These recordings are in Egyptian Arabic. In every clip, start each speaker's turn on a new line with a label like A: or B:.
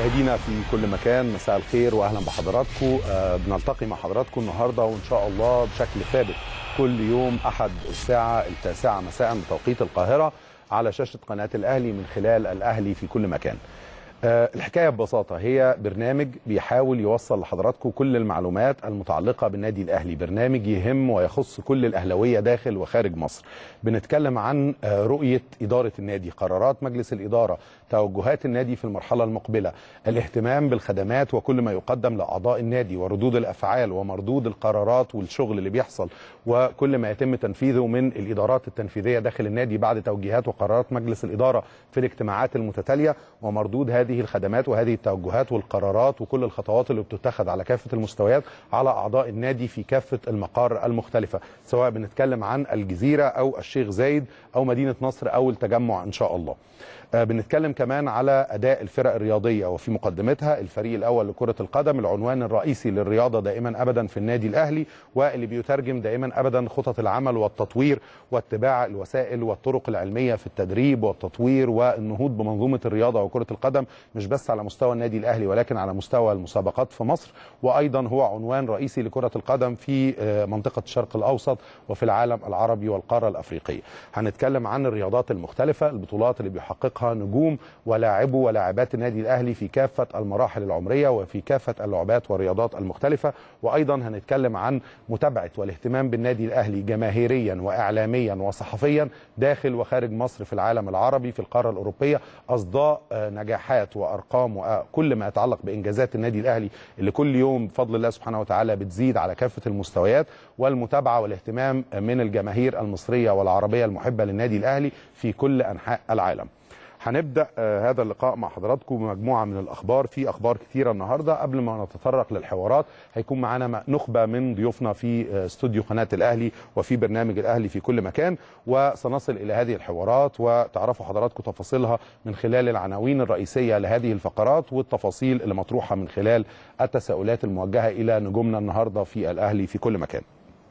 A: مشاهدينا في كل مكان مساء الخير واهلا بحضراتكم آه بنلتقي مع حضراتكم النهارده وان شاء الله بشكل ثابت كل يوم احد الساعه التاسعه مساء بتوقيت القاهره على شاشه قناه الاهلي من خلال الاهلي في كل مكان. آه الحكايه ببساطه هي برنامج بيحاول يوصل لحضراتكم كل المعلومات المتعلقه بالنادي الاهلي، برنامج يهم ويخص كل الاهلاويه داخل وخارج مصر. بنتكلم عن آه رؤيه اداره النادي، قرارات مجلس الاداره، توجهات النادي في المرحله المقبله، الاهتمام بالخدمات وكل ما يقدم لاعضاء النادي وردود الافعال ومردود القرارات والشغل اللي بيحصل وكل ما يتم تنفيذه من الادارات التنفيذيه داخل النادي بعد توجيهات وقرارات مجلس الاداره في الاجتماعات المتتاليه ومردود هذه الخدمات وهذه التوجهات والقرارات وكل الخطوات اللي بتتخذ على كافه المستويات على اعضاء النادي في كافه المقار المختلفه سواء بنتكلم عن الجزيره او الشيخ زايد او مدينه نصر او التجمع ان شاء الله. آه بنتكلم كمان على اداء الفرق الرياضيه وفي مقدمتها الفريق الاول لكره القدم العنوان الرئيسي للرياضه دائما ابدا في النادي الاهلي واللي بيترجم دائما ابدا خطط العمل والتطوير واتباع الوسائل والطرق العلميه في التدريب والتطوير والنهوض بمنظومه الرياضه وكره القدم مش بس على مستوى النادي الاهلي ولكن على مستوى المسابقات في مصر وايضا هو عنوان رئيسي لكره القدم في منطقه الشرق الاوسط وفي العالم العربي والقاره الافريقيه. هنتكلم عن الرياضات المختلفه البطولات اللي بيحققها نجوم ولاعبو ولاعبات النادي الاهلي في كافه المراحل العمريه وفي كافه اللعبات والرياضات المختلفه وايضا هنتكلم عن متابعه والاهتمام بالنادي الاهلي جماهيريا واعلاميا وصحفيا داخل وخارج مصر في العالم العربي في القاره الاوروبيه اصداء نجاحات وارقام وكل ما يتعلق بانجازات النادي الاهلي اللي كل يوم بفضل الله سبحانه وتعالى بتزيد على كافه المستويات والمتابعه والاهتمام من الجماهير المصريه والعربيه المحبه للنادي الاهلي في كل انحاء العالم. هنبدا آه هذا اللقاء مع حضراتكم بمجموعه من الاخبار في اخبار كثيره النهارده قبل ما نتطرق للحوارات هيكون معانا نخبه من ضيوفنا في آه استوديو قناه الاهلي وفي برنامج الاهلي في كل مكان وسنصل الى هذه الحوارات وتعرفوا حضراتكم تفاصيلها من خلال العناوين الرئيسيه لهذه الفقرات والتفاصيل اللي مطروحه من خلال التساؤلات الموجهه الى نجومنا النهارده في الاهلي في كل مكان.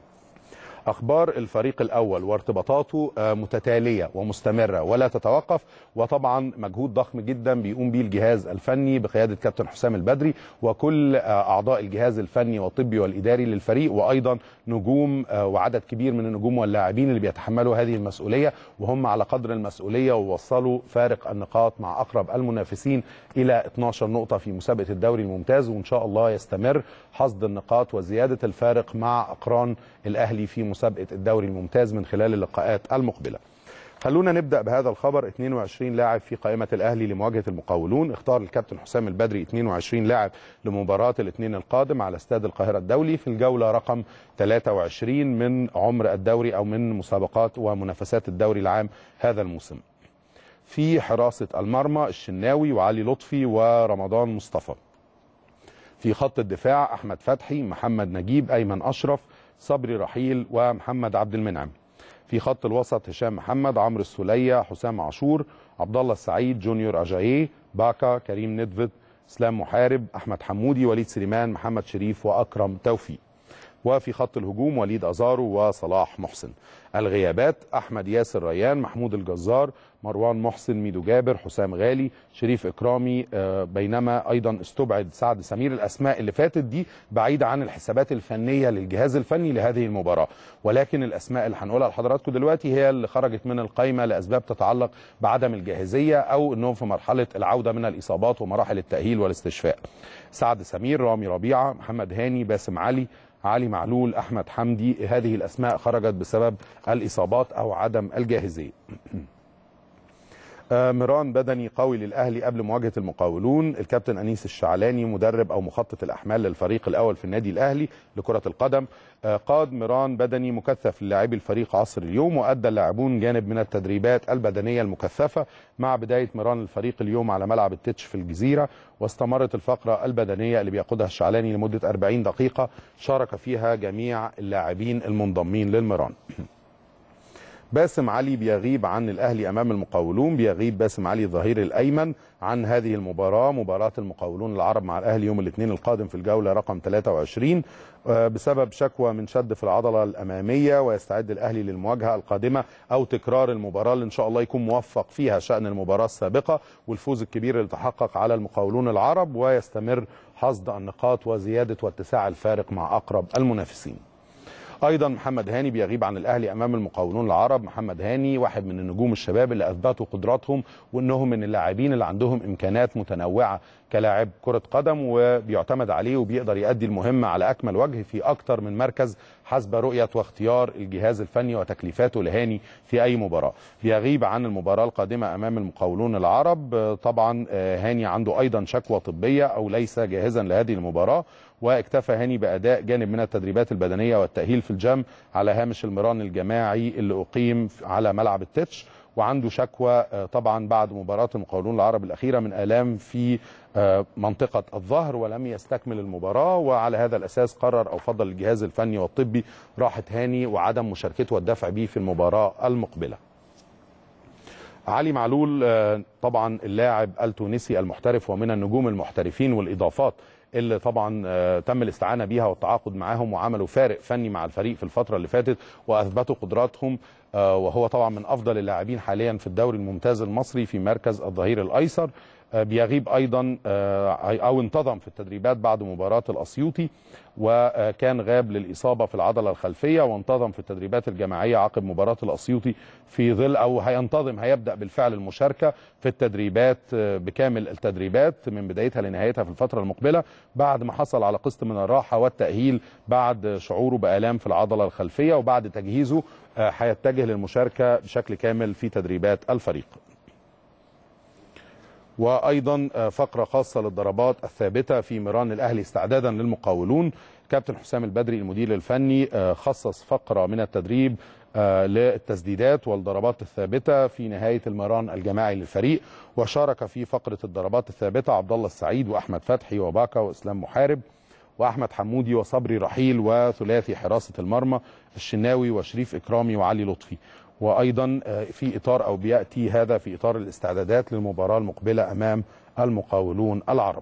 A: اخبار الفريق الاول وارتباطاته متتاليه ومستمره ولا تتوقف وطبعا مجهود ضخم جدا بيقوم به الجهاز الفني بقياده كابتن حسام البدري وكل اعضاء الجهاز الفني والطبي والاداري للفريق وايضا نجوم وعدد كبير من النجوم واللاعبين اللي بيتحملوا هذه المسؤوليه وهم على قدر المسؤوليه ووصلوا فارق النقاط مع اقرب المنافسين الى 12 نقطه في مسابقه الدوري الممتاز وان شاء الله يستمر حصد النقاط وزياده الفارق مع اقران الاهلي في مسابقه الدوري الممتاز من خلال اللقاءات المقبله. خلونا نبدا بهذا الخبر 22 لاعب في قائمه الاهلي لمواجهه المقاولون اختار الكابتن حسام البدري 22 لاعب لمباراه الاثنين القادم على استاد القاهره الدولي في الجوله رقم 23 من عمر الدوري او من مسابقات ومنافسات الدوري العام هذا الموسم. في حراسه المرمى الشناوي وعلي لطفي ورمضان مصطفى. في خط الدفاع احمد فتحي محمد نجيب ايمن اشرف صبري رحيل ومحمد عبد المنعم في خط الوسط هشام محمد عمرو السوليه حسام عاشور عبد الله السعيد جونيور اجاييه باكا كريم ندفد اسلام محارب احمد حمودي وليد سليمان محمد شريف واكرم توفيق وفي خط الهجوم وليد ازارو وصلاح محسن الغيابات احمد ياسر ريان محمود الجزار مروان محسن ميدو جابر حسام غالي شريف اكرامي بينما ايضا استبعد سعد سمير الاسماء اللي فاتت دي بعيده عن الحسابات الفنيه للجهاز الفني لهذه المباراه ولكن الاسماء اللي هنقولها لحضراتكم دلوقتي هي اللي خرجت من القائمه لاسباب تتعلق بعدم الجاهزيه او انهم في مرحله العوده من الاصابات ومراحل التاهيل والاستشفاء سعد سمير رامي ربيعه محمد هاني باسم علي علي معلول احمد حمدي هذه الاسماء خرجت بسبب الاصابات او عدم الجاهزيه مران بدني قوي للاهلي قبل مواجهه المقاولون الكابتن انيس الشعلاني مدرب او مخطط الاحمال للفريق الاول في النادي الاهلي لكره القدم قاد مران بدني مكثف للاعبي الفريق عصر اليوم وادى اللاعبون جانب من التدريبات البدنيه المكثفه مع بدايه مران الفريق اليوم على ملعب التتش في الجزيره واستمرت الفقره البدنيه اللي بيقودها الشعلاني لمده 40 دقيقه شارك فيها جميع اللاعبين المنضمين للمران باسم علي بيغيب عن الاهلي امام المقاولون بيغيب باسم علي الظهير الايمن عن هذه المباراه مباراه المقاولون العرب مع الاهلي يوم الاثنين القادم في الجوله رقم 23 بسبب شكوى من شد في العضله الاماميه ويستعد الاهلي للمواجهه القادمه او تكرار المباراه اللي ان شاء الله يكون موفق فيها شان المباراه السابقه والفوز الكبير اللي تحقق على المقاولون العرب ويستمر حصد النقاط وزياده واتساع الفارق مع اقرب المنافسين. ايضا محمد هاني بيغيب عن الاهلي امام المقاولون العرب محمد هاني واحد من النجوم الشباب اللي اثبتوا قدراتهم وانهم من اللاعبين اللي عندهم امكانات متنوعه كلاعب كره قدم وبيعتمد عليه وبيقدر يؤدي المهمه على اكمل وجه في اكتر من مركز حسب رؤيه واختيار الجهاز الفني وتكليفاته لهاني في اي مباراه بيغيب عن المباراه القادمه امام المقاولون العرب طبعا هاني عنده ايضا شكوى طبيه او ليس جاهزا لهذه المباراه واكتفى هاني باداء جانب من التدريبات البدنيه والتاهيل في الجيم على هامش المران الجماعي اللي اقيم على ملعب التتش وعنده شكوى طبعا بعد مباراه المقاولون العرب الاخيره من الام في منطقه الظهر ولم يستكمل المباراه وعلى هذا الاساس قرر او فضل الجهاز الفني والطبي راحه هاني وعدم مشاركته والدفع به في المباراه المقبله. علي معلول طبعا اللاعب التونسي المحترف ومن النجوم المحترفين والاضافات اللي طبعا تم الاستعانه بيها والتعاقد معاهم وعملوا فارق فني مع الفريق في الفتره اللي فاتت واثبتوا قدراتهم وهو طبعا من افضل اللاعبين حاليا في الدوري الممتاز المصري في مركز الظهير الايسر بيغيب ايضا او انتظم في التدريبات بعد مباراه الاسيوطي وكان غاب للاصابه في العضله الخلفيه وانتظم في التدريبات الجماعيه عقب مباراه الاسيوطي في ظل او هينتظم هيبدا بالفعل المشاركه في التدريبات بكامل التدريبات من بدايتها لنهايتها في الفتره المقبله بعد ما حصل على قسط من الراحه والتاهيل بعد شعوره بالام في العضله الخلفيه وبعد تجهيزه هيتجه للمشاركه بشكل كامل في تدريبات الفريق. وايضا فقره خاصه للضربات الثابته في ميران الاهلي استعدادا للمقاولون كابتن حسام البدري المدير الفني خصص فقره من التدريب للتسديدات والضربات الثابته في نهايه المران الجماعي للفريق وشارك في فقره الضربات الثابته عبد الله السعيد واحمد فتحي وباكا واسلام محارب واحمد حمودي وصبري رحيل وثلاثي حراسه المرمى الشناوي وشريف اكرامي وعلي لطفي وايضا في اطار او بياتي هذا في اطار الاستعدادات للمباراه المقبله امام المقاولون العرب.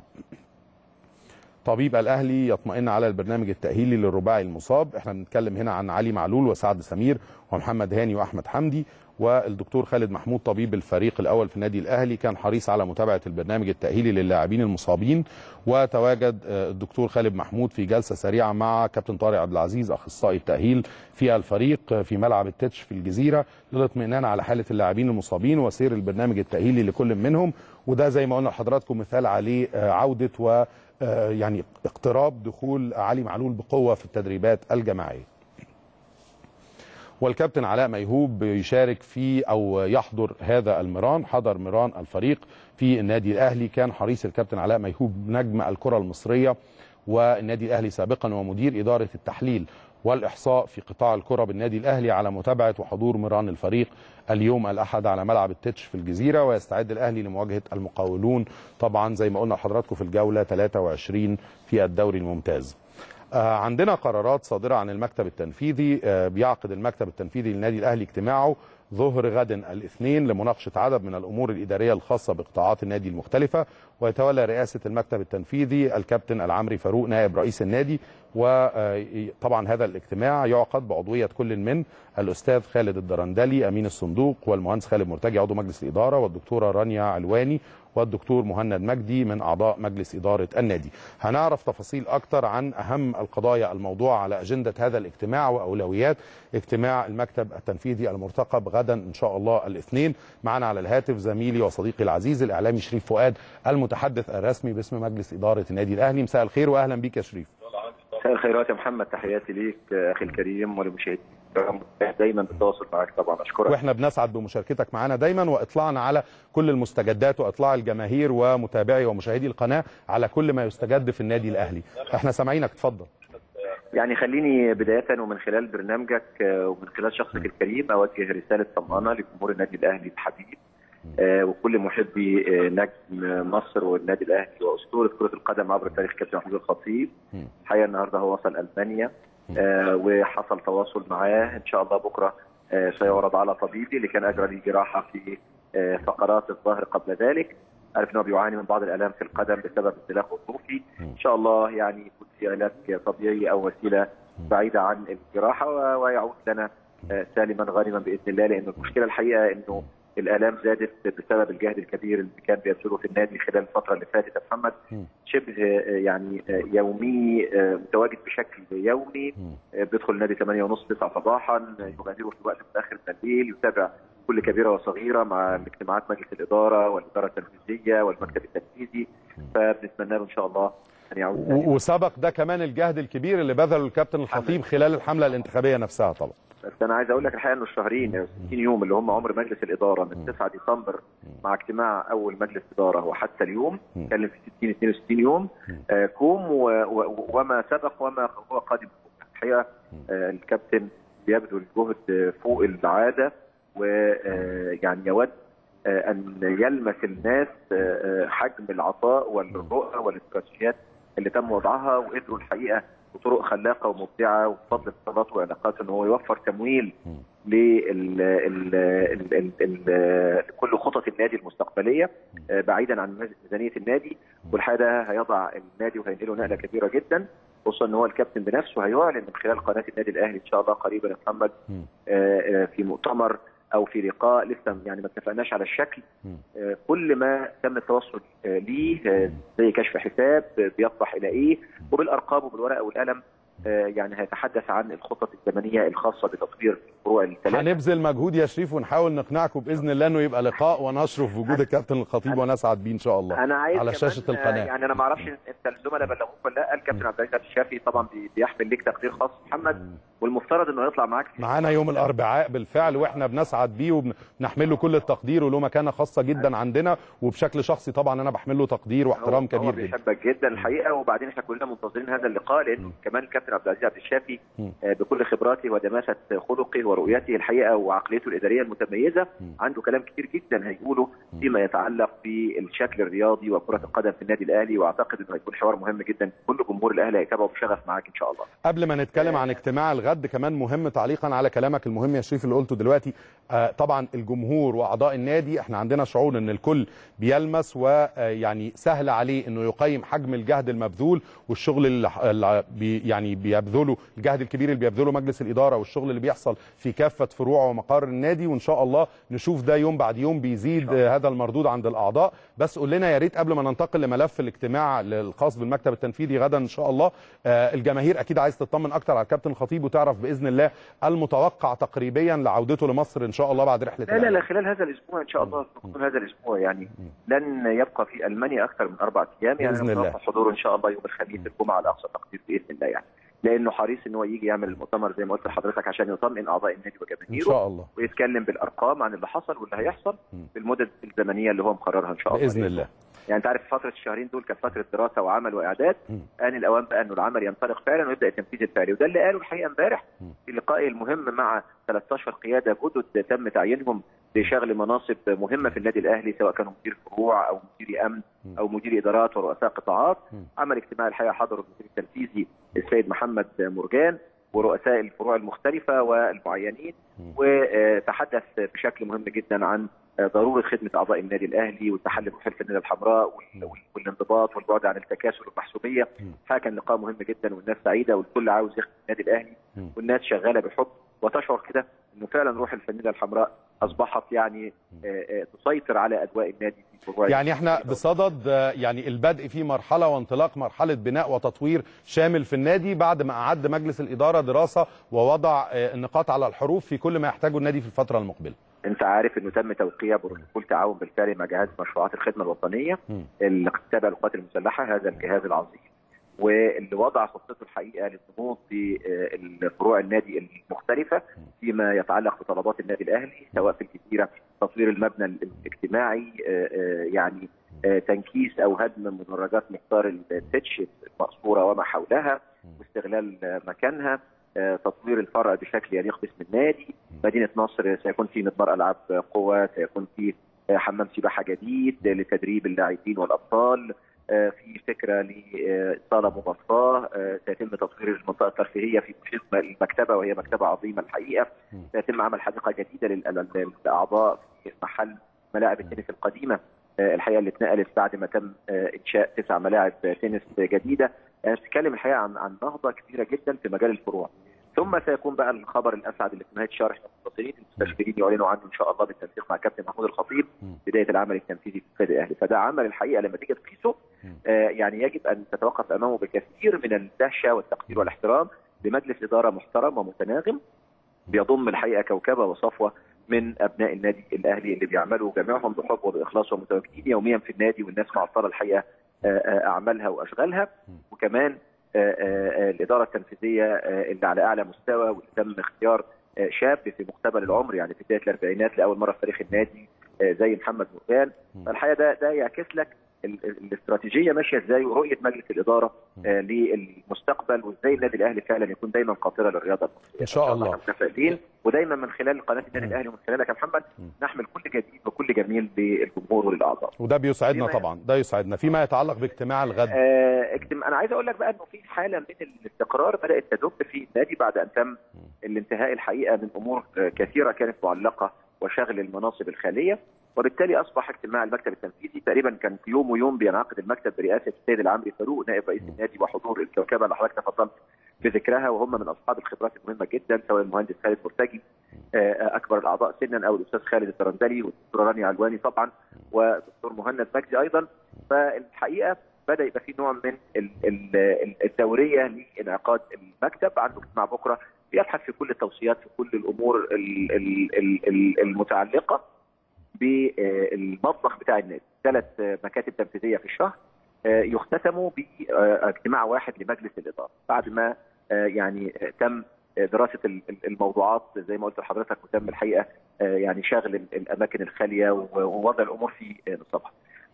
A: طبيب الاهلي يطمئن على البرنامج التاهيلي للرباعي المصاب، احنا بنتكلم هنا عن علي معلول وسعد سمير ومحمد هاني واحمد حمدي والدكتور خالد محمود طبيب الفريق الاول في النادي الاهلي كان حريص على متابعه البرنامج التاهيلي للاعبين المصابين وتواجد الدكتور خالد محمود في جلسه سريعه مع كابتن طارق عبد العزيز اخصائي التاهيل في الفريق في ملعب التتش في الجزيره للاطمئنان على حاله اللاعبين المصابين وسير البرنامج التاهيلي لكل منهم وده زي ما قلنا لحضراتكم مثال عليه عوده و يعني اقتراب دخول علي معلول بقوه في التدريبات الجماعيه. والكابتن علاء ميهوب يشارك في او يحضر هذا المران حضر مران الفريق في النادي الاهلي كان حريص الكابتن علاء ميهوب نجم الكره المصريه والنادي الاهلي سابقا ومدير اداره التحليل والاحصاء في قطاع الكره بالنادي الاهلي على متابعه وحضور مران الفريق اليوم الاحد على ملعب التتش في الجزيره ويستعد الاهلي لمواجهه المقاولون طبعا زي ما قلنا لحضراتكم في الجوله 23 في الدوري الممتاز. عندنا قرارات صادرة عن المكتب التنفيذي بيعقد المكتب التنفيذي للنادي الأهلي اجتماعه ظهر غد الاثنين لمناقشة عدد من الأمور الإدارية الخاصة بقطاعات النادي المختلفة ويتولى رئاسة المكتب التنفيذي الكابتن العمري فاروق نائب رئيس النادي وطبعا هذا الاجتماع يعقد بعضوية كل من الأستاذ خالد الدرندلي أمين الصندوق والمهندس خالد مرتجي عضو مجلس الإدارة والدكتورة رانيا علواني والدكتور مهند مجدي من اعضاء مجلس اداره النادي. هنعرف تفاصيل اكتر عن اهم القضايا الموضوعه على اجنده هذا الاجتماع واولويات اجتماع المكتب التنفيذي المرتقب غدا ان شاء الله الاثنين. معنا على الهاتف زميلي وصديقي العزيز الاعلامي شريف فؤاد المتحدث الرسمي باسم مجلس اداره النادي الاهلي. مساء الخير واهلا بيك يا شريف.
B: مساء الخيرات يا محمد تحياتي ليك اخي الكريم ولمشاهديك دايما بالتواصل معاك طبعا اشكرك
A: واحنا بنسعد بمشاركتك معنا دايما واطلاعنا على كل المستجدات واطلاع الجماهير ومتابعي ومشاهدي القناه على كل ما يستجد في النادي الاهلي احنا سامعينك اتفضل
B: يعني خليني بدايه ومن خلال برنامجك ومن خلال شخصك الكريم اوجه رساله طمانه لجمهور النادي الاهلي الحبيب وكل محبي نجم مصر والنادي الاهلي واسطوره كره القدم عبر التاريخ كابتن محمود الخطيب الحقيقه النهارده هو وصل المانيا وحصل تواصل معاه ان شاء الله بكره سيعرض على طبيبي اللي كان اجرى لي جراحه في فقرات الظهر قبل ذلك عارف انه بيعاني من بعض الالام في القدم بسبب انزلاق غضروفي ان شاء الله يعني يكون في علاج طبيعي او وسيله بعيده عن الجراحه ويعود لنا سالما غانما باذن الله لان المشكله الحقيقه انه الالام زادت بسبب الجهد الكبير اللي كان بيبذله في النادي خلال الفتره اللي فاتت يا محمد شبه يعني يومي متواجد بشكل يومي بيدخل النادي 8 ونص 9 صباحا يغادره في الوقت متاخر من الليل يتابع كل كبيره وصغيره مع اجتماعات مجلس الاداره والاداره التنفيذيه والمكتب التنفيذي فبنتمنى له ان شاء الله ان يعود
A: وسبق ده كمان الجهد الكبير اللي بذله الكابتن الخطيب خلال الحمله الانتخابيه نفسها طبعا
B: بس انا عايز اقول لك الحقيقه انه الشهرين 60 يوم اللي هم عمر مجلس الاداره من 9 ديسمبر مع اجتماع اول مجلس اداره وحتى اليوم كان في 60 62 يوم آه كوم و و وما سبق وما هو قادم الحقيقه آه الكابتن بيبذل جهد فوق العاده ويعني يود ان يلمس الناس حجم العطاء والرؤى والاستراتيجيات اللي تم وضعها وقدروا الحقيقه بطرق خلاقه ومبدعه وبفضل اتصالات وعلاقات ان هو يوفر تمويل لكل خطط النادي المستقبليه بعيدا عن ميزانيه النادي والحقيقه ده هيضع النادي وهينقله نقله كبيره جدا خصوصا ان هو الكابتن بنفسه هيعلن من خلال قناه النادي الاهلي ان شاء الله قريبا يا محمد في مؤتمر او في لقاء لسه يعني ما اتفقناش على الشكل كل ما تم التوصل ليه زي كشف حساب بيصلح الى ايه وبالارقام وبالورقه والقلم يعني هيتحدث عن الخطط الزمنيه الخاصه بتطوير الفروع الثلاثه
A: هنبذل مجهود يا شريف ونحاول نقنعكم باذن الله انه يبقى لقاء ونشره في وجود الكابتن الخطيب ونسعد بيه ان شاء الله
B: انا عايز
A: على شاشه القناه
B: يعني انا ما اعرفش انت الزملاء بلغوك ولا لا الكابتن عبد العزيز الشافي طبعا بيحمل ليك تقدير خاص محمد والمفترض انه يطلع معاك
A: معانا يوم الاربعاء بالفعل واحنا بنسعد بيه وبنحمل له كل التقدير وله مكانه خاصه جدا عندنا وبشكل شخصي طبعا انا بحمل له تقدير واحترام كبير
B: جدا بيحبك جدا الحقيقه وبعدين احنا كلنا منتظرين هذا اللقاء لان كمان الكابتن عبد العزيز عبد الشافي بكل خبراته ودماسه خلقه ورؤيته الحقيقه وعقليته الاداريه المتميزه عنده كلام كتير جدا هيقوله فيما يتعلق بالشكل الرياضي وكره القدم في النادي الاهلي واعتقد انه هيكون حوار مهم جدا كل جمهور الاهلي هيتابعه بشغف معاك ان شاء الله
A: قبل ما نتكلم عن اجتماع الغد كمان مهم تعليقا على كلامك المهم يا شريف اللي قلته دلوقتي آه طبعا الجمهور واعضاء النادي احنا عندنا شعور ان الكل بيلمس ويعني سهل عليه انه يقيم حجم الجهد المبذول والشغل اللي بي يعني بيبذله الجهد الكبير اللي بيبذله مجلس الاداره والشغل اللي بيحصل في كافه فروع ومقار النادي وان شاء الله نشوف ده يوم بعد يوم بيزيد هذا المردود عند الاعضاء بس قول لنا يا ريت قبل ما ننتقل لملف الاجتماع الخاص بالمكتب التنفيذي غدا ان شاء الله آه الجماهير اكيد عايز تطمن اكتر على الكابتن الخطيب وتعرف باذن الله المتوقع تقريبا لعودته لمصر ان شاء الله بعد رحله
B: لا لا لا خلال هذا الاسبوع ان شاء الله خلال هذا الاسبوع يعني لن يبقى في المانيا اكثر من اربع ايام يعني
A: باذن الله
B: حضوره ان شاء الله يوم الخميس الجمعه على اقصى تقدير باذن الله يعني لانه حريص ان هو يجي يعمل المؤتمر زي ما قلت لحضرتك عشان يطمئن اعضاء النادي وجماهيره
A: ان شاء الله
B: ويتكلم بالارقام عن اللي حصل واللي هيحصل في المدد الزمنيه اللي هو مقررها ان شاء الله
A: باذن الله
B: يعني انت عارف فتره الشهرين دول كانت فتره دراسه وعمل واعداد ان الاوان بقى انه العمل ينطلق فعلا ويبدا التنفيذ الفعلي وده اللي قاله الحقيقه امبارح في لقائه المهم مع 13 قياده جدد تم تعيينهم لشغل مناصب مهمه في النادي الاهلي سواء كانوا مدير فروع او مدير امن او مدير ادارات ورؤساء قطاعات عمل اجتماع الحقيقه حضره المدير التنفيذي السيد محمد مرجان ورؤساء الفروع المختلفه والمعينين وتحدث بشكل مهم جدا عن ضروره خدمه اعضاء النادي الاهلي والتحلي بروح الفانيله الحمراء والانضباط والبعد عن التكاسل والمحسوبيه كان لقاء مهم جدا والناس سعيده والكل عاوز يخدم النادي الاهلي والناس شغاله بحب وتشعر كده انه فعلا روح الفانيله الحمراء اصبحت يعني تسيطر على اجواء النادي في فروع
A: يعني احنا بصدد يعني البدء في مرحله وانطلاق مرحله بناء وتطوير شامل في النادي بعد ما اعد مجلس الاداره دراسه ووضع النقاط على الحروف في كل ما يحتاجه النادي في الفتره المقبله.
B: انت عارف انه تم توقيع بروتوكول تعاون بالفعل مع جهاز مشروعات الخدمه الوطنيه اللي تابع للقوات المسلحه هذا الجهاز العظيم واللي وضع خطته الحقيقه للنهوض بفروع النادي المختلفه فيما يتعلق بطلبات النادي الاهلي سواء في الجزيره تطوير المبنى الاجتماعي يعني تنكيس او هدم مدرجات مختار التتش المقصوره وما حولها واستغلال مكانها تطوير الفرع بشكل يليق باسم النادي مدينه نصر سيكون في مضمار العاب قوى سيكون في حمام سباحه جديد لتدريب اللاعبين والابطال في فكره لصاله مغطاه سيتم تطوير المنطقه الترفيهيه في محيط المكتبه وهي مكتبه عظيمه الحقيقه سيتم عمل حديقه جديده للاعضاء في محل ملاعب التنس القديمه الحقيقه اللي اتنقلت بعد ما تم انشاء تسع ملاعب تنس جديده بتتكلم الحقيقه عن عن نهضه كبيره جدا في مجال الفروع ثم سيكون بقى الخبر الاسعد اللي في نهايه شهر المتصلين المستشفرين يعلنوا عنه ان شاء الله بالتنسيق مع كابتن محمود الخطيب بدايه العمل التنفيذي في النادي الاهلي فده عمل الحقيقه لما تيجي تقيسه آه يعني يجب ان تتوقف امامه بكثير من الدهشه والتقدير والاحترام لمجلس اداره محترم ومتناغم بيضم الحقيقه كوكبه وصفوه من ابناء النادي الاهلي اللي بيعملوا جميعهم بحب وباخلاص ومتواجدين يوميا في النادي والناس معطله الحقيقه آه اعمالها واشغالها وكمان الاداره التنفيذيه اللي على اعلى مستوى واللي تم اختيار شاب في مقتبل العمر يعني في بدايه الاربعينات لاول مره في تاريخ النادي زي محمد مرجان فالحقيقه ده ده يعكس لك الاستراتيجيه ماشيه ازاي ورؤيه مجلس الاداره للمستقبل وازاي النادي الاهلي فعلا يكون دايما قاطره للرياضه المصريه
A: ان شاء الله
B: متفائلين ودايما من خلال قناه النادي الاهلي ومن خلالك يا محمد نحمل كل جديد وكل جميل للجمهور وللاعضاء
A: وده بيسعدنا طبعا ده يسعدنا فيما يتعلق باجتماع الغد
B: آه اجتماع انا عايز اقول لك بقى انه في حاله من الاستقرار بدات تدب في النادي بعد ان تم الانتهاء الحقيقه من امور كثيره كانت معلقه وشغل المناصب الخاليه وبالتالي اصبح اجتماع المكتب التنفيذي تقريبا كان في يوم ويوم بينعقد المكتب برئاسه السيد العمري فاروق نائب رئيس النادي وحضور الكوكبه اللي حضرتك تفضلت بذكرها وهم من اصحاب الخبرات المهمه جدا سواء المهندس خالد مرتجي اكبر الاعضاء سنا او الاستاذ خالد الترندلي والدكتوره رانيا علواني طبعا ودكتور مهند مجدي ايضا فالحقيقه بدا يبقى في نوع من الدوريه لانعقاد المكتب عنده اجتماع بكره بيبحث في كل التوصيات في كل الامور المتعلقه بالمطبخ بتاع النادي ثلاث مكاتب تنفيذيه في الشهر يختتموا باجتماع واحد لمجلس الاداره بعد ما يعني تم دراسه الموضوعات زي ما قلت لحضرتك وتم الحقيقه يعني شغل الاماكن الخاليه ووضع الامور في نصابها.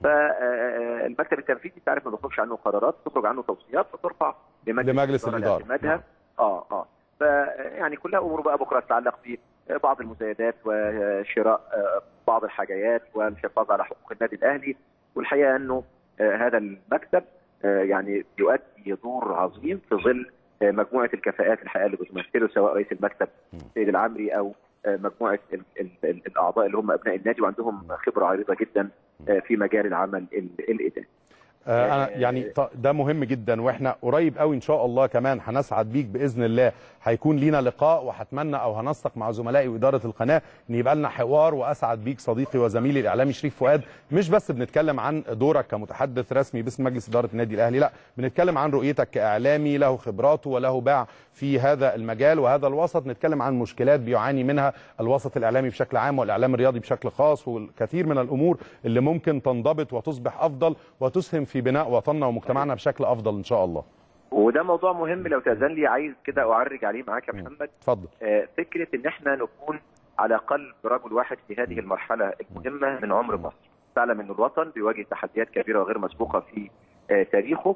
B: فالمكتب التنفيذي تعرف ما بيخرجش عنه قرارات تخرج عنه توصيات فترفع
A: لمجلس, لمجلس الاداره.
B: نعم. اه اه فيعني كلها امور بقى بكره تتعلق ببعض المزايدات وشراء بعض الحاجيات والحفاظ على حقوق النادي الاهلي والحقيقه انه هذا المكتب يعني يؤدي دور عظيم في ظل مجموعه الكفاءات الحقيقه اللي بتمثله سواء رئيس المكتب سيد العمري او مجموعه ال ال ال الاعضاء اللي هم ابناء النادي وعندهم خبره عريضه جدا في مجال العمل الاداري.
A: أنا يعني ده مهم جدا واحنا قريب قوي ان شاء الله كمان هنسعد بيك باذن الله هيكون لينا لقاء وهتمنى او هنسق مع زملائي واداره القناه ان يبقى لنا حوار واسعد بيك صديقي وزميلي الاعلامي شريف فؤاد مش بس بنتكلم عن دورك كمتحدث رسمي باسم مجلس اداره النادي الاهلي لا بنتكلم عن رؤيتك كاعلامي له خبراته وله باع في هذا المجال وهذا الوسط نتكلم عن مشكلات بيعاني منها الوسط الاعلامي بشكل عام والاعلام الرياضي بشكل خاص والكثير من الامور اللي ممكن تنضبط وتصبح افضل وتسهم في بناء وطننا ومجتمعنا بشكل افضل ان شاء الله
B: وده موضوع مهم لو تاذن لي عايز كده اعرج عليه معاك يا محمد
A: اتفضل
B: آه فكره ان احنا نكون على قلب رجل واحد في هذه المرحله المهمه من عمر مصر تعلم ان الوطن بيواجه تحديات كبيره وغير مسبوقه في آه تاريخه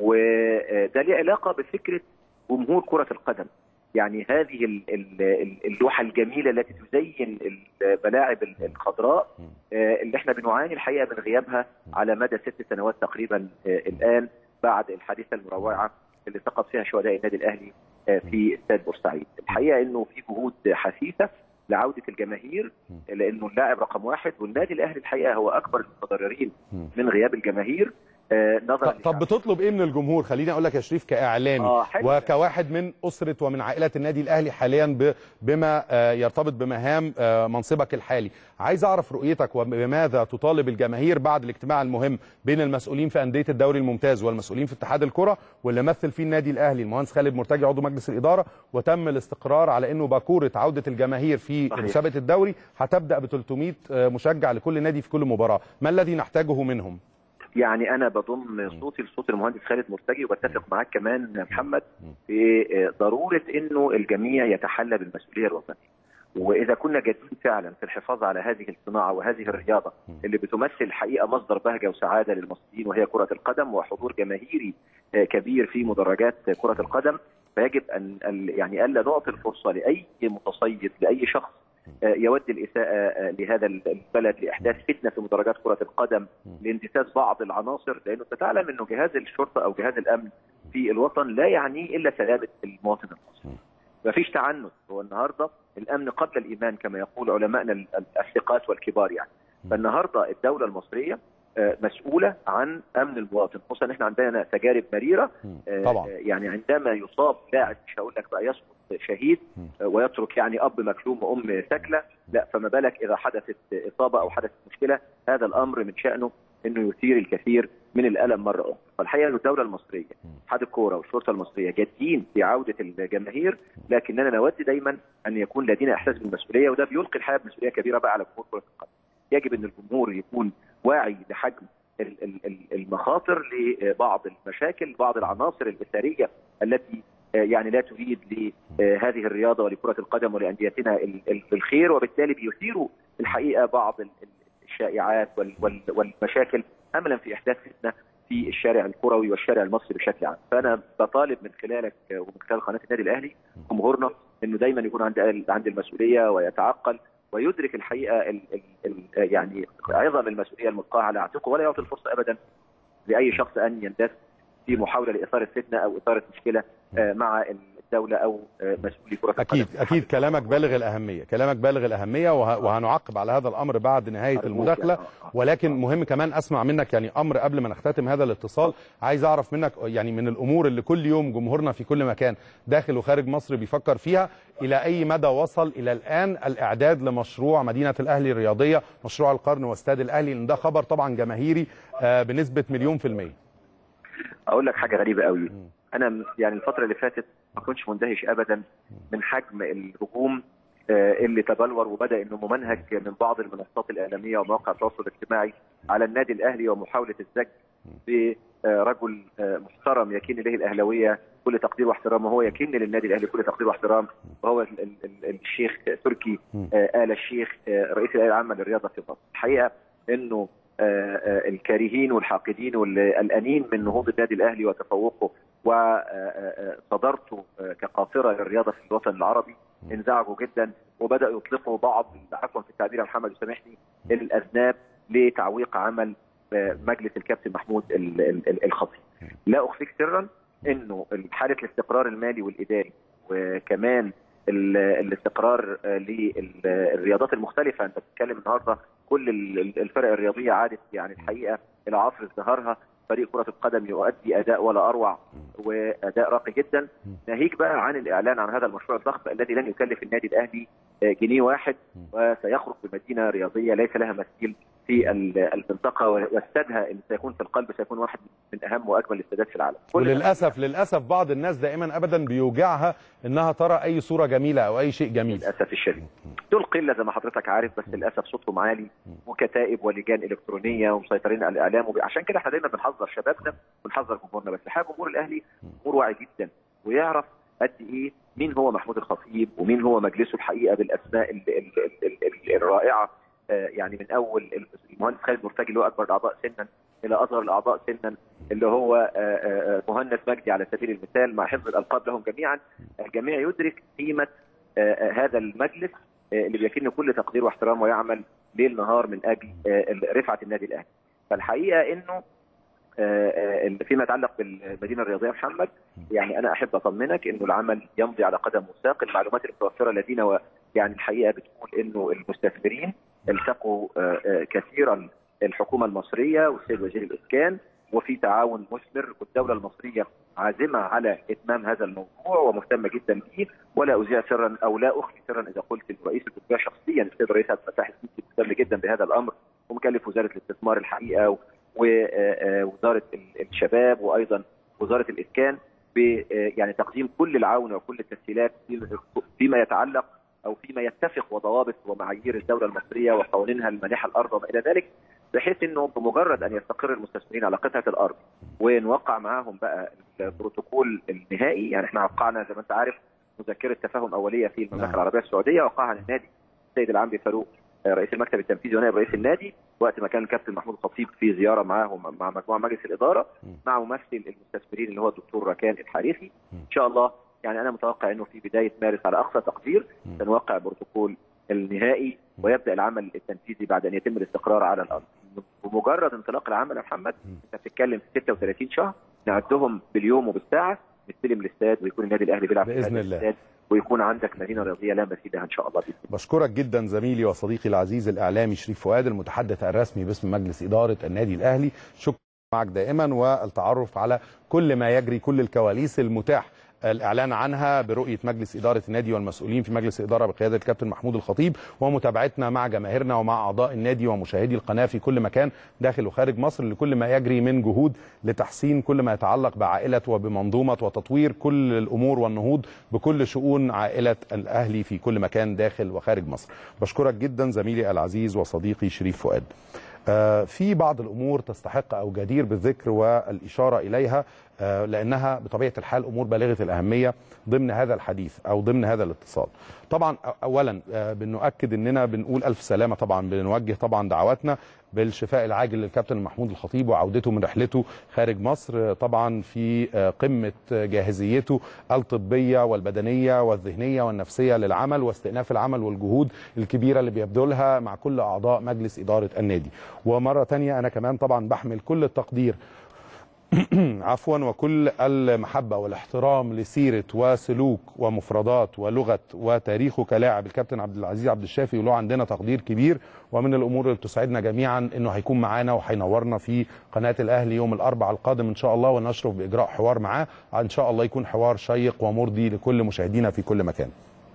B: وده ليه علاقه بفكره جمهور كره القدم يعني هذه اللوحه الجميله التي تزين الملاعب الخضراء اللي احنا بنعاني الحقيقه من غيابها على مدى ست سنوات تقريبا الان بعد الحادثه المروعه اللي سقط فيها شهداء النادي الاهلي في استاد بورسعيد. الحقيقه انه في جهود حثيثه لعوده الجماهير لانه اللاعب رقم واحد والنادي الاهلي الحقيقه هو اكبر المتضررين من غياب الجماهير
A: نظرا طب بتطلب ايه من الجمهور خليني اقول لك يا شريف كاعلامي آه وكواحد من اسره ومن عائله النادي الاهلي حاليا بما يرتبط بمهام منصبك الحالي عايز اعرف رؤيتك وبماذا تطالب الجماهير بعد الاجتماع المهم بين المسؤولين في انديه الدوري الممتاز والمسؤولين في اتحاد الكره واللي مثل فيه النادي الاهلي المهندس خالد مرتجي عضو مجلس الاداره وتم الاستقرار على انه باكوره عوده الجماهير في مسابقه الدوري هتبدا ب 300 مشجع لكل نادي في كل مباراه ما الذي نحتاجه منهم
B: يعني انا بضم صوتي لصوت المهندس خالد مرتجي وبتفق معاك كمان يا محمد في ضروره انه الجميع يتحلى بالمسؤوليه الوطنيه واذا كنا جادين فعلا في الحفاظ على هذه الصناعه وهذه الرياضه اللي بتمثل الحقيقه مصدر بهجه وسعاده للمصريين وهي كره القدم وحضور جماهيري كبير في مدرجات كره القدم فيجب ان يعني الا نعطي الفرصه لاي متصيد لاي شخص يود الاساءه لهذا البلد لاحداث فتنه في مدرجات كره القدم لانتساس بعض العناصر لانه تعلم انه جهاز الشرطه او جهاز الامن في الوطن لا يعنيه الا سلامه المواطن المصري. ما فيش تعنت هو النهارده الامن قبل الايمان كما يقول علمائنا الثقات والكبار يعني فالنهارده الدوله المصريه مسؤوله عن امن المواطن خصوصا ان احنا عندنا تجارب مريره
A: طبعا
B: يعني عندما يصاب لاعب مش هقول لك بقى يسقط شهيد ويترك يعني اب مكلوم وام ساكله لا فما بالك اذا حدثت اصابه او حدثت مشكله هذا الامر من شانه انه يثير الكثير من الالم مره اخرى فالحقيقه ان الدوله المصريه اتحاد الكوره والشرطه المصريه جادين في عوده الجماهير لكننا نود دايما ان يكون لدينا احساس بالمسؤوليه وده بيلقي الحياه بمسؤوليه كبيره بقى على جمهور كره القدم يجب ان الجمهور يكون واعي لحجم المخاطر لبعض المشاكل بعض العناصر الاثاريه التي يعني لا تريد لهذه الرياضه ولكره القدم ولانديتنا الخير وبالتالي بيثيروا الحقيقه بعض الشائعات والمشاكل املا في احداث فتنه في الشارع الكروي والشارع المصري بشكل عام فانا بطالب من خلالك ومن خلال قناه النادي الاهلي جمهورنا انه دايما يكون عند عند المسؤوليه ويتعقل ويدرك الحقيقه ال ال ال يعني عظم المسؤوليه الملقاه على عاتقه ولا يعطي الفرصه ابدا لاي شخص ان يندس في محاوله لاثاره فتنه او اثاره مشكله مع الدوله او مسؤولي كره القدم
A: اكيد اكيد كلامك بالغ الاهميه كلامك بالغ الاهميه وهنعقب على هذا الامر بعد نهايه المداخله ولكن مهم كمان اسمع منك يعني امر قبل ما نختتم هذا الاتصال عايز اعرف منك يعني من الامور اللي كل يوم جمهورنا في كل مكان داخل وخارج مصر بيفكر فيها الى اي مدى وصل الى الان الاعداد لمشروع مدينه الاهلي الرياضيه مشروع القرن واستاد الاهلي لان ده خبر طبعا جماهيري بنسبه مليون في الميه
B: اقول لك حاجه غريبه قوي انا يعني الفتره اللي فاتت ما كنتش مندهش ابدا من حجم الهجوم اللي تبلور وبدا انه ممنهج من بعض المنصات الاعلاميه ومواقع التواصل الاجتماعي على النادي الاهلي ومحاوله الزج برجل محترم يكن له الاهلاويه كل تقدير واحترام وهو يكن للنادي الاهلي كل تقدير واحترام وهو الشيخ تركي ال الشيخ رئيس الهيئه العامه للرياضه في مصر الحقيقه انه الكارهين والحاقدين والقلقانين من نهوض النادي الاهلي وتفوقه وصدرته كقاطره للرياضه في الوطن العربي انزعجوا جدا وبداوا يطلقوا بعض عفوا في التعبير يا محمد وسامحني الاذناب لتعويق عمل مجلس الكابتن محمود الخطيب. لا اخفيك سرا انه حاله الاستقرار المالي والاداري وكمان الاستقرار للرياضات المختلفه انت بتتكلم النهارده كل الفرق الرياضيه عادت يعني الحقيقه الى عصر ازدهارها فريق كره القدم يؤدي اداء ولا اروع واداء راقي جدا ناهيك بقى عن الاعلان عن هذا المشروع الضخم الذي لن يكلف النادي الاهلي جنيه واحد وسيخرج بمدينه رياضيه ليس لها مثيل في المنطقه واستادها اللي سيكون في القلب سيكون واحد من اهم واجمل الاستادات في العالم
A: وللاسف للاسف بعض الناس دائما ابدا بيوجعها انها ترى اي صوره جميله او اي شيء جميل
B: للاسف الشديد دول قله زي ما حضرتك عارف بس للاسف صوتهم عالي وكتائب ولجان الكترونيه ومسيطرين على الاعلام عشان كده احنا دايما بنحذر شبابنا ونحذر جمهورنا بس الحقيقه جمهور الاهلي جمهور واعي جدا ويعرف قد ايه مين هو محمود الخطيب ومين هو مجلسه الحقيقه بالاسماء ال ال ال ال الرائعه يعني من اول المهندس خالد مرتجي اللي هو اكبر الاعضاء سنا الى اصغر الاعضاء سنا اللي هو مهندس مجدي على سبيل المثال مع حفظ الالقاب لهم جميعا الجميع يدرك قيمه هذا المجلس اللي بيكن كل تقدير واحترام ويعمل ليل نهار من اجل رفعه النادي الاهلي فالحقيقه انه فيما يتعلق بالمدينه الرياضيه محمد يعني انا احب اطمنك انه العمل يمضي على قدم وساق المعلومات المتوفره لدينا يعني الحقيقه بتقول انه المستثمرين التقوا كثيرا الحكومه المصريه والسيد وزير الاسكان وفي تعاون مثمر والدوله المصريه عازمه على اتمام هذا الموضوع ومهتمه جدا به ولا اذيع سرا او لا اخفي سرا اذا قلت ان رئيس الجمهوريه شخصيا السيد رئيس عبد الفتاح السيسي مهتم جدا بهذا الامر ومكلف وزاره الاستثمار الحقيقه ووزاره الشباب وايضا وزاره الاسكان ب يعني تقديم كل العون وكل التسهيلات فيما يتعلق او فيما يتفق وضوابط ومعايير الدوله المصريه وقوانينها المانحه الارض وما الى ذلك بحيث انه بمجرد ان يستقر المستثمرين على قطعه الارض ونوقع معاهم بقى البروتوكول النهائي يعني احنا وقعنا زي ما انت عارف مذكره تفاهم اوليه في المملكه العربيه السعوديه وقعها النادي السيد العمري فاروق رئيس المكتب التنفيذي ونائب رئيس النادي وقت ما كان الكابتن محمود الخطيب في زياره معاهم مع مجموعه مجلس الاداره مع ممثل المستثمرين اللي هو الدكتور ركان الحارثي ان شاء الله يعني انا متوقع انه في بدايه مارس على اقصى تقدير سنوقع بروتوكول النهائي ويبدا العمل التنفيذي بعد ان يتم الاستقرار على الارض بمجرد انطلاق العمل يا محمد انت بتتكلم في 36 شهر نعدهم باليوم وبالساعه نستلم الاستاد ويكون النادي الاهلي بيلعب في
A: بإذن
B: هذا
A: الله.
B: الاستاد ويكون عندك مدينه رياضيه لا مثيل ان شاء الله بإذن الله.
A: بشكرك جدا زميلي وصديقي العزيز الاعلامي شريف فؤاد المتحدث الرسمي باسم مجلس اداره النادي الاهلي شكرا معك دائما والتعرف على كل ما يجري كل الكواليس المتاح الاعلان عنها برؤيه مجلس اداره النادي والمسؤولين في مجلس الاداره بقياده الكابتن محمود الخطيب ومتابعتنا مع جماهيرنا ومع اعضاء النادي ومشاهدي القناه في كل مكان داخل وخارج مصر لكل ما يجري من جهود لتحسين كل ما يتعلق بعائله وبمنظومه وتطوير كل الامور والنهوض بكل شؤون عائله الاهلي في كل مكان داخل وخارج مصر. بشكرك جدا زميلي العزيز وصديقي شريف فؤاد. آه، في بعض الامور تستحق او جدير بالذكر والاشاره اليها آه، لانها بطبيعه الحال امور بالغه الاهميه ضمن هذا الحديث او ضمن هذا الاتصال. طبعا أ- اولا آه، بنؤكد اننا بنقول الف سلامه طبعا بنوجه طبعا دعواتنا بالشفاء العاجل للكابتن محمود الخطيب وعودته من رحلته خارج مصر آه، طبعا في آه، قمه جاهزيته الطبيه والبدنيه والذهنيه والنفسيه للعمل واستئناف العمل والجهود الكبيره اللي بيبذلها مع كل اعضاء مجلس اداره النادي. ومره تانية انا كمان طبعا بحمل كل التقدير عفوا وكل المحبة والاحترام لسيرة وسلوك ومفردات ولغة وتاريخه كلاعب الكابتن عبد العزيز عبد الشافي وله عندنا تقدير كبير ومن الأمور اللي بتسعدنا جميعا أنه هيكون معانا وهينورنا في قناة الأهلي يوم الأربعاء القادم إن شاء الله ونشرف بإجراء حوار معاه إن شاء الله يكون حوار شيق ومرضي لكل مشاهدينا في كل مكان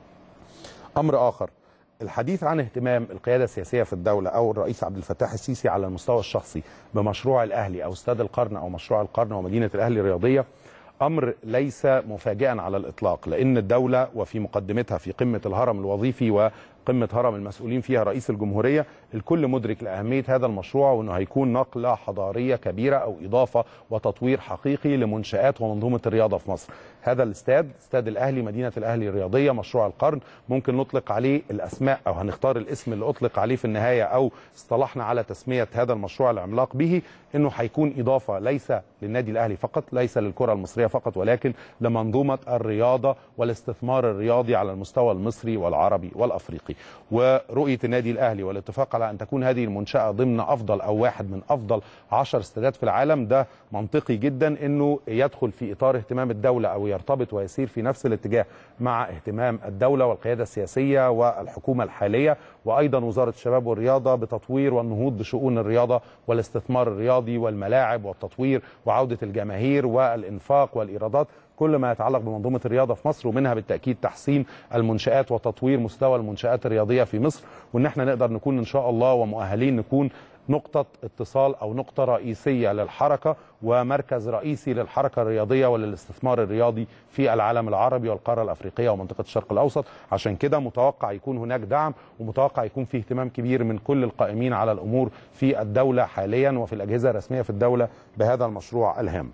A: امر اخر الحديث عن اهتمام القياده السياسيه في الدوله او الرئيس عبد الفتاح السيسي على المستوى الشخصي بمشروع الاهلي او استاد القرن او مشروع القرن ومدينه الاهلي الرياضيه امر ليس مفاجئا على الاطلاق لان الدوله وفي مقدمتها في قمه الهرم الوظيفي وقمه هرم المسؤولين فيها رئيس الجمهوريه الكل مدرك لاهميه هذا المشروع وانه هيكون نقله حضاريه كبيره او اضافه وتطوير حقيقي لمنشات ومنظومه الرياضه في مصر هذا الاستاد استاد الاهلي مدينه الاهلي الرياضيه مشروع القرن ممكن نطلق عليه الاسماء او هنختار الاسم اللي اطلق عليه في النهايه او اصطلحنا على تسميه هذا المشروع العملاق به انه هيكون اضافه ليس للنادي الاهلي فقط ليس للكره المصريه فقط ولكن لمنظومه الرياضه والاستثمار الرياضي على المستوى المصري والعربي والافريقي ورؤيه النادي الاهلي والاتفاق على ان تكون هذه المنشاه ضمن افضل او واحد من افضل عشر استادات في العالم ده منطقي جدا انه يدخل في اطار اهتمام الدوله او يرتبط ويسير في نفس الاتجاه مع اهتمام الدوله والقياده السياسيه والحكومه الحاليه وايضا وزاره الشباب والرياضه بتطوير والنهوض بشؤون الرياضه والاستثمار الرياضي والملاعب والتطوير وعوده الجماهير والانفاق والايرادات كل ما يتعلق بمنظومه الرياضه في مصر ومنها بالتاكيد تحسين المنشات وتطوير مستوى المنشات الرياضيه في مصر وان احنا نقدر نكون ان شاء الله ومؤهلين نكون نقطة اتصال أو نقطة رئيسية للحركة ومركز رئيسي للحركة الرياضية وللاستثمار الرياضي في العالم العربي والقارة الأفريقية ومنطقة الشرق الأوسط عشان كده متوقع يكون هناك دعم ومتوقع يكون فيه اهتمام كبير من كل القائمين على الأمور في الدولة حاليا وفي الأجهزة الرسمية في الدولة بهذا المشروع الهام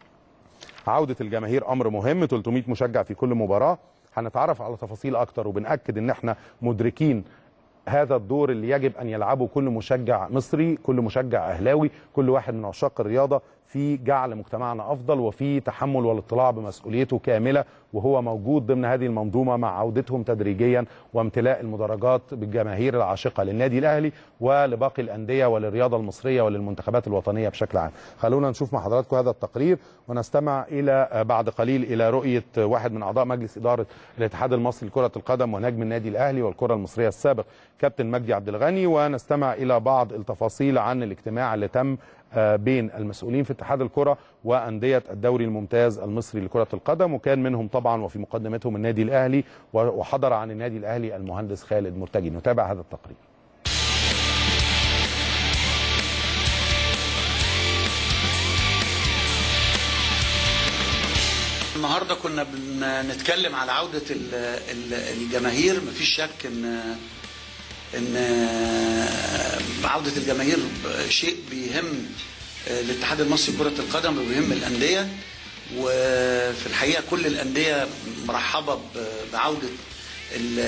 A: عودة الجماهير أمر مهم 300 مشجع في كل مباراة هنتعرف على تفاصيل أكتر وبنأكد إن احنا مدركين هذا الدور اللي يجب ان يلعبه كل مشجع مصري كل مشجع اهلاوي كل واحد من عشاق الرياضه في جعل مجتمعنا افضل وفي تحمل والاطلاع بمسؤوليته كامله وهو موجود ضمن هذه المنظومه مع عودتهم تدريجيا وامتلاء المدرجات بالجماهير العاشقه للنادي الاهلي ولباقي الانديه وللرياضه المصريه وللمنتخبات الوطنيه بشكل عام. خلونا نشوف مع حضراتكم هذا التقرير ونستمع الى بعد قليل الى رؤيه واحد من اعضاء مجلس اداره الاتحاد المصري لكره القدم ونجم النادي الاهلي والكره المصريه السابق كابتن مجدي عبد الغني ونستمع الى بعض التفاصيل عن الاجتماع اللي تم بين المسؤولين في اتحاد الكره وانديه الدوري الممتاز المصري لكره القدم وكان منهم طبعا وفي مقدمتهم النادي الاهلي وحضر عن النادي الاهلي المهندس خالد مرتجي نتابع هذا التقرير
C: النهارده كنا بنتكلم على عوده الجماهير مفيش شك ان ان عوده الجماهير شيء بيهم الاتحاد المصري لكره القدم وبيهم الانديه وفي الحقيقه كل الانديه مرحبه بعوده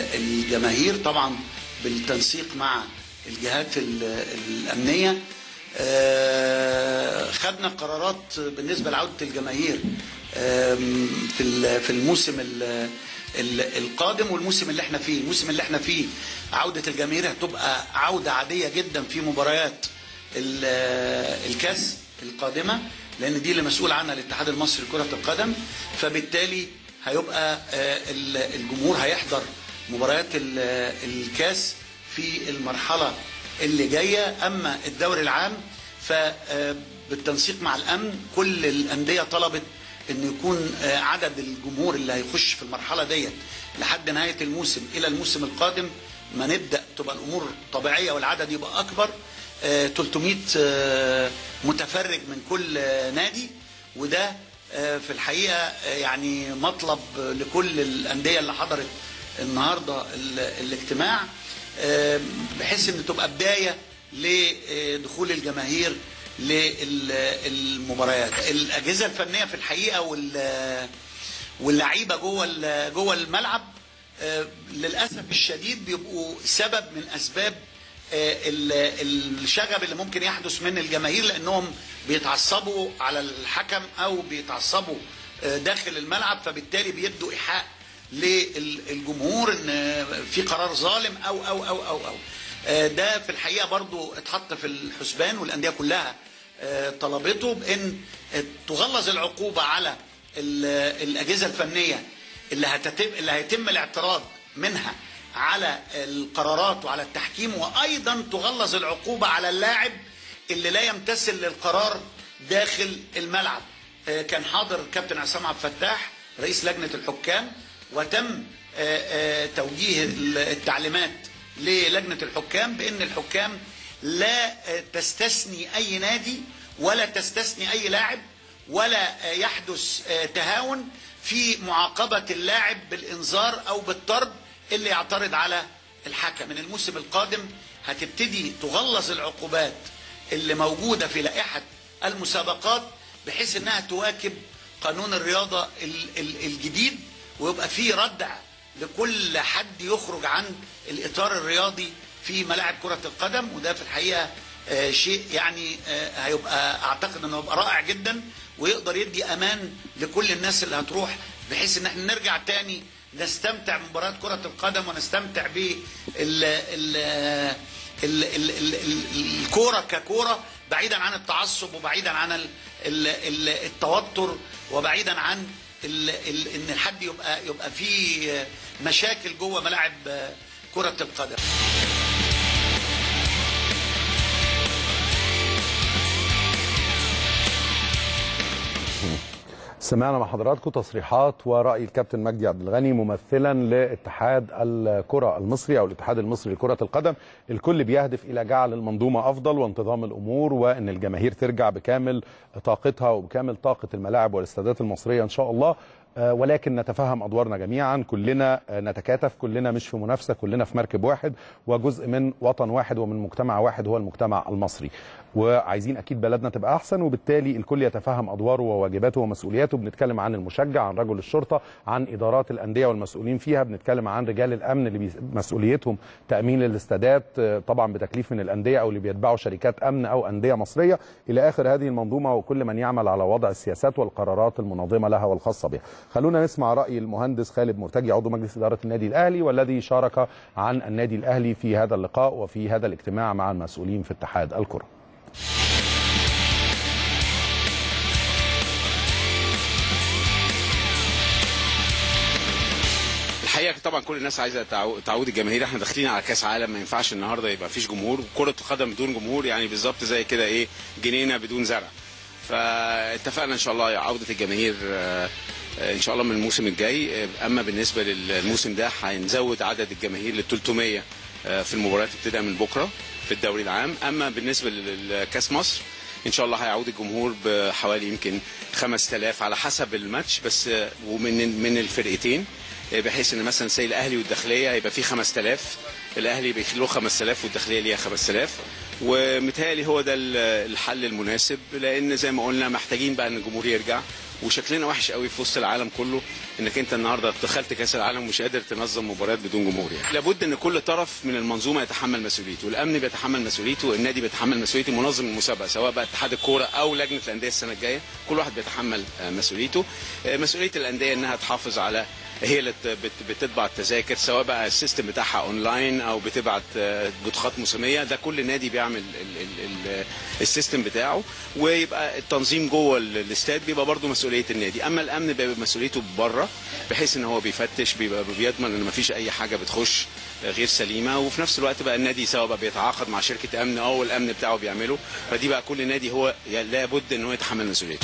C: الجماهير طبعا بالتنسيق مع الجهات الامنيه آه، خدنا قرارات بالنسبه لعوده الجماهير آم، في ال- في الموسم ال- ال- القادم والموسم اللي احنا فيه الموسم اللي احنا فيه عوده الجماهير هتبقى عوده عاديه جدا في مباريات ال- الكاس القادمه لان دي اللي مسؤول عنها الاتحاد المصري لكره القدم فبالتالي هيبقى آه، ال- الجمهور هيحضر مباريات ال- الكاس في المرحله اللي جايه اما الدوري العام فبالتنسيق مع الامن كل الانديه طلبت ان يكون آه، عدد الجمهور اللي هيخش في المرحله ديت لحد نهايه الموسم الى الموسم القادم ما نبدا تبقى الامور طبيعيه والعدد يبقى اكبر آه، 300 آه، متفرج من كل آه، نادي وده آه، في الحقيقه آه، يعني مطلب لكل الانديه اللي حضرت النهارده ال- الاجتماع آه، بحيث ان تبقى بدايه لدخول الجماهير للمباريات الاجهزه الفنيه في الحقيقه وال- واللعيبه جوه ال- جوه الملعب آه، للاسف الشديد بيبقوا سبب من اسباب آه، ال- الشغب اللي ممكن يحدث من الجماهير لانهم بيتعصبوا على الحكم او بيتعصبوا آه، داخل الملعب فبالتالي بيدوا ايحاء للجمهور ان في قرار ظالم او او او او او آه، ده في الحقيقه برضو اتحط في الحسبان والانديه كلها آه، طلبته بان تغلظ العقوبه على ال- الاجهزه الفنيه اللي هتتم اللي هيتم الاعتراض منها على القرارات وعلى التحكيم وايضا تغلظ العقوبه على اللاعب اللي لا يمتثل للقرار داخل الملعب آه، كان حاضر كابتن عصام عبد الفتاح رئيس لجنه الحكام وتم آه، آه، توجيه التعليمات للجنه الحكام بان الحكام لا آه، تستثني اي نادي ولا تستثني اي لاعب ولا آه، يحدث آه، تهاون في معاقبه اللاعب بالانذار او بالطرد اللي يعترض على الحكم من الموسم القادم هتبتدي تغلظ العقوبات اللي موجوده في لائحه المسابقات بحيث انها تواكب قانون الرياضه ال- ال- الجديد ويبقى في ردع لكل حد يخرج عن الاطار الرياضي في ملاعب كره القدم وده في الحقيقه آه، شيء يعني آه، هيبقى اعتقد انه هيبقى رائع جدا ويقدر يدي امان لكل الناس اللي هتروح بحيث ان احنا نرجع تاني نستمتع بمباريات كرة القدم ونستمتع ب ال- ال- ال- ال- ال- ال- الكورة ككورة بعيدا عن التعصب وبعيدا عن ال- ال- ال- التوتر وبعيدا عن ال- ال- ان حد يبقى يبقى في مشاكل جوه ملاعب كرة القدم
A: سمعنا مع حضراتكم تصريحات ورأي الكابتن مجدي عبد الغني ممثلا لاتحاد الكرة المصري أو الاتحاد المصري لكرة القدم الكل بيهدف إلى جعل المنظومة أفضل وانتظام الأمور وأن الجماهير ترجع بكامل طاقتها وبكامل طاقة الملاعب والاستادات المصرية إن شاء الله آه، ولكن نتفهم ادوارنا جميعا كلنا آه، نتكاتف كلنا مش في منافسه كلنا في مركب واحد وجزء من وطن واحد ومن مجتمع واحد هو المجتمع المصري وعايزين اكيد بلدنا تبقى احسن وبالتالي الكل يتفهم ادواره وواجباته ومسؤولياته بنتكلم عن المشجع عن رجل الشرطه عن ادارات الانديه والمسؤولين فيها بنتكلم عن رجال الامن اللي بيس- مسؤوليتهم تامين الاستادات آه، طبعا بتكليف من الانديه او اللي بيتبعوا شركات امن او انديه مصريه الى اخر هذه المنظومه وكل من يعمل على وضع السياسات والقرارات المنظمه لها والخاصه بها خلونا نسمع راي المهندس خالد مرتجي عضو مجلس اداره النادي الاهلي والذي شارك عن النادي الاهلي في هذا اللقاء وفي هذا الاجتماع مع المسؤولين في اتحاد الكره
D: الحقيقه طبعا كل الناس عايزه تعو- تعود الجماهير احنا داخلين على كاس عالم ما ينفعش النهارده يبقى فيش جمهور كره القدم بدون جمهور يعني بالظبط زي كده ايه جنينه بدون زرع فاتفقنا ان شاء الله عوده الجماهير آه، آه، ان شاء الله من الموسم الجاي آه، اما بالنسبه للموسم ده هنزود عدد الجماهير ل 300 آه، في المباريات ابتداء من بكره في الدوري العام اما بالنسبه لكاس مصر ان شاء الله هيعود الجمهور بحوالي يمكن 5000 على حسب الماتش بس آه، ومن من الفرقتين بحيث ان مثلا زي الاهلي والداخليه هيبقى فيه 5000 الاهلي بيخلوه 5000 والداخليه ليها 5000 ومتهيألي هو ده ال- الحل المناسب لان زي ما قلنا محتاجين بقى ان الجمهور يرجع وشكلنا وحش قوي في وسط العالم كله انك انت النهارده دخلت كاس العالم ومش قادر تنظم مباريات بدون جمهور يعني لابد ان كل طرف من المنظومه يتحمل مسؤوليته الامن بيتحمل مسؤوليته النادي بيتحمل مسؤوليته منظم المسابقه سواء بقى اتحاد الكوره او لجنه الانديه السنه الجايه كل واحد بيتحمل آه، مسؤوليته آه، مسؤوليه الانديه انها تحافظ على هي اللي بت- بت- بتطبع التذاكر سواء بقى السيستم بتاعها اونلاين او بتبعت آه، بطاقات موسميه ده كل نادي بيعمل ال ال ال السيستم بتاعه ويبقى التنظيم جوه ال- الاستاد بيبقى برضه مسؤوليه النادي اما الامن بيبقى مسؤوليته بره بحيث ان هو بيفتش بيبقى بيضمن ان مفيش اي حاجه بتخش غير سليمه وفي نفس الوقت بقى النادي سواء بقى بيتعاقد مع شركه امن او الامن بتاعه بيعمله فدي بقى كل نادي هو لابد ان هو يتحمل مسؤوليته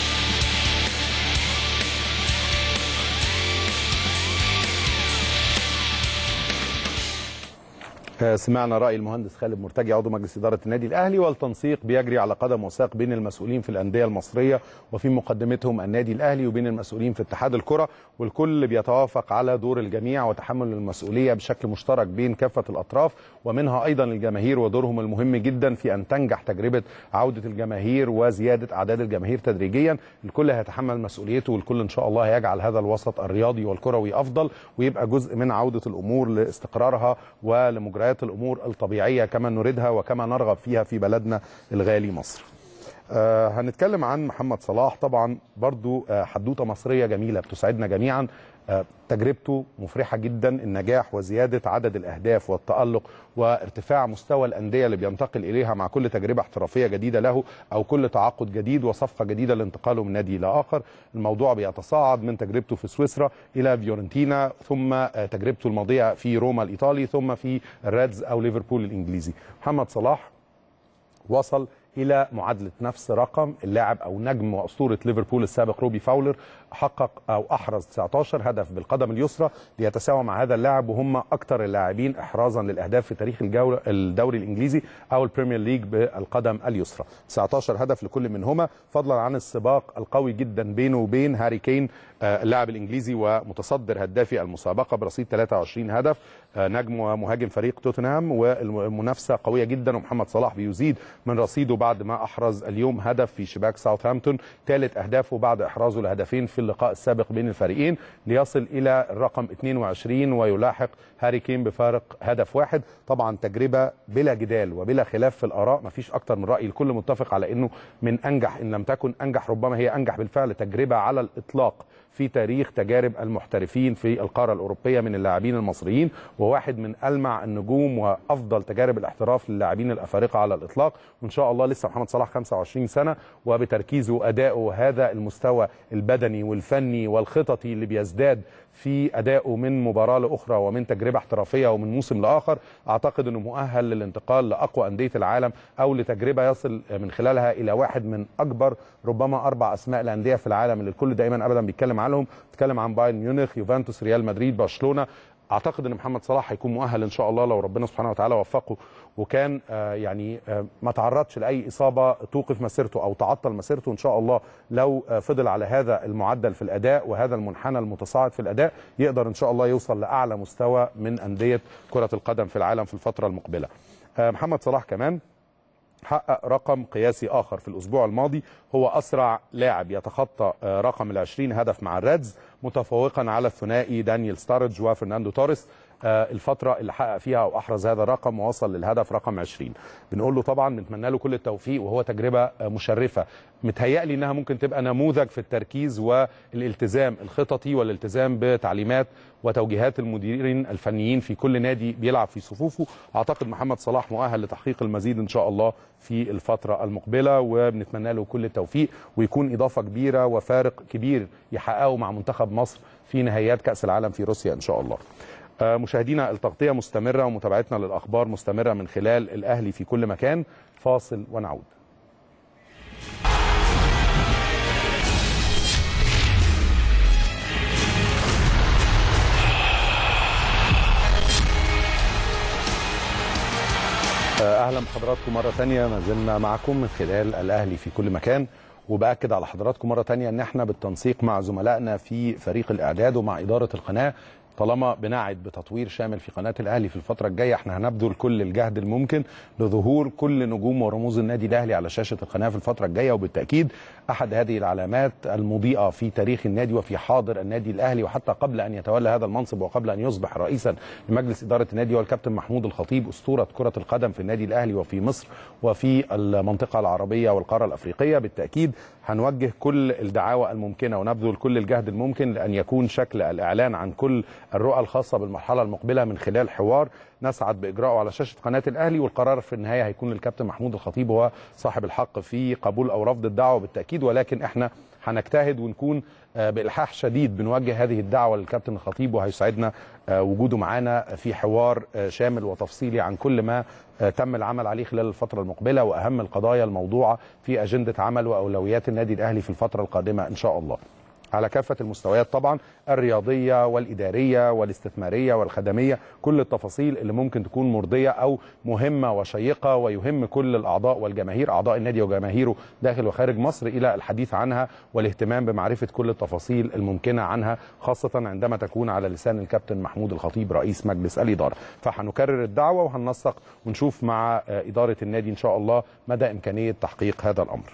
A: آه، سمعنا رأي المهندس خالد مرتجي عضو مجلس إدارة النادي الأهلي والتنسيق بيجري على قدم وساق بين المسؤولين في الأندية المصرية وفي مقدمتهم النادي الأهلي وبين المسؤولين في اتحاد الكرة والكل بيتوافق على دور الجميع وتحمل المسؤولية بشكل مشترك بين كافة الأطراف ومنها أيضا الجماهير ودورهم المهم جدا في أن تنجح تجربة عودة الجماهير وزيادة أعداد الجماهير تدريجيا الكل هيتحمل مسؤوليته والكل إن شاء الله هيجعل هذا الوسط الرياضي والكروي أفضل ويبقى جزء من عودة الأمور لاستقرارها ولمجريات الأمور الطبيعية كما نريدها وكما نرغب فيها في بلدنا الغالي مصر آه هنتكلم عن محمد صلاح طبعا برضو آه حدوته مصريه جميله بتسعدنا جميعا آه تجربته مفرحه جدا النجاح وزياده عدد الاهداف والتالق وارتفاع مستوى الانديه اللي بينتقل اليها مع كل تجربه احترافيه جديده له او كل تعاقد جديد وصفقه جديده لانتقاله من نادي الى اخر الموضوع بيتصاعد من تجربته في سويسرا الى فيورنتينا ثم آه تجربته الماضيه في روما الايطالي ثم في الريدز او ليفربول الانجليزي محمد صلاح وصل الى معادله نفس رقم اللاعب او نجم واسطوره ليفربول السابق روبي فاولر حقق او احرز 19 هدف بالقدم اليسرى ليتساوى مع هذا اللاعب وهم اكثر اللاعبين احرازا للاهداف في تاريخ الجولة الدوري الانجليزي او البريمير ليج بالقدم اليسرى 19 هدف لكل منهما فضلا عن السباق القوي جدا بينه وبين هاري كين آه، اللاعب الانجليزي ومتصدر هدافي المسابقه برصيد 23 هدف آه، نجم ومهاجم فريق توتنهام والمنافسه قويه جدا ومحمد صلاح بيزيد من رصيده بعد ما احرز اليوم هدف في شباك ساوثهامبتون ثالث اهدافه بعد احرازه لهدفين في اللقاء السابق بين الفريقين ليصل الى الرقم 22 ويلاحق هاري كين بفارق هدف واحد طبعا تجربه بلا جدال وبلا خلاف في الاراء مفيش اكتر من راي الكل متفق على انه من انجح ان لم تكن انجح ربما هي انجح بالفعل تجربه على الاطلاق في تاريخ تجارب المحترفين في القاره الاوروبيه من اللاعبين المصريين وواحد من المع النجوم وافضل تجارب الاحتراف للاعبين الافارقه على الاطلاق وان شاء الله لسه محمد صلاح 25 سنه وبتركيزه وادائه هذا المستوى البدني والفني والخططي اللي بيزداد في ادائه من مباراه لاخرى ومن تجربه احترافيه ومن موسم لاخر اعتقد انه مؤهل للانتقال لاقوى انديه العالم او لتجربه يصل من خلالها الى واحد من اكبر ربما اربع اسماء الانديه في العالم اللي الكل دايما ابدا بيتكلم عنهم بيتكلم عن بايرن ميونخ يوفنتوس ريال مدريد برشلونه اعتقد ان محمد صلاح هيكون مؤهل ان شاء الله لو ربنا سبحانه وتعالى وفقه وكان آه يعني آه ما تعرضش لاي اصابه توقف مسيرته او تعطل مسيرته ان شاء الله لو آه فضل على هذا المعدل في الاداء وهذا المنحنى المتصاعد في الاداء يقدر ان شاء الله يوصل لاعلى مستوى من انديه كره القدم في العالم في الفتره المقبله. محمد صلاح كمان حقق رقم قياسي اخر في الاسبوع الماضي هو اسرع لاعب يتخطى رقم ال 20 هدف مع الريدز متفوقا على الثنائي دانيال ستارج وفرناندو توريس الفتره اللي حقق فيها او احرز هذا الرقم ووصل للهدف رقم 20 بنقول له طبعا بنتمنى له كل التوفيق وهو تجربه مشرفه متهيألي انها ممكن تبقى نموذج في التركيز والالتزام الخططي والالتزام بتعليمات وتوجيهات المديرين الفنيين في كل نادي بيلعب في صفوفه اعتقد محمد صلاح مؤهل لتحقيق المزيد ان شاء الله في الفتره المقبله وبنتمنى له كل التوفيق ويكون اضافه كبيره وفارق كبير يحققه مع منتخب مصر في نهائيات كاس العالم في روسيا ان شاء الله مشاهدينا التغطيه مستمره ومتابعتنا للاخبار مستمره من خلال الاهلي في كل مكان فاصل ونعود اهلا بحضراتكم مره ثانيه ما زلنا معكم من خلال الاهلي في كل مكان وباكد على حضراتكم مره ثانيه ان احنا بالتنسيق مع زملائنا في فريق الاعداد ومع اداره القناه طالما بنعد بتطوير شامل في قناه الاهلي في الفتره الجايه احنا هنبذل كل الجهد الممكن لظهور كل نجوم ورموز النادي الاهلي على شاشه القناه في الفتره الجايه وبالتاكيد احد هذه العلامات المضيئه في تاريخ النادي وفي حاضر النادي الاهلي وحتى قبل ان يتولى هذا المنصب وقبل ان يصبح رئيسا لمجلس اداره النادي هو الكابتن محمود الخطيب اسطوره كره القدم في النادي الاهلي وفي مصر وفي المنطقه العربيه والقاره الافريقيه بالتاكيد هنوجه كل الدعاوى الممكنه ونبذل كل الجهد الممكن لان يكون شكل الاعلان عن كل الرؤى الخاصه بالمرحله المقبله من خلال حوار نسعد باجراءه على شاشه قناه الاهلي والقرار في النهايه هيكون للكابتن محمود الخطيب هو صاحب الحق في قبول او رفض الدعوه بالتاكيد ولكن احنا هنجتهد ونكون بالحاح شديد بنوجه هذه الدعوه للكابتن الخطيب وهيسعدنا وجوده معانا في حوار شامل وتفصيلي عن كل ما تم العمل عليه خلال الفتره المقبله واهم القضايا الموضوعه في اجنده عمل واولويات النادي الاهلي في الفتره القادمه ان شاء الله. على كافة المستويات طبعا الرياضية والإدارية والاستثمارية والخدمية كل التفاصيل اللي ممكن تكون مرضية أو مهمة وشيقة ويهم كل الأعضاء والجماهير أعضاء النادي وجماهيره داخل وخارج مصر إلى الحديث عنها والاهتمام بمعرفة كل التفاصيل الممكنة عنها خاصة عندما تكون على لسان الكابتن محمود الخطيب رئيس مجلس الإدارة فهنكرر الدعوة وهننسق ونشوف مع إدارة النادي إن شاء الله مدى إمكانية تحقيق هذا الأمر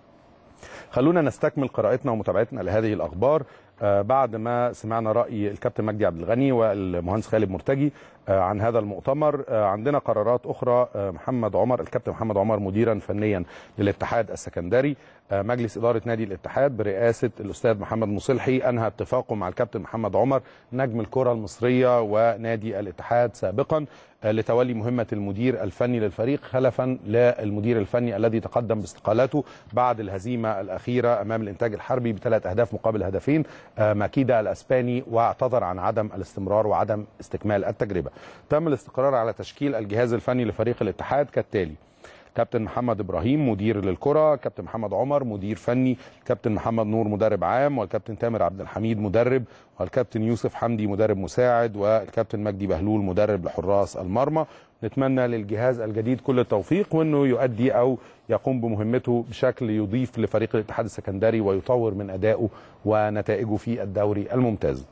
A: خلونا نستكمل قراءتنا ومتابعتنا لهذه الاخبار آه بعد ما سمعنا راي الكابتن مجدي عبد الغني والمهندس خالد مرتجي آه عن هذا المؤتمر آه عندنا قرارات اخرى محمد عمر الكابتن محمد عمر مديرا فنيا للاتحاد السكندري مجلس اداره نادي الاتحاد برئاسه الاستاذ محمد مصلحي انهى اتفاقه مع الكابتن محمد عمر نجم الكره المصريه ونادي الاتحاد سابقا لتولي مهمه المدير الفني للفريق خلفا للمدير الفني الذي تقدم باستقالته بعد الهزيمه الاخيره امام الانتاج الحربي بثلاث اهداف مقابل هدفين ماكيدا الاسباني واعتذر عن عدم الاستمرار وعدم استكمال التجربه. تم الاستقرار على تشكيل الجهاز الفني لفريق الاتحاد كالتالي: كابتن محمد ابراهيم مدير للكره، كابتن محمد عمر مدير فني، كابتن محمد نور مدرب عام، والكابتن تامر عبد الحميد مدرب، والكابتن يوسف حمدي مدرب مساعد، والكابتن مجدي بهلول مدرب لحراس المرمى. نتمنى للجهاز الجديد كل التوفيق وانه يؤدي او يقوم بمهمته بشكل يضيف لفريق الاتحاد السكندري ويطور من ادائه ونتائجه في الدوري الممتاز.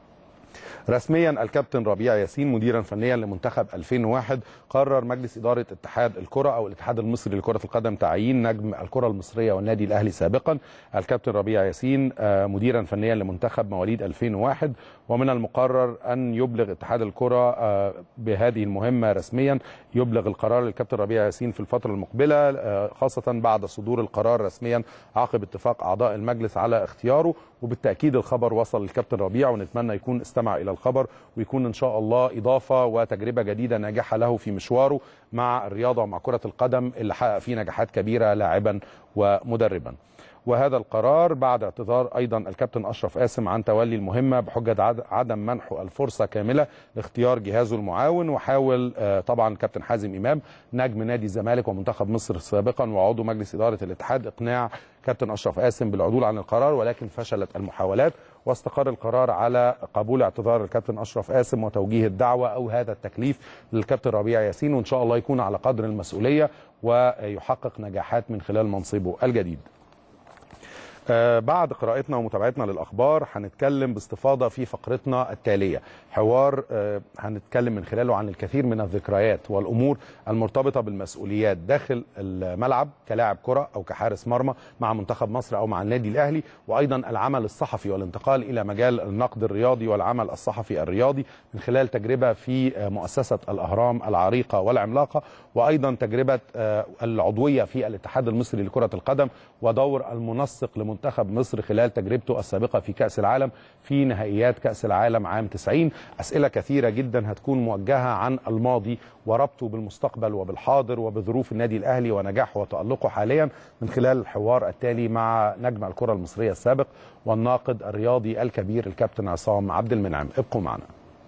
A: رسميا الكابتن ربيع ياسين مديرا فنيا لمنتخب 2001 قرر مجلس اداره اتحاد الكره او الاتحاد المصري لكره القدم تعيين نجم الكره المصريه والنادي الاهلي سابقا الكابتن ربيع ياسين مديرا فنيا لمنتخب مواليد 2001 ومن المقرر ان يبلغ اتحاد الكره بهذه المهمه رسميا يبلغ القرار للكابتن ربيع ياسين في الفتره المقبله خاصه بعد صدور القرار رسميا عقب اتفاق اعضاء المجلس على اختياره وبالتاكيد الخبر وصل للكابتن ربيع ونتمنى يكون استمع الى الخبر ويكون ان شاء الله اضافه وتجربه جديده ناجحه له في مشواره مع الرياضه ومع كره القدم اللي حقق فيه نجاحات كبيره لاعبا ومدربا. وهذا القرار بعد اعتذار ايضا الكابتن اشرف قاسم عن تولي المهمه بحجه عدم منحه الفرصه كامله لاختيار جهازه المعاون وحاول طبعا كابتن حازم امام نجم نادي الزمالك ومنتخب مصر سابقا وعضو مجلس اداره الاتحاد اقناع كابتن اشرف قاسم بالعدول عن القرار ولكن فشلت المحاولات واستقر القرار على قبول اعتذار الكابتن اشرف قاسم وتوجيه الدعوه او هذا التكليف للكابتن ربيع ياسين وان شاء الله يكون على قدر المسؤوليه ويحقق نجاحات من خلال منصبه الجديد. آه بعد قراءتنا ومتابعتنا للاخبار هنتكلم باستفاضه في فقرتنا التاليه حوار آه هنتكلم من خلاله عن الكثير من الذكريات والامور المرتبطه بالمسؤوليات داخل الملعب كلاعب كره او كحارس مرمى مع منتخب مصر او مع النادي الاهلي وايضا العمل الصحفي والانتقال الى مجال النقد الرياضي والعمل الصحفي الرياضي من خلال تجربه في مؤسسه الاهرام العريقه والعملاقه وايضا تجربه آه العضويه في الاتحاد المصري لكره القدم ودور المنسق لمنتخب منتخب مصر خلال تجربته السابقة في كأس العالم في نهائيات كأس العالم عام 90 أسئلة كثيرة جدا هتكون موجهة عن الماضي وربطه بالمستقبل وبالحاضر وبظروف النادي الأهلي ونجاحه وتألقه حاليا من خلال الحوار التالي مع نجم الكرة المصرية السابق والناقد الرياضي الكبير الكابتن عصام عبد المنعم ابقوا معنا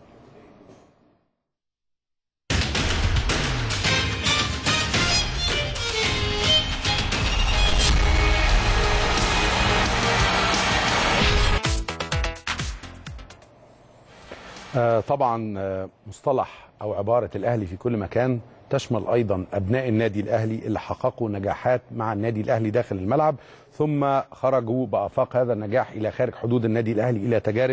A: آه طبعا آه مصطلح او عباره الاهلي في كل مكان تشمل ايضا ابناء النادي الاهلي اللي حققوا نجاحات مع النادي الاهلي داخل الملعب ثم خرجوا بافاق هذا النجاح الى خارج حدود النادي الاهلي الى تجارب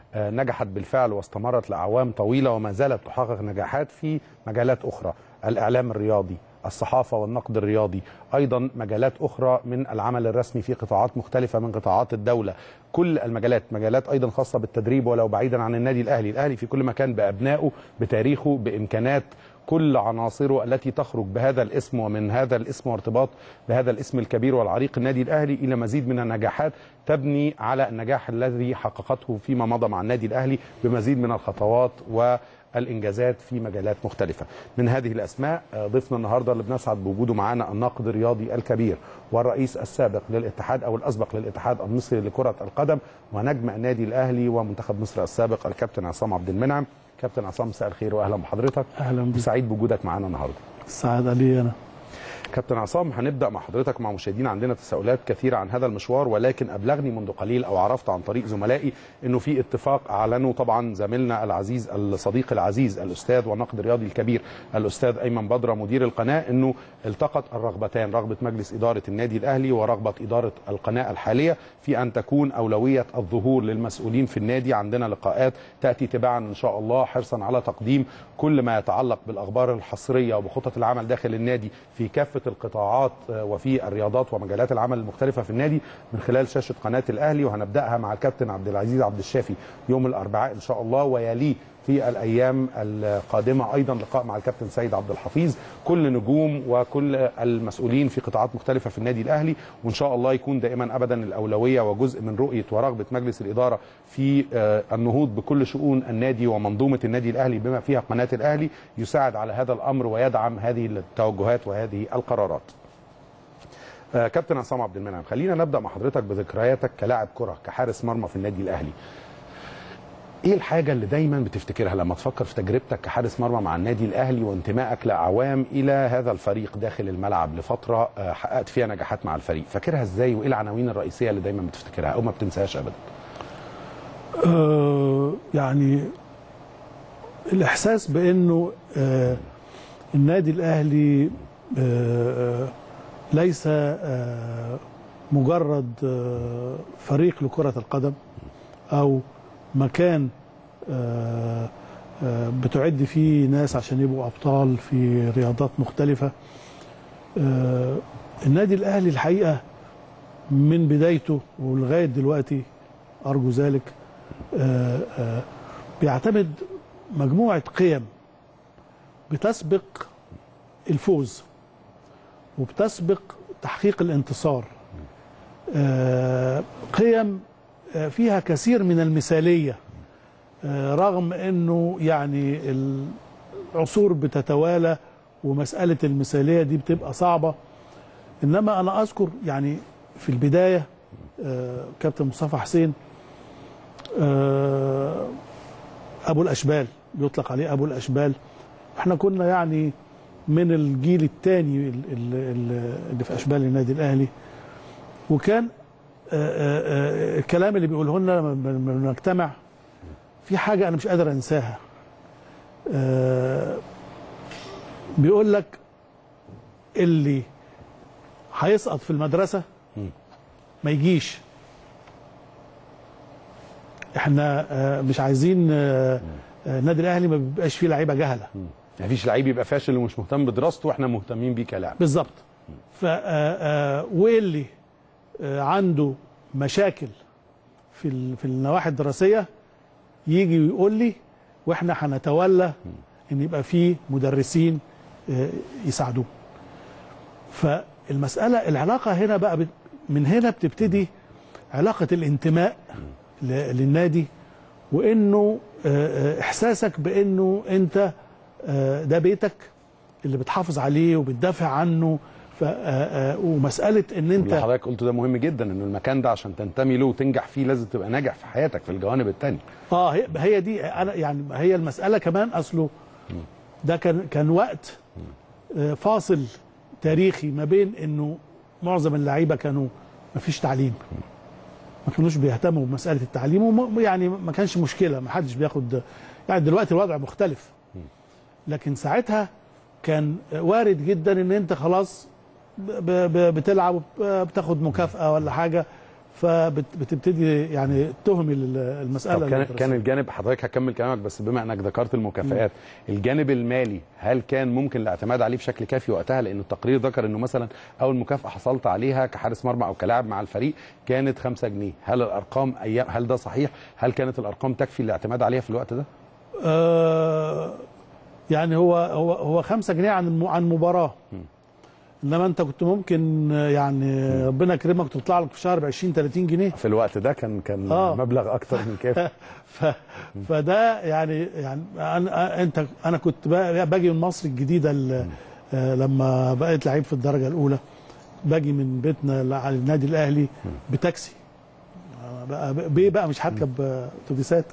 A: آه، نجحت بالفعل واستمرت لاعوام طويله وما زالت تحقق نجاحات في مجالات اخرى الاعلام الرياضي الصحافه والنقد الرياضي ايضا مجالات اخرى من العمل الرسمي في قطاعات مختلفه من قطاعات الدوله كل المجالات مجالات ايضا خاصه بالتدريب ولو بعيدا عن النادي الاهلي الاهلي في كل مكان بابنائه بتاريخه بامكانات كل عناصره التي تخرج بهذا الاسم ومن هذا الاسم وارتباط بهذا الاسم الكبير والعريق النادي الاهلي الى مزيد من النجاحات تبني على النجاح الذي حققته فيما مضى مع النادي الاهلي بمزيد من الخطوات والانجازات في مجالات مختلفه. من هذه الاسماء آه، ضيفنا النهارده اللي بنسعد بوجوده معانا الناقد الرياضي الكبير والرئيس السابق للاتحاد او الاسبق للاتحاد المصري لكره القدم ونجم النادي الاهلي ومنتخب مصر السابق الكابتن عصام عبد المنعم. كابتن عصام مساء الخير واهلا بحضرتك.
E: اهلا بك
A: سعيد بوجودك معانا النهارده.
E: السعادة لي انا
A: كابتن عصام هنبدا مع حضرتك مع مشاهدينا عندنا تساؤلات كثيره عن هذا المشوار ولكن ابلغني منذ قليل او عرفت عن طريق زملائي انه في اتفاق اعلنه طبعا زميلنا العزيز الصديق العزيز الاستاذ والناقد الرياضي الكبير الاستاذ ايمن بدره مدير القناه انه التقت الرغبتان رغبه مجلس اداره النادي الاهلي ورغبه اداره القناه الحاليه في ان تكون اولويه الظهور للمسؤولين في النادي عندنا لقاءات تاتي تباعا ان شاء الله حرصا على تقديم كل ما يتعلق بالاخبار الحصريه وبخطط العمل داخل النادي في كافه القطاعات آه، وفي الرياضات ومجالات العمل المختلفه في النادي من خلال شاشه قناه الاهلي وهنبداها مع الكابتن عبد العزيز عبد الشافي يوم الاربعاء ان شاء الله ويليه في الايام القادمه ايضا لقاء مع الكابتن سيد عبد الحفيظ كل نجوم وكل المسؤولين في قطاعات مختلفه في النادي الاهلي وان شاء الله يكون دائما ابدا الاولويه وجزء من رؤيه ورغبه مجلس الاداره في آه، النهوض بكل شؤون النادي ومنظومه النادي الاهلي بما فيها قناه الاهلي يساعد على هذا الامر ويدعم هذه التوجهات وهذه القرارات. آه، كابتن عصام عبد المنعم خلينا نبدا مع حضرتك بذكرياتك كلاعب كره كحارس مرمى في النادي الاهلي. ايه الحاجه اللي دايما بتفتكرها لما تفكر في تجربتك كحارس مرمى مع النادي الاهلي وانتمائك لاعوام الى هذا الفريق داخل الملعب لفتره آه، حققت فيها نجاحات مع الفريق فاكرها ازاي وايه العناوين الرئيسيه اللي دايما بتفتكرها او ما بتنساهاش ابدا
E: آه يعني الاحساس بانه آه النادي الاهلي آه ليس آه مجرد آه فريق لكره القدم او مكان آه آه بتعد فيه ناس عشان يبقوا ابطال في رياضات مختلفه آه النادي الاهلي الحقيقه من بدايته ولغايه دلوقتي ارجو ذلك آه، آه، بيعتمد مجموعة قيم بتسبق الفوز وبتسبق تحقيق الانتصار آه، قيم آه، فيها كثير من المثالية آه، رغم انه يعني العصور بتتوالى ومسألة المثالية دي بتبقى صعبة انما انا اذكر يعني في البداية آه، كابتن مصطفى حسين آه، ابو الاشبال بيطلق عليه ابو الاشبال احنا كنا يعني من الجيل الثاني اللي في اشبال النادي الاهلي وكان آه، آه، آه، الكلام اللي بيقوله لنا لما بن- لما بنجتمع في حاجه انا مش قادر انساها آه، بيقول لك اللي هيسقط في المدرسه ما يجيش احنا آه، مش عايزين آه، آه، النادي الاهلي ما بيبقاش فيه لعيبه جهله
A: مفيش لعيب يبقى فاشل ومش مهتم بدراسته واحنا مهتمين بيه كلاعب
E: بالظبط ف آه، آه، واللي آه، عنده مشاكل في ال- في النواحي الدراسيه يجي ويقول لي واحنا هنتولى ان يبقى فيه مدرسين آه، يساعدوه فالمساله العلاقه هنا بقى بت- من هنا بتبتدي علاقه الانتماء ل- للنادي وانه آه، آه، احساسك بانه انت آه، ده بيتك اللي بتحافظ عليه وبتدافع عنه ف آه، آه، ومساله ان
A: اللي
E: انت
A: حضرتك قلته ده مهم جدا ان المكان ده عشان تنتمي له وتنجح فيه لازم تبقى ناجح في حياتك في الجوانب التانية
E: اه هي, هي دي انا يعني هي المساله كمان اصله ده كان كان وقت آه، فاصل تاريخي ما بين انه معظم اللعيبه كانوا ما فيش تعليم ما كانوش بيهتموا بمساله التعليم وم- يعني ما كانش مشكله ما حدش بياخد يعني دلوقتي الوضع مختلف لكن ساعتها كان وارد جدا ان انت خلاص ب- ب- بتلعب وب- بتاخد مكافاه ولا حاجه فبتبتدي يعني تهمل ال- المساله
A: طب كان
E: الدراسية.
A: كان الجانب حضرتك هكمل كلامك بس بما انك ذكرت المكافآت الجانب المالي هل كان ممكن الاعتماد عليه بشكل كافي وقتها لان التقرير ذكر انه مثلا اول مكافاه حصلت عليها كحارس مرمى او كلاعب مع الفريق كانت 5 جنيه هل الارقام ايام هل ده صحيح هل كانت الارقام تكفي الاعتماد عليها في الوقت ده
E: آه يعني هو هو هو 5 جنيه عن الم- عن مباراه انما انت كنت ممكن آه، يعني ربنا يكرمك تطلع لك في شهر ب 20 30 جنيه
A: في الوقت ده كان كان
E: آه.
A: مبلغ اكتر من كافي
E: ف فده يعني يعني انا انت انا كنت بقى- باجي من مصر الجديده ال- آه، لما بقيت لعيب في الدرجه الاولى باجي من بيتنا على النادي الاهلي بتاكسي آه، بقى بيه بقى مش هركب آه، اتوبيسات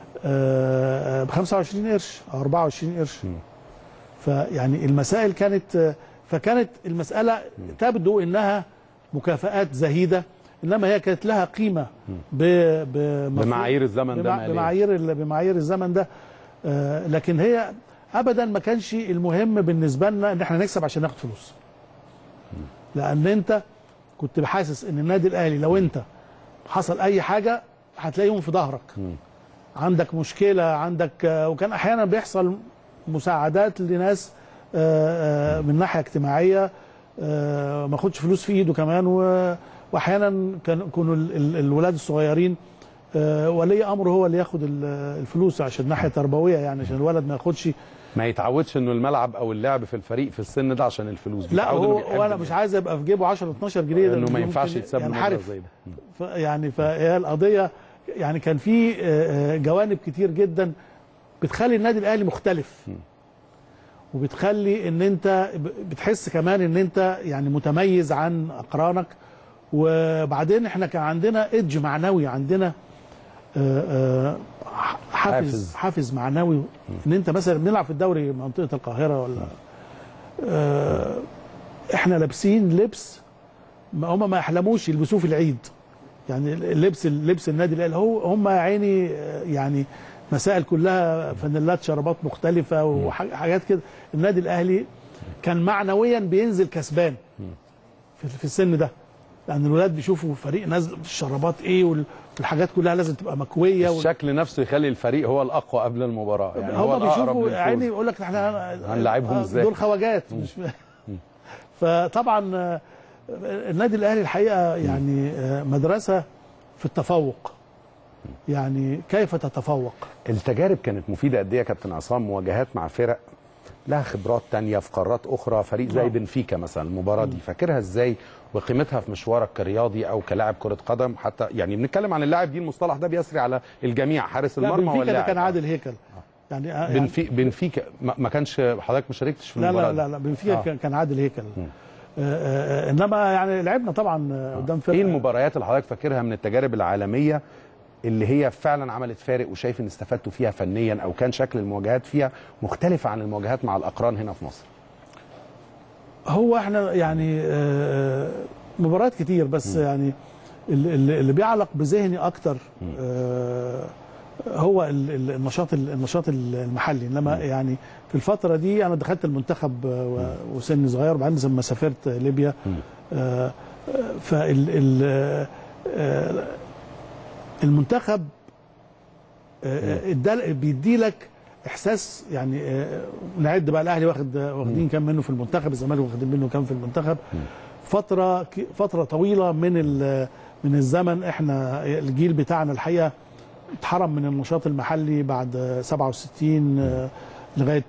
E: ب 25 قرش او 24 قرش فيعني المسائل كانت آه، فكانت المساله تبدو انها مكافآت زهيده انما هي كانت لها قيمه ب ب-
A: بمعايير الزمن ده
E: بمع-
A: ماليا.
E: بمعايير ال- بمعايير الزمن ده آه، لكن هي ابدا ما كانش المهم بالنسبه لنا ان احنا نكسب عشان ناخد فلوس لان انت كنت حاسس ان النادي الاهلي لو انت حصل اي حاجه هتلاقيهم في ظهرك عندك مشكله عندك آه، وكان احيانا بيحصل مساعدات لناس آه، آه، من ناحيه اجتماعيه آه، ما خدش فلوس في ايده كمان و- واحيانا كان كانوا ال- ال- الولاد الصغيرين آه، ولي امره هو اللي ياخد ال- الفلوس عشان ناحيه تربويه يعني عشان الولد ما ياخدش
A: ما يتعودش انه الملعب او اللعب في الفريق في السن ده عشان الفلوس
E: لا
A: بيتعود إنه
E: هو
A: بيحب
E: وانا مش عايز ابقى في جيبه 10 12 جنيه ده
A: انه ما
E: ممكن
A: ينفعش يتساب له مبلغ
E: ينحرف
A: زي ده
E: ف- يعني فهي القضيه يعني كان في آه، آه، جوانب كتير جدا بتخلي النادي الاهلي مختلف وبتخلي ان انت ب- بتحس كمان ان انت يعني متميز عن اقرانك وبعدين احنا كان عندنا ايدج معنوي عندنا آه، آه، حافز
A: حافز.
E: حافز معنوي ان انت مثلا بنلعب في الدوري منطقه القاهره ولا آه، احنا لابسين لبس ما هم ما يحلموش يلبسوه في العيد يعني اللبس لبس النادي الاهلي هو هم يا عيني آه، يعني مسائل كلها فانيلات شرابات مختلفه وحاجات كده النادي الاهلي كان معنويا بينزل كسبان في في السن ده لان الولاد بيشوفوا فريق نازل الشرابات ايه وال- والحاجات كلها لازم تبقى مكويه وال-
A: الشكل نفسه يخلي الفريق هو الاقوى قبل المباراه يعني هو
E: هم
A: الاقرب
E: بيشوفوا
A: للفوز.
E: عيني يقول لك احنا
A: هنلاعبهم
E: آه،
A: إزاي؟
E: دول خواجات مش فطبعا آه، النادي الاهلي الحقيقه يعني آه، مدرسه في التفوق يعني كيف تتفوق
A: التجارب كانت مفيده قد ايه يا كابتن عصام مواجهات مع فرق لها خبرات تانية في قارات اخرى فريق زي
E: نعم.
A: بنفيكا مثلا المباراه دي فاكرها ازاي وقيمتها في مشوارك كرياضي او كلاعب كره قدم حتى يعني بنتكلم عن اللاعب دي المصطلح ده بيسري على الجميع حارس
E: لا
A: المرمى
E: بنفيكا ده
A: واللاعب
E: كان عادل هيكل يعني, آه، يعني
A: بنفي بنفيكا ما ما كانش حضرتك ما شاركتش في
E: لا
A: المباراه
E: لا لا,
A: دي.
E: لا بنفيكا
A: آه.
E: كان- كان عادل هيكل آه، آه، آه، انما يعني لعبنا طبعا آه، قدام فرقه
A: ايه المباريات اللي حضرتك فاكرها من التجارب العالميه اللي هي فعلا عملت فارق وشايف ان استفدتوا فيها فنيا او كان شكل المواجهات فيها مختلف عن المواجهات مع الاقران هنا في مصر
E: هو احنا يعني آه، مباريات كتير بس يعني ال- ال- اللي بيعلق بذهني اكتر آه، هو ال- ال- النشاط ال- النشاط المحلي انما يعني في الفتره دي انا دخلت المنتخب آه، و- وسني صغير وبعدين لما سافرت ليبيا آه، فال ال- آه، المنتخب آه، ادال- بيدي لك احساس يعني آه، نعد بقى الاهلي واخد واخدين كام منه في المنتخب الزمالك واخدين منه كام في المنتخب فتره ك- فتره طويله من ال- من الزمن احنا الجيل بتاعنا الحقيقه اتحرم من النشاط المحلي بعد 67 آه، لغايه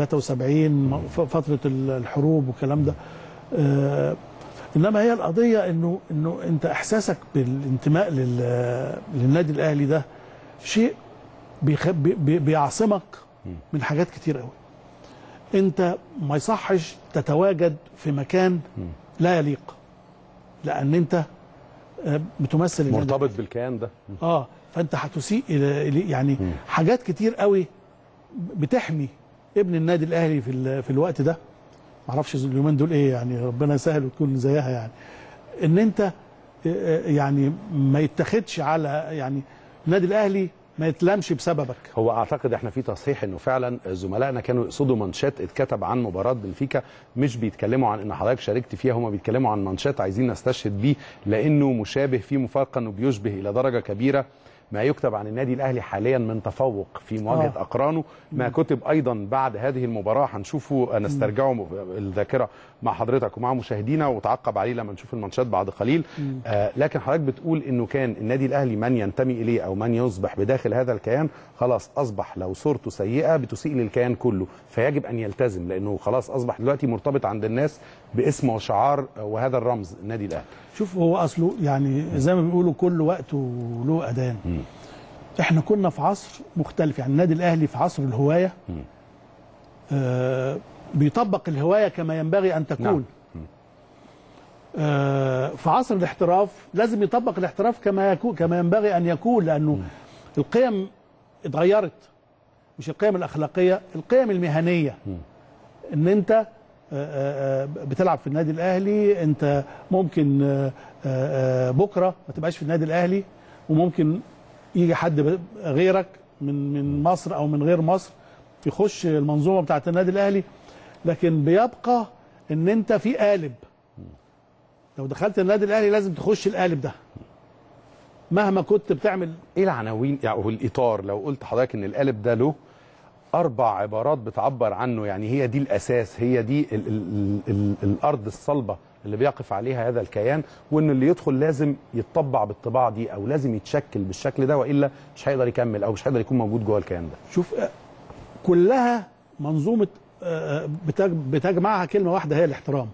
E: 73 ف- فتره ال- الحروب والكلام ده آه، انما هي القضيه انه انه انت احساسك بالانتماء لل- للنادي الاهلي ده شيء بيخ... بي... بي- بيعصمك من حاجات كتير قوي انت ما يصحش تتواجد في مكان لا يليق لان انت آه، بتمثل النادي
A: مرتبط بالكيان ده
E: اه فانت هتسيء الى إلى- يعني حاجات كتير قوي بتحمي ابن النادي الاهلي في ال- في الوقت ده معرفش اليومين دول ايه يعني ربنا يسهل وتكون زيها يعني ان انت آه، آه، يعني ما يتخدش على يعني النادي الاهلي ما يتلمش بسببك
A: هو اعتقد احنا في تصحيح انه فعلا زملائنا كانوا يقصدوا مانشات اتكتب عن مباراه بنفيكا مش بيتكلموا عن ان حضرتك شاركت فيها هم بيتكلموا عن مانشات عايزين نستشهد بيه لانه مشابه في مفارقه انه بيشبه الى درجه كبيره ما يكتب عن النادي الاهلي حاليا من تفوق في مواجهه
E: آه.
A: اقرانه ما كتب ايضا بعد هذه المباراه هنشوفه نسترجعه الذاكره مع حضرتك ومع مشاهدينا وتعقب عليه لما نشوف الماتشات بعد قليل آه لكن حضرتك بتقول انه كان النادي الاهلي من ينتمي اليه او من يصبح بداخل هذا الكيان خلاص اصبح لو صورته سيئه بتسيء للكيان كله فيجب ان يلتزم لانه خلاص اصبح دلوقتي مرتبط عند الناس باسم وشعار وهذا الرمز النادي الاهلي
E: شوف هو اصله يعني زي ما بيقولوا كل وقت وله اذان احنا كنا في عصر مختلف يعني النادي الاهلي في عصر الهوايه آه بيطبق الهوايه كما ينبغي ان تكون
A: نعم.
E: آه في عصر الاحتراف لازم يطبق الاحتراف كما يكون كما ينبغي ان يكون لانه القيم اتغيرت مش القيم الاخلاقيه القيم المهنيه ان انت آه، آه، بتلعب في النادي الاهلي انت ممكن آه، آه، بكره ما تبقاش في النادي الاهلي وممكن يجي حد ب- غيرك من من مصر او من غير مصر يخش المنظومه بتاعت النادي الاهلي لكن بيبقى ان انت في قالب لو دخلت النادي الاهلي لازم تخش القالب ده مهما كنت بتعمل
A: ايه العناوين يعني هو الاطار لو قلت حضرتك ان القالب ده له اربع عبارات بتعبر عنه يعني هي دي الاساس هي دي ال ال ال ال الارض الصلبه اللي بيقف عليها هذا الكيان وان اللي يدخل لازم يتطبع بالطباع دي او لازم يتشكل بالشكل ده والا مش هيقدر يكمل او مش هيقدر يكون موجود جوه الكيان ده
E: شوف آه، كلها منظومه آه، بتج- بتجمعها كلمه واحده هي الاحترام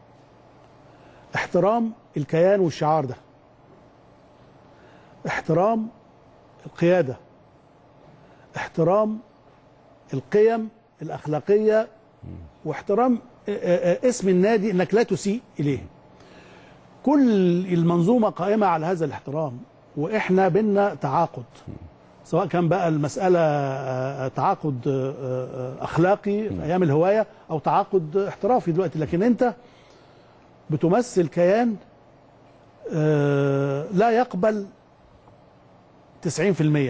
E: احترام الكيان والشعار ده احترام القياده احترام القيم الاخلاقيه واحترام آه، آه، اسم النادي انك لا تسيء اليه كل المنظومه قائمه على هذا الاحترام واحنا بينا تعاقد سواء كان بقى المسألة آه، تعاقد آه، آه، أخلاقي في أيام الهواية أو تعاقد احترافي دلوقتي لكن أنت بتمثل كيان آه، لا يقبل 90%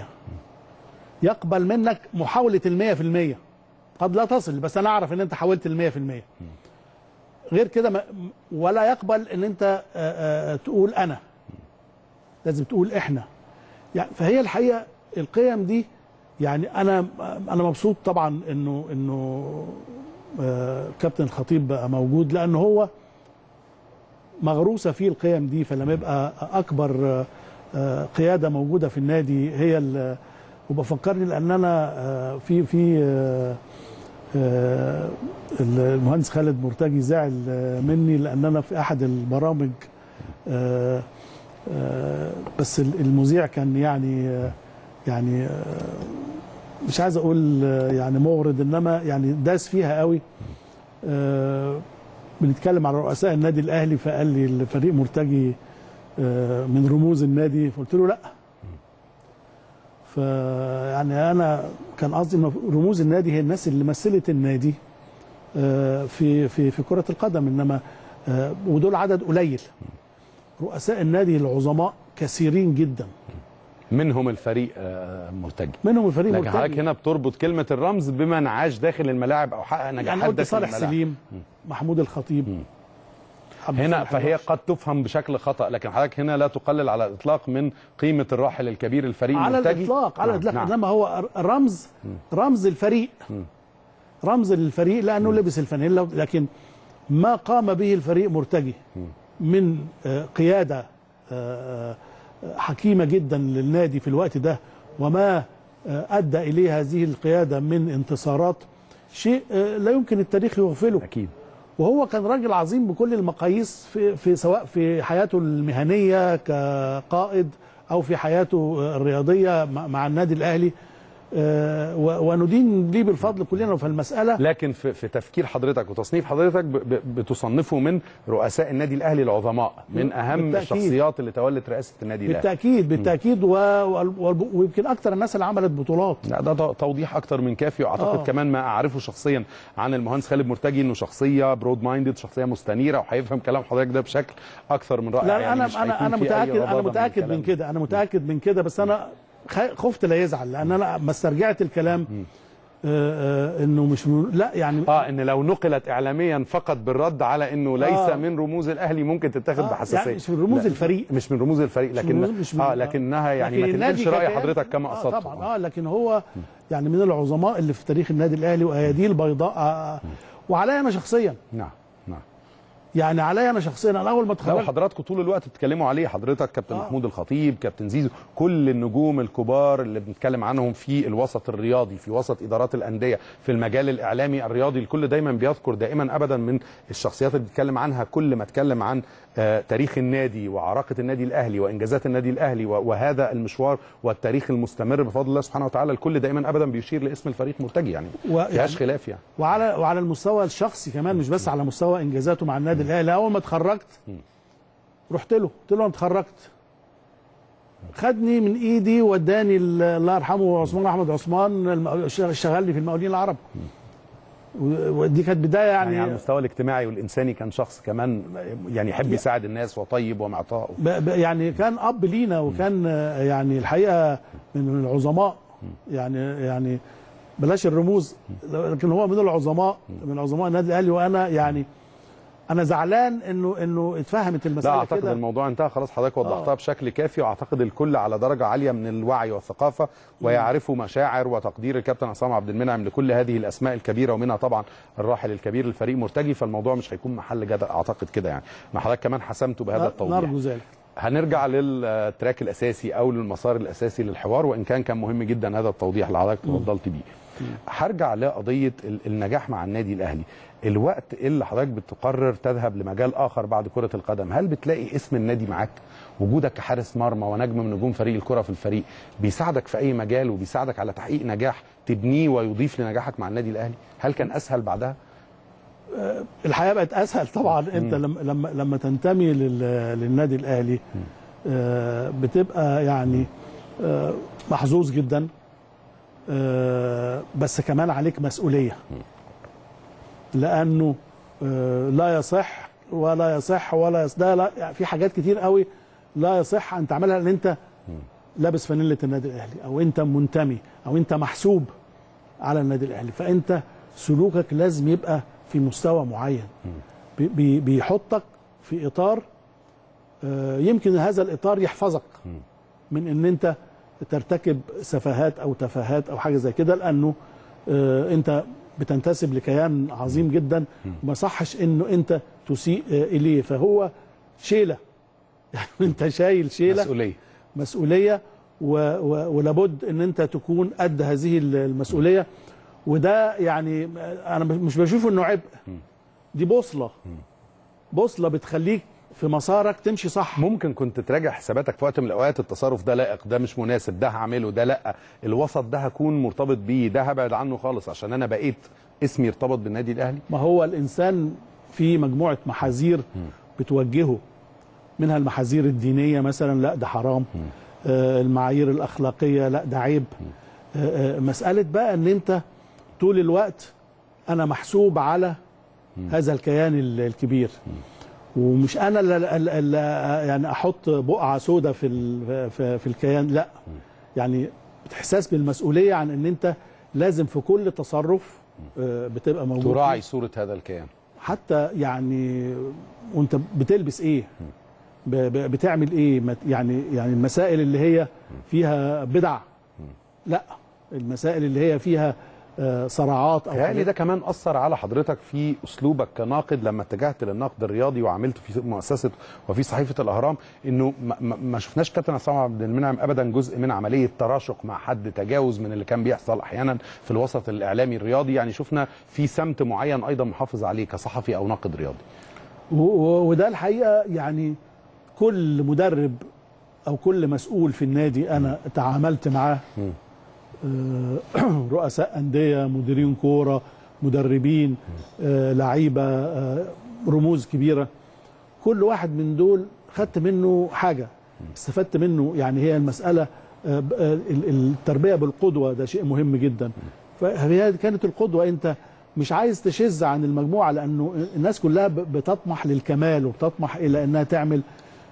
E: يقبل منك محاولة المية في المية قد لا تصل بس أنا أعرف أن أنت حاولت المية في المية غير كده ما- ولا يقبل أن أنت آه، آه، تقول أنا لازم تقول إحنا يعني فهي الحقيقه القيم دي يعني انا انا مبسوط طبعا انه انه آه، كابتن الخطيب بقى موجود لان هو مغروسه فيه القيم دي فلما يبقى اكبر آه، آه، قياده موجوده في النادي هي ال- وبفكرني لان انا آه، في في آه، آه، المهندس خالد مرتجي زعل آه، مني لان انا في احد البرامج آه، آه، بس المذيع كان يعني آه، يعني آه، مش عايز اقول آه، يعني مورد انما يعني داس فيها قوي آه، بنتكلم على رؤساء النادي الاهلي فقال لي الفريق مرتجي آه، من رموز النادي فقلت له لا فيعني انا كان قصدي إن رموز النادي هي الناس اللي مثلت النادي آه، في في في كره القدم انما آه، ودول عدد قليل رؤساء النادي العظماء كثيرين جدا
A: منهم الفريق آه، مرتجي
E: منهم الفريق
A: لكن حضرتك
E: مرتجي
A: هنا بتربط كلمه الرمز بمن عاش داخل الملاعب او حقق نجاحات
E: يعني قلت
A: داخل
E: صالح
A: الملاعب.
E: سليم محمود الخطيب عبد
A: هنا
E: الفتاح
A: فهي
E: الراشد.
A: قد تفهم بشكل خطا لكن حضرتك هنا لا تقلل على الاطلاق من قيمه الراحل الكبير الفريق
E: على
A: المرتجي
E: الاطلاق على
A: نعم،
E: الاطلاق
A: نعم.
E: انما هو رمز رمز الفريق رمز للفريق لانه لبس الفانيلا لكن ما قام به الفريق مرتجي من آه، قياده آه، آه، حكيمه جدا للنادي في الوقت ده وما آه، ادى اليه هذه القياده من انتصارات شيء آه، لا يمكن التاريخ يغفله
A: اكيد
E: وهو كان راجل عظيم بكل المقاييس في, في سواء في حياته المهنيه كقائد او في حياته الرياضيه مع مع النادي الاهلي آه، و- وندين ليه بالفضل كلنا في المساله
A: لكن في, في تفكير حضرتك وتصنيف حضرتك ب- ب- بتصنفه من رؤساء النادي الاهلي العظماء من اهم
E: بالتأكيد.
A: الشخصيات اللي تولت رئاسه النادي الاهلي
E: بالتاكيد بالتاكيد و- و- و- ويمكن اكثر الناس اللي عملت بطولات
A: لا ده تو- توضيح اكتر من كافي واعتقد
E: آه.
A: كمان ما اعرفه شخصيا عن المهندس خالد مرتجي انه شخصيه برود مايندد شخصيه مستنيره وهيفهم كلام حضرتك ده بشكل اكثر من رائع
E: لا
A: يعني
E: انا
A: مش
E: انا
A: هيكون
E: انا
A: في أي
E: متاكد انا
A: غضاضة
E: متاكد من
A: الكلام.
E: كده انا متاكد من كده بس انا خ- خفت لا يزعل لان انا ما استرجعت الكلام آه، آه، انه مش م... لا يعني
A: اه ان لو نقلت اعلاميا فقط بالرد على انه ليس
E: آه.
A: من رموز الاهلي ممكن تتاخد
E: آه،
A: بحساسيه
E: يعني مش من رموز
A: لا،
E: الفريق.
A: مش من رموز الفريق لكن
E: من- مش من-
A: اه لكنها يعني
E: لكن
A: ما
E: النادي
A: تنقلش راي
E: ككيان-
A: حضرتك كما
E: آه
A: قصدت
E: طبعا اه لكن هو يعني من العظماء اللي في تاريخ النادي الاهلي واياديه البيضاء آه وعليا انا شخصيا
A: نعم نعم
E: يعني عليا انا شخصيا انا اول ما
A: لو
E: اتخرجت
A: حضراتكم طول الوقت بتتكلموا عليه حضرتك كابتن
E: آه.
A: محمود الخطيب كابتن زيزو كل النجوم الكبار اللي بنتكلم عنهم في الوسط الرياضي في وسط ادارات الانديه في المجال الاعلامي الرياضي الكل دايما بيذكر دائما ابدا من الشخصيات اللي بيتكلم عنها كل ما اتكلم عن آه، تاريخ النادي وعراقه النادي الاهلي وانجازات النادي الاهلي و- وهذا المشوار والتاريخ المستمر بفضل الله سبحانه وتعالى الكل دايما ابدا بيشير لاسم الفريق مرتجي يعني
E: و-
A: ما فيهاش
E: يعني-
A: خلاف يعني
E: وعلى وعلى المستوى الشخصي كمان مش بس على مستوى انجازاته مع النادي الاهلي اول ما اتخرجت رحت له قلت له انا اتخرجت خدني من ايدي وداني ال- الله يرحمه عثمان احمد عثمان الم- اشتغل لي في المقاولين العرب و- ودي كانت بدايه
A: يعني,
E: يعني,
A: على المستوى الاجتماعي والانساني كان شخص كمان يعني يحب يساعد الناس وطيب ومعطاء
E: ب- ب- يعني كان اب لينا وكان آه، يعني الحقيقه من من العظماء يعني يعني بلاش الرموز لكن هو من العظماء من عظماء النادي الاهلي وانا يعني انا زعلان انه انه اتفهمت
A: لا
E: المساله
A: اعتقد
E: كده
A: الموضوع انتهى خلاص حضرتك وضحتها
E: آه.
A: بشكل كافي واعتقد الكل على درجه عاليه من الوعي والثقافه ويعرفوا مشاعر وتقدير الكابتن عصام عبد المنعم لكل هذه الاسماء الكبيره ومنها طبعا الراحل الكبير للفريق مرتجي فالموضوع مش هيكون محل جدل اعتقد كده يعني ما حضرتك كمان حسمته بهذا التوضيح
E: نرجو ذلك
A: هنرجع للتراك الاساسي او للمسار الاساسي للحوار وان كان كان مهم جدا هذا التوضيح اللي حضرتك تفضلت بيه هرجع لقضيه ال- النجاح مع النادي الاهلي الوقت اللي حضرتك بتقرر تذهب لمجال اخر بعد كره القدم هل بتلاقي اسم النادي معاك وجودك كحارس مرمى ونجم من نجوم فريق الكره في الفريق بيساعدك في اي مجال وبيساعدك على تحقيق نجاح تبنيه ويضيف لنجاحك مع النادي الاهلي هل كان اسهل بعدها
E: الحياه بقت اسهل طبعا انت لما لما لما تنتمي لل- للنادي الاهلي آه، بتبقى يعني آه، محظوظ جدا آه، بس كمان عليك مسؤوليه لانه آه، لا يصح ولا يصح ولا يص... ده لا يعني في حاجات كتير قوي لا يصح ان تعملها لان انت لابس فانيله النادي الاهلي او انت منتمي او انت محسوب على النادي الاهلي فانت سلوكك لازم يبقى في مستوى معين بي- بي- بيحطك في اطار آه، يمكن هذا الاطار يحفظك من ان انت ترتكب سفاهات او تفاهات او حاجه زي كده لانه آه، انت بتنتسب لكيان عظيم جدا وما صحش انه انت تسيء آه، اليه فهو شيله يعني انت شايل شيله
A: مسؤوليه
E: مسؤوليه و و ولابد ان انت تكون قد هذه المسؤوليه وده يعني انا مش بشوف انه عبء دي بوصله بوصله بتخليك في مسارك تمشي صح
A: ممكن كنت تراجع حساباتك في وقت من الاوقات التصرف ده لائق ده مش مناسب ده هعمله ده لا الوسط ده هكون مرتبط بيه ده هبعد عنه خالص عشان انا بقيت اسمي ارتبط بالنادي الاهلي
E: ما هو الانسان في مجموعه محاذير بتوجهه منها المحاذير الدينيه مثلا لا ده حرام آه المعايير الاخلاقيه لا ده عيب آه آه مساله بقى ان انت طول الوقت انا محسوب على هذا الكيان ال- الكبير ومش انا اللي اللي- اللي يعني احط بقعه سوداء في ال- في في الكيان لا يعني احساس بالمسؤوليه عن ان انت لازم في كل تصرف آه، بتبقى موجود فيه.
A: تراعي صوره هذا الكيان
E: حتى يعني وانت بتلبس ايه ب- ب- بتعمل ايه ما ت- يعني يعني المسائل اللي هي فيها بدع لا المسائل اللي هي فيها آه، صراعات او
A: تهيألي
E: حاجات
A: ده كمان أثر على حضرتك في أسلوبك كناقد لما اتجهت للنقد الرياضي وعملت في مؤسسة وفي صحيفة الأهرام إنه ما, ما- ما شفناش كابتن عصام عبد المنعم أبدا جزء من عملية تراشق مع حد تجاوز من اللي كان بيحصل أحيانا في الوسط الإعلامي الرياضي يعني شفنا في سمت معين أيضا محافظ عليه كصحفي أو ناقد رياضي
E: و- و- وده الحقيقه يعني كل مدرب او كل مسؤول في النادي انا تعاملت معاه آه، رؤساء انديه مديرين كوره مدربين آه، لعيبه آه، رموز كبيره كل واحد من دول خدت منه حاجه استفدت منه يعني هي المساله آه، ب- آه، ال- التربيه بالقدوه ده شيء مهم جدا فهي كانت القدوه انت مش عايز تشذ عن المجموعه لانه الناس كلها ب- بتطمح للكمال وبتطمح الى انها تعمل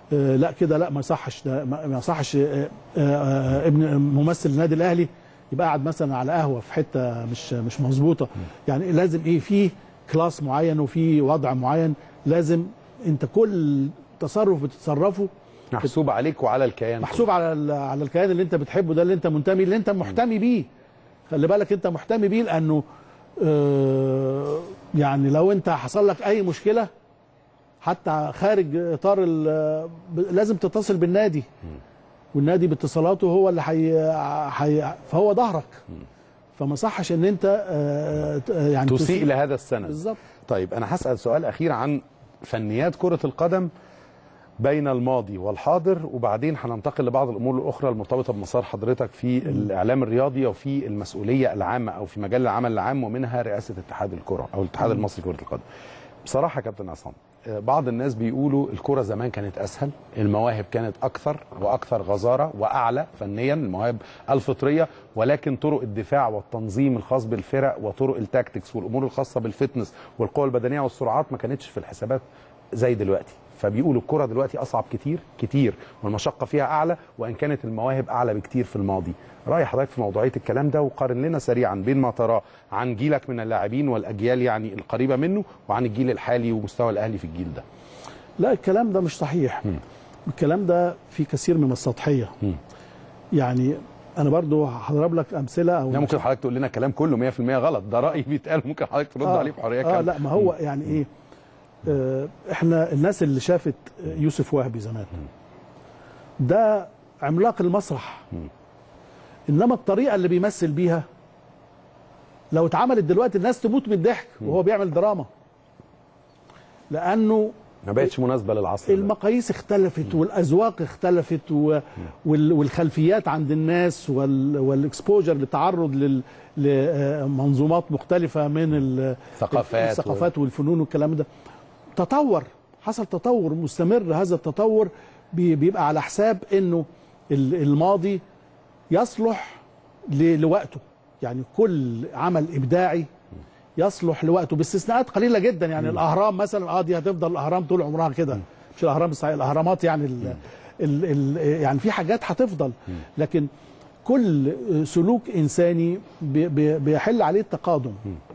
E: آه، لا كده لا ما يصحش ده ما ما يصحش آه، آه، آه، ابن ممثل النادي الاهلي يبقى قاعد مثلا على قهوه في حته مش مش مظبوطه يعني لازم ايه في كلاس معين وفي وضع معين لازم انت كل تصرف بتتصرفه
A: محسوب عليك وعلى الكيان
E: محسوب على ال- على الكيان اللي انت بتحبه ده اللي انت منتمي اللي انت محتمي بيه خلي بالك انت محتمي بيه لانه آه، يعني لو انت حصل لك اي مشكله حتى خارج اطار ال- ب- لازم تتصل بالنادي والنادي باتصالاته هو اللي حي... حي... فهو ظهرك فما صحش ان انت آه، ت- يعني
A: تسيء لهذا السند
E: بالظبط
A: طيب انا هسال سؤال اخير عن فنيات كره القدم بين الماضي والحاضر وبعدين هننتقل لبعض الامور الاخرى المرتبطه بمسار حضرتك في الاعلام الرياضي وفي المسؤوليه العامه او في مجال العمل العام ومنها رئاسه اتحاد الكره او الاتحاد المصري لكره القدم. بصراحه يا كابتن عصام آه، بعض الناس بيقولوا الكره زمان كانت اسهل، المواهب كانت اكثر واكثر غزاره واعلى فنيا المواهب الفطريه ولكن طرق الدفاع والتنظيم الخاص بالفرق وطرق التاكتكس والامور الخاصه بالفتنس والقوه البدنيه والسرعات ما كانتش في الحسابات زي دلوقتي فبيقولوا الكره دلوقتي اصعب كتير كتير والمشقه فيها اعلى وان كانت المواهب اعلى بكتير في الماضي راي حضرتك في موضوعيه الكلام ده وقارن لنا سريعا بين ما تراه عن جيلك من اللاعبين والاجيال يعني القريبه منه وعن الجيل الحالي ومستوى الاهلي في الجيل ده
E: لا الكلام ده مش صحيح الكلام ده في كثير من السطحيه يعني انا برضو هضرب لك امثله او
A: ده ممكن حضرتك تقول لنا الكلام كله 100% غلط ده راي بيتقال ممكن حضرتك ترد عليه بحريه
E: اه
A: كامله
E: لا ما هو يعني ايه آه احنا الناس اللي شافت يوسف وهبي زمان ده عملاق المسرح انما الطريقه اللي بيمثل بيها لو اتعملت دلوقتي الناس تموت من الضحك وهو بيعمل دراما لانه
A: ما بقتش مناسبه للعصر ده.
E: المقاييس اختلفت والاذواق اختلفت و... وال... والخلفيات عند الناس وال... والاكسبوجر للتعرض لل... لمنظومات مختلفه من ال...
A: ثقافات
E: الثقافات والفنون والكلام ده تطور حصل تطور مستمر هذا التطور بي... بيبقى على حساب انه ال- الماضي يصلح ل... لوقته يعني كل عمل ابداعي يصلح لوقته باستثناءات قليله جدا يعني الاهرام مثلا اه دي هتفضل الاهرام طول عمرها كده مش الاهرام الصحيح الاهرامات يعني ال ال ال يعني في حاجات هتفضل لكن كل سلوك انساني بي- بي- بيحل عليه التقادم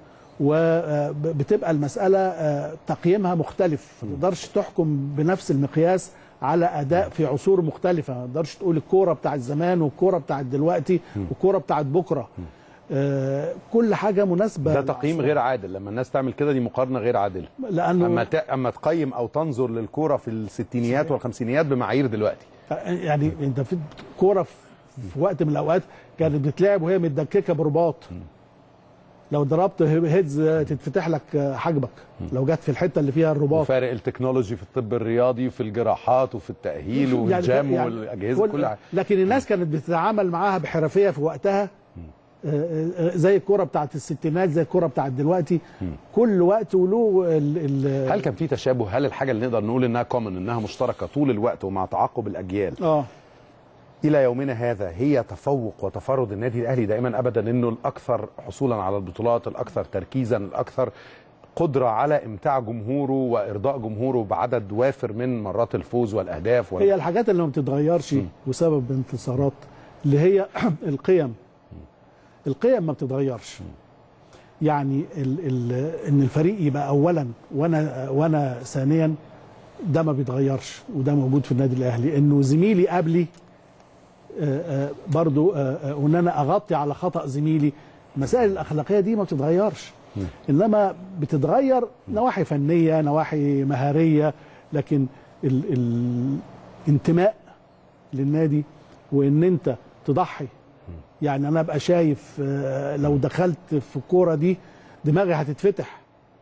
E: وبتبقى المساله آه، تقييمها مختلف ما تقدرش تحكم بنفس المقياس على اداء في عصور مختلفه ما تقدرش تقول الكوره بتاعت زمان والكوره بتاعت دلوقتي والكوره بتاعت بكره آه، كل حاجه مناسبه
A: ده تقييم
E: لعصرها.
A: غير عادل لما الناس تعمل كده دي مقارنه غير عادله
E: لانه
A: اما ت... اما تقيم او تنظر للكوره في الستينيات والخمسينيات بمعايير دلوقتي
E: يعني انت في كوره في في وقت من الاوقات كانت بتلعب وهي متدككه برباط لو ضربت هيدز تتفتح لك حاجبك لو جت في الحته اللي فيها الرباط
A: وفارق التكنولوجي في الطب الرياضي وفي الجراحات وفي التاهيل والجام
E: يعني
A: والاجهزه
E: كل-
A: كل حاجه
E: لكن الناس كانت بتتعامل معاها بحرفيه في وقتها آه، آه، زي الكوره بتاعت الستينات زي الكوره بتاعت دلوقتي كل وقت وله ال- ال-
A: هل كان في تشابه هل الحاجه اللي نقدر نقول انها كومن انها مشتركه طول الوقت ومع تعاقب الاجيال
E: اه
A: الى يومنا هذا هي تفوق وتفرد النادي الاهلي دائما ابدا انه الاكثر حصولا على البطولات الاكثر تركيزا الاكثر قدره على امتاع جمهوره وارضاء جمهوره بعدد وافر من مرات الفوز والاهداف وال...
E: هي الحاجات اللي ما بتتغيرش وسبب انتصارات اللي هي القيم القيم ما بتتغيرش يعني ال ال ان الفريق يبقى اولا وانا وانا ثانيا ده ما بيتغيرش وده موجود في النادي الاهلي انه زميلي قبلي آه، آه، برضو آه، آه، وان انا اغطي على خطا زميلي المسائل الاخلاقيه دي ما بتتغيرش انما بتتغير نواحي فنيه نواحي مهاريه لكن ال- الانتماء للنادي وان انت تضحي يعني انا ابقى شايف آه، لو دخلت في الكوره دي دماغي هتتفتح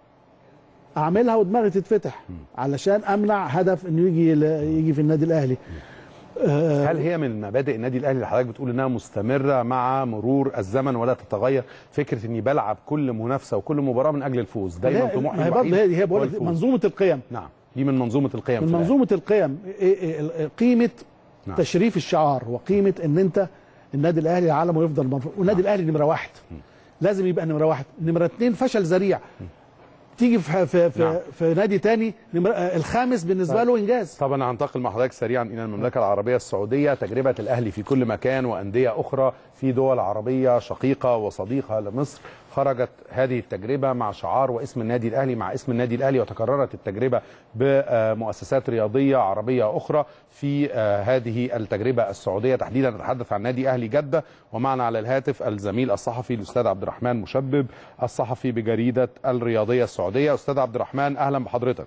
E: اعملها ودماغي تتفتح علشان امنع هدف انه يجي يجي في النادي الاهلي آه،
A: هل هي من مبادئ النادي الاهلي اللي حضرتك بتقول انها مستمره مع مرور الزمن ولا تتغير فكره اني بلعب كل منافسه وكل مباراه من اجل الفوز دايما
E: ما هي-
A: طموحي
E: ما هي برضه
A: الوحيد
E: هي هي
A: هو
E: بقول لك
A: الفوز.
E: منظومه القيم
A: نعم دي من منظومه القيم
E: من
A: في الأهلي.
E: منظومه القيم إيه إيه ال- قيمه
A: نعم.
E: تشريف الشعار وقيمه ان انت النادي الاهلي العالم ويفضل مرفوع والنادي الاهلي نمره واحد لازم يبقى نمره واحد نمره اثنين فشل ذريع تيجي في في في,
A: نعم.
E: في نادي تاني نمر- آه، الخامس بالنسبه له انجاز
A: طبعا أنا هنتقل مع حضرتك سريعا الى المملكه العربيه السعوديه تجربه الاهلي في كل مكان وانديه اخرى في دول عربيه شقيقه وصديقه لمصر خرجت هذه التجربه مع شعار واسم النادي الاهلي مع اسم النادي الاهلي وتكررت التجربه بمؤسسات رياضيه عربيه اخرى في آه، هذه التجربه السعوديه تحديدا نتحدث عن نادي اهلي جده ومعنا على الهاتف الزميل الصحفي الاستاذ عبد الرحمن مشبب الصحفي بجريده الرياضيه السعوديه استاذ عبد الرحمن اهلا بحضرتك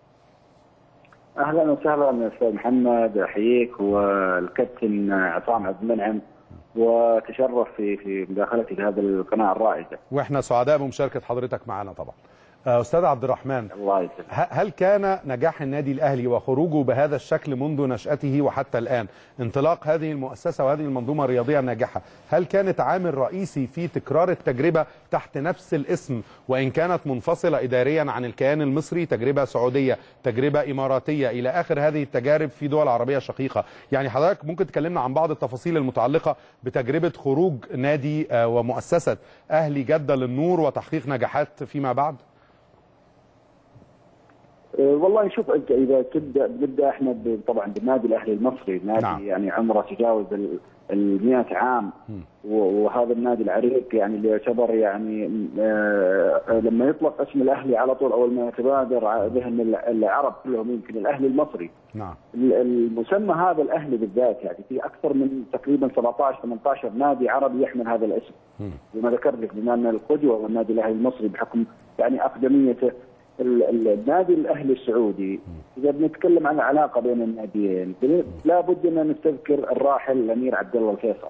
F: اهلا وسهلا يا استاذ محمد احييك والكابتن عصام عبد المنعم وتشرف في في مداخلتي في هذه القناه الرائده
A: واحنا سعداء بمشاركه حضرتك معنا طبعا آه، استاذ عبد الرحمن
F: الله يسلمك
A: ه- هل كان نجاح النادي الاهلي وخروجه بهذا الشكل منذ نشاته وحتى الان انطلاق هذه المؤسسه وهذه المنظومه الرياضيه الناجحه هل كانت عامل رئيسي في تكرار التجربه تحت نفس الاسم وان كانت منفصله اداريا عن الكيان المصري تجربه سعوديه تجربه اماراتيه الى اخر هذه التجارب في دول عربيه شقيقه يعني حضرتك ممكن تكلمنا عن بعض التفاصيل المتعلقه بتجربه خروج نادي آه، ومؤسسه اهلي جده للنور وتحقيق نجاحات فيما بعد
F: أه، والله شوف انت اذا تبدا بنبدا احنا ب- طبعا بالنادي الاهلي المصري نادي
A: نعم.
F: نعم. يعني عمره تجاوز ال- ال 100 عام و- وهذا النادي العريق يعني اللي يعتبر يعني آه، لما يطلق اسم الاهلي على طول اول ما يتبادر ع- ذهن الع- العرب كلهم يمكن الاهلي المصري
A: نعم
F: المسمى هذا الاهلي بالذات يعني في اكثر من تقريبا 17 18 نادي عربي يحمل هذا الاسم وما ذكرت لك بما ان القدوه والنادي الاهلي المصري بحكم يعني اقدميته ال- ال- النادي الاهلي السعودي اذا بنتكلم عن العلاقه بين الناديين بن- لابد ان نستذكر الراحل الامير عبد الله الفيصل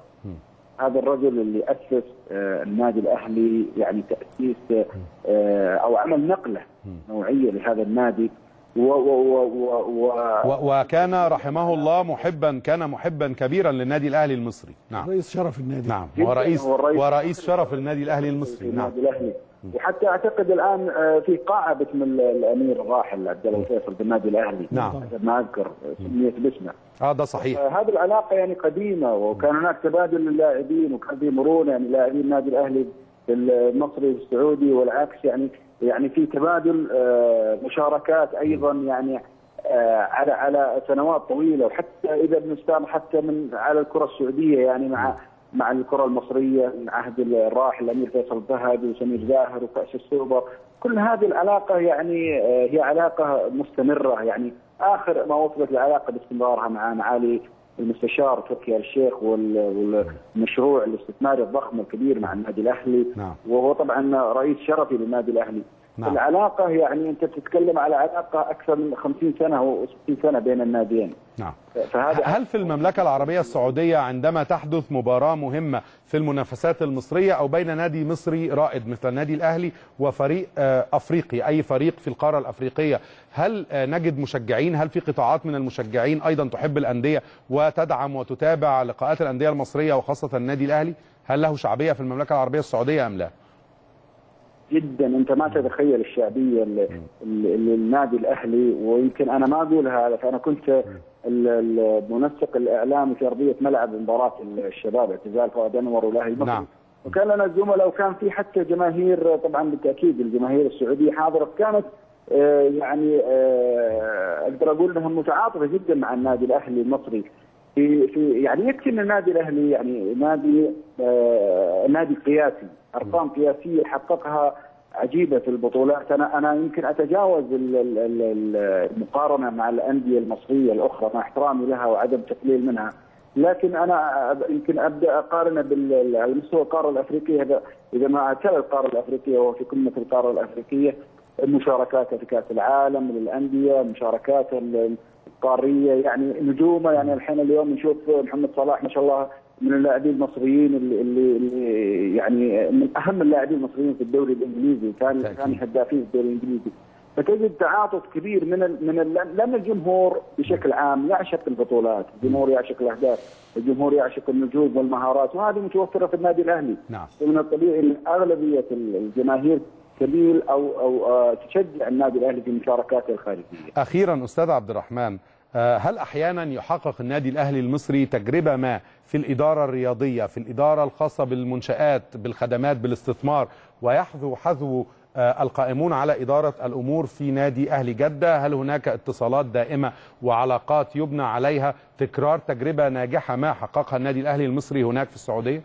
F: هذا الرجل اللي اسس آه، النادي الاهلي يعني تاسيس آه، او عمل نقله نوعيه لهذا النادي و و و و و
A: و- وكان رحمه الله محبا كان محبا كبيرا للنادي الاهلي المصري نعم
E: رئيس شرف النادي
A: نعم
F: جداً
A: هو رئيس
F: هو الرئيس.
A: ورئيس شرف النادي الاهلي المصري
F: في
A: نعم
F: النادي الاهلي وحتى اعتقد الان آه، في قاعه باسم ال- الامير الراحل عبد الله الفيصل بالنادي الاهلي
A: نعم.
F: حسب ما اذكر آه، سميت باسمه
A: اه ده صحيح
F: آه، هذه العلاقه يعني قديمه وكان هناك تبادل للاعبين وكان في مرونه يعني لاعبين النادي الاهلي المصري والسعودي والعكس يعني يعني في تبادل آه، مشاركات ايضا يعني آه، على على سنوات طويله وحتى اذا بنستعمل حتى من على الكره السعوديه يعني مع مع الكره المصريه من عهد الراحل الامير فيصل الذهبي وسمير زاهر وكاس السوبر كل هذه العلاقه يعني آه، هي علاقه مستمره يعني اخر ما وصلت العلاقه باستمرارها مع معالي المستشار تركي آل الشيخ وال- والمشروع الاستثماري الضخم الكبير مع النادي الاهلي
A: نعم.
F: وهو طبعا رئيس شرفي للنادي الاهلي
A: نعم.
F: العلاقه يعني انت بتتكلم على علاقه اكثر من 50 سنه و60 سنه بين الناديين
A: نعم
F: فهذا
A: هل في المملكة العربية السعودية عندما تحدث مباراة مهمة في المنافسات المصرية أو بين نادي مصري رائد مثل النادي الأهلي وفريق آه، أفريقي أي فريق في القارة الأفريقية هل آه، نجد مشجعين هل في قطاعات من المشجعين أيضا تحب الأندية وتدعم وتتابع لقاءات الأندية المصرية وخاصة النادي الأهلي هل له شعبية في المملكة العربية السعودية أم لا؟
F: جدا انت ما تتخيل الشعبيه اللي اللي اللي النادي الاهلي ويمكن انا ما اقول هذا فانا كنت ال- المنسق الاعلامي في ارضيه ملعب مباراه الشباب اعتزال فؤاد انور والاهلي المصري
A: نعم.
F: وكان لنا زملاء وكان في حتى جماهير طبعا بالتاكيد الجماهير السعوديه حاضره كانت آه، يعني آه، اقدر اقول انها متعاطفه جدا مع النادي الاهلي المصري في في يعني يكفي ان النادي الاهلي يعني نادي آه، نادي قياسي ارقام قياسيه حققها عجيبه في البطولات انا انا يمكن اتجاوز ال- ال- ال- المقارنه مع الانديه المصريه الاخرى مع احترامي لها وعدم تقليل منها لكن انا أب- يمكن ابدا اقارنه بال- على مستوى القاره الافريقيه اذا اذا ما اعتلى القاره الافريقيه وهو في قمه القاره الافريقيه مشاركاته في كاس العالم للانديه مشاركات ال- القاريه يعني نجومه يعني الحين اليوم نشوف محمد صلاح ما شاء الله من اللاعبين المصريين اللي, اللي, اللي يعني من اهم اللاعبين المصريين في الدوري الانجليزي كان
A: تأكيد.
F: كان هدافين في الدوري الانجليزي فتجد تعاطف كبير من ال من ال لان الجمهور بشكل عام يعشق البطولات، الجمهور يعشق الاهداف، الجمهور يعشق النجوم والمهارات وهذه متوفره في النادي الاهلي.
A: نعم.
F: ومن الطبيعي ان اغلبيه الجماهير تميل او او آه، تشجع النادي الاهلي في مشاركاته الخارجيه.
A: أخيرا أستاذ عبد الرحمن آه، هل أحيانا يحقق النادي الأهلي المصري تجربة ما في الإدارة الرياضية في الإدارة الخاصة بالمنشآت بالخدمات بالاستثمار ويحذو حذو آه، القائمون على اداره الامور في نادي اهلي جده هل هناك اتصالات دائمه وعلاقات يبنى عليها تكرار تجربه ناجحه ما حققها النادي الاهلي المصري هناك في السعوديه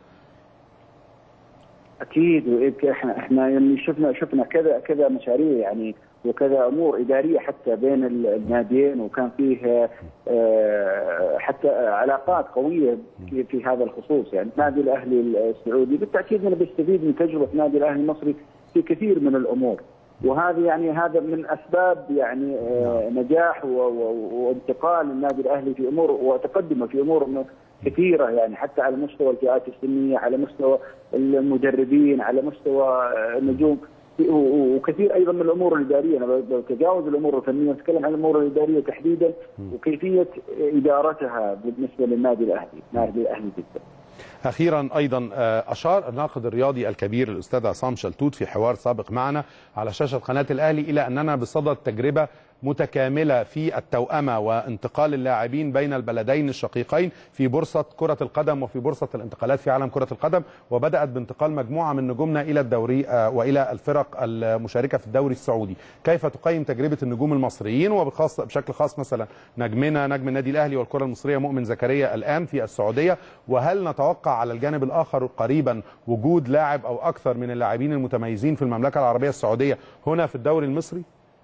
F: اكيد وإيه احنا احنا يعني شفنا شفنا كذا كذا مشاريع يعني وكذا امور اداريه حتى بين ال- الناديين وكان فيه آه، حتى علاقات قويه في, في هذا الخصوص يعني النادي الاهلي السعودي بالتاكيد انه بيستفيد من تجربه النادي الاهلي المصري في كثير من الامور وهذه يعني هذا من اسباب يعني آه، نجاح و- و- وانتقال النادي الاهلي في امور وتقدمه في امور م- كثيره يعني حتى على مستوى الفئات السنيه على مستوى المدربين على مستوى آه، النجوم و- و- وكثير ايضا من الامور الاداريه انا بتجاوز الامور الفنيه نتكلم عن الامور الاداريه تحديدا وكيفيه ادارتها بالنسبه للنادي الاهلي، نادي الاهلي جدا.
A: اخيرا ايضا آه، اشار الناقد الرياضي الكبير الاستاذ عصام شلتوت في حوار سابق معنا على شاشه قناه الاهلي الى اننا بصدد تجربه متكامله في التوأمه وانتقال اللاعبين بين البلدين الشقيقين في بورصه كره القدم وفي بورصه الانتقالات في عالم كره القدم وبدات بانتقال مجموعه من نجومنا الى الدوري آه، والى الفرق المشاركه في الدوري السعودي كيف تقيم تجربه النجوم المصريين وبخاص بشكل خاص مثلا نجمنا نجم النادي الاهلي والكره المصريه مؤمن زكريا الان في السعوديه وهل نتوقع على الجانب الاخر قريبا وجود لاعب او اكثر من اللاعبين المتميزين في المملكه العربيه السعوديه هنا في الدوري المصري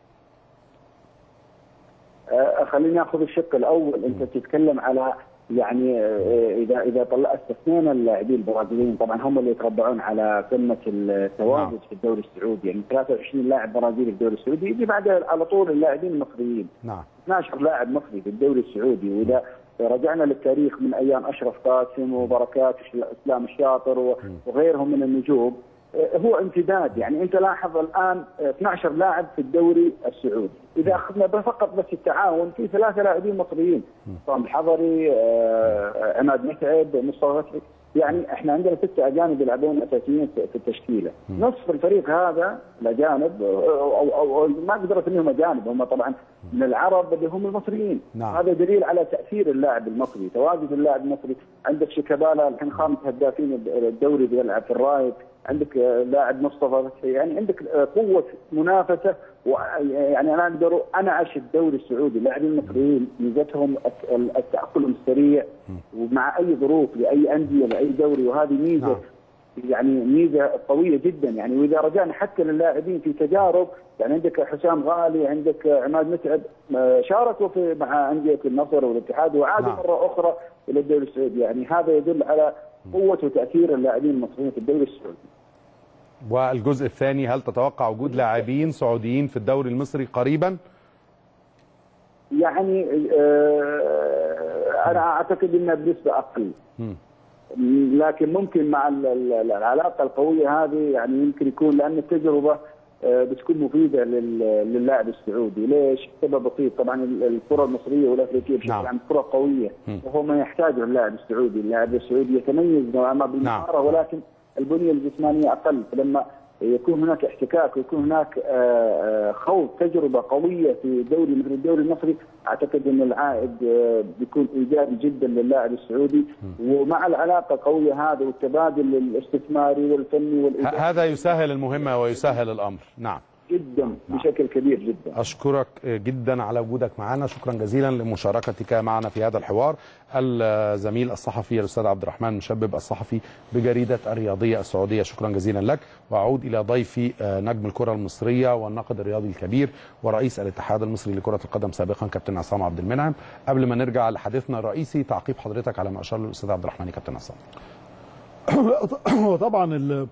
F: آه، خليني اخذ الشق الاول انت تتكلم على يعني آه، اذا اذا طلع استثنينا اللاعبين البرازيليين طبعا هم اللي يتربعون على قمه التواجد
A: نعم.
F: في الدوري السعودي يعني 23 لاعب برازيلي في الدوري السعودي يجي بعدها على طول اللاعبين المصريين
A: نعم
F: 12 لاعب مصري في الدوري السعودي واذا رجعنا للتاريخ من ايام اشرف قاسم وبركات اسلام الشاطر و- وغيرهم من النجوم آه، هو امتداد يعني انت لاحظ الان آه، 12 لاعب في الدوري السعودي اذا اخذنا فقط بس التعاون في ثلاثه لاعبين مصريين طبعا الحضري آه، عماد متعب مصطفى فتحي يعني احنا عندنا ستة اجانب يلعبون اساسيين في في التشكيله، نصف الفريق هذا الاجانب او او, أو, أو ما اقدر اسميهم اجانب هم طبعا من العرب اللي هم المصريين،
A: نعم.
F: هذا دليل على تاثير اللاعب المصري، تواجد اللاعب المصري، عندك شيكابالا الحين خامس هدافين الدوري بيلعب في الرايد، عندك آه، لاعب مصطفى فتحي، يعني عندك آه، قوه منافسه يعني انا اقدر انعش الدوري السعودي، اللاعبين المصريين ميزتهم الت- التاقلم السريع ومع اي ظروف لاي انديه لاي دوري وهذه ميزه
A: نعم.
F: يعني ميزه قويه جدا يعني واذا رجعنا حتى للاعبين في تجارب يعني عندك حسام غالي عندك عماد متعب آه، شاركوا في مع انديه النصر والاتحاد وعادوا
A: نعم.
F: مره اخرى الى الدوري السعودي يعني هذا يدل على قوه وتاثير اللاعبين المصريين في الدوري السعودي
A: والجزء الثاني هل تتوقع وجود لاعبين سعوديين في الدوري المصري قريبا
F: يعني آه، انا اعتقد انها بنسبه اقل
A: مم.
F: لكن ممكن مع ال- ال- العلاقه القويه هذه يعني يمكن يكون لان التجربه آه، بتكون مفيده لل- للاعب السعودي، ليش؟ سبب بسيط طبعا ال- الكره المصريه والافريقيه بشكل
A: نعم.
F: عام كره قويه وهو ما يحتاجه اللاعب السعودي، اللاعب السعودي يتميز نوعا ما بالمهاره ولكن البنيه الجسمانيه اقل، فلما يكون هناك احتكاك ويكون هناك آه، آه، خوض تجربه قويه في دوري مثل الدوري المصري اعتقد ان العائد آه، بيكون ايجابي جدا للاعب السعودي ومع العلاقه القويه هذه والتبادل الاستثماري والفني
A: ه-
F: والاداري
A: هذا يسهل المهمة ويسهل الامر نعم
F: جدا بشكل كبير جدا
A: أشكرك جدا على وجودك معنا شكرا جزيلا لمشاركتك معنا في هذا الحوار الزميل الصحفي الأستاذ عبد الرحمن مشبب الصحفي بجريدة الرياضية السعودية شكرا جزيلا لك وأعود إلى ضيفي آه، نجم الكرة المصرية والناقد الرياضي الكبير ورئيس الاتحاد المصري لكرة القدم سابقا كابتن عصام عبد المنعم قبل ما نرجع لحديثنا الرئيسي تعقيب حضرتك على ما أشار له الأستاذ عبد الرحمن يا كابتن عصام
E: هو طبعا ال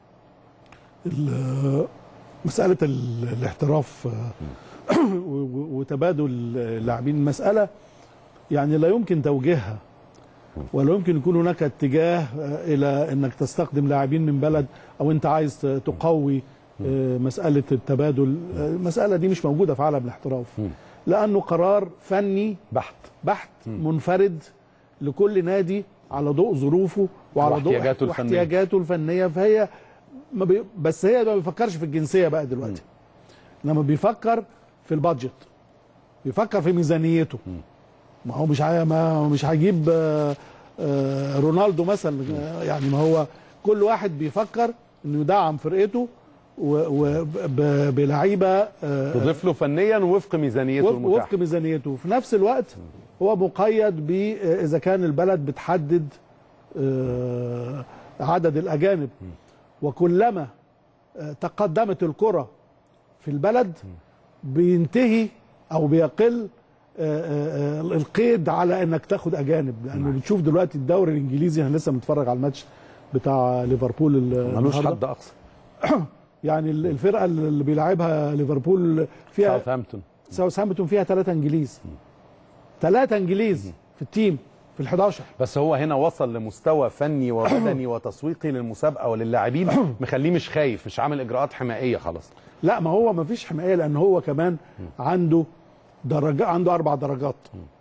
E: ال- مسألة ال- الاحتراف آه، و- و- وتبادل اللاعبين مسألة يعني لا يمكن توجيهها ولا يمكن يكون هناك اتجاه آه، إلى أنك تستخدم لاعبين من بلد أو أنت عايز ت- تقوي آه، مسألة التبادل آه، المسألة دي مش موجودة في عالم الاحتراف لأنه قرار فني
A: بحت
E: بحت منفرد لكل نادي على ضوء ظروفه وعلى ضوء
A: واحتياجاته الفنية.
E: واحتياجاته الفنيه فهي ما بي بس هي ما بيفكرش في الجنسيه بقى دلوقتي انما بيفكر في البادجت بيفكر في ميزانيته ما هو مش هي ما هو مش هيجيب آه، آه، رونالدو مثلا آه، يعني ما هو كل واحد بيفكر انه يدعم فرقته وبلعيبه آه،
A: تضيف له فنيا وفق ميزانيته
E: وفق,
A: المتاحه
E: وفق ميزانيته في نفس الوقت هو مقيد ب اذا كان البلد بتحدد آه، عدد الاجانب وكلما آه، تقدمت الكره في البلد بينتهي او بيقل آه، آه، آه، القيد على انك تاخد اجانب لانه بتشوف دلوقتي الدوري الانجليزي انا لسه متفرج على الماتش بتاع ليفربول ال-
A: ملوش
E: النهاردة.
A: حد اقصى
E: يعني ال- الفرقه اللي بيلعبها ليفربول فيها
A: ساوثهامبتون
E: ساوثهامبتون فيها ثلاثة انجليز ثلاثة انجليز في التيم في ال11
A: بس هو هنا وصل لمستوى فني وبدني وتسويقي للمسابقه وللاعبين مخليه مش خايف مش عامل اجراءات حمائيه خلاص
E: لا ما هو ما فيش حمايه لان هو كمان عنده درجة عنده اربع درجات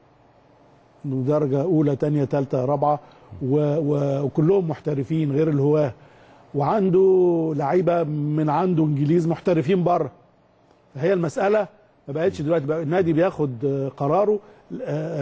E: درجه اولى ثانيه ثالثه رابعه و... و... وكلهم محترفين غير الهواه وعنده لعيبه من عنده انجليز محترفين بره هي المساله ما بقتش دلوقتي بقى النادي بياخد آه، قراره آه،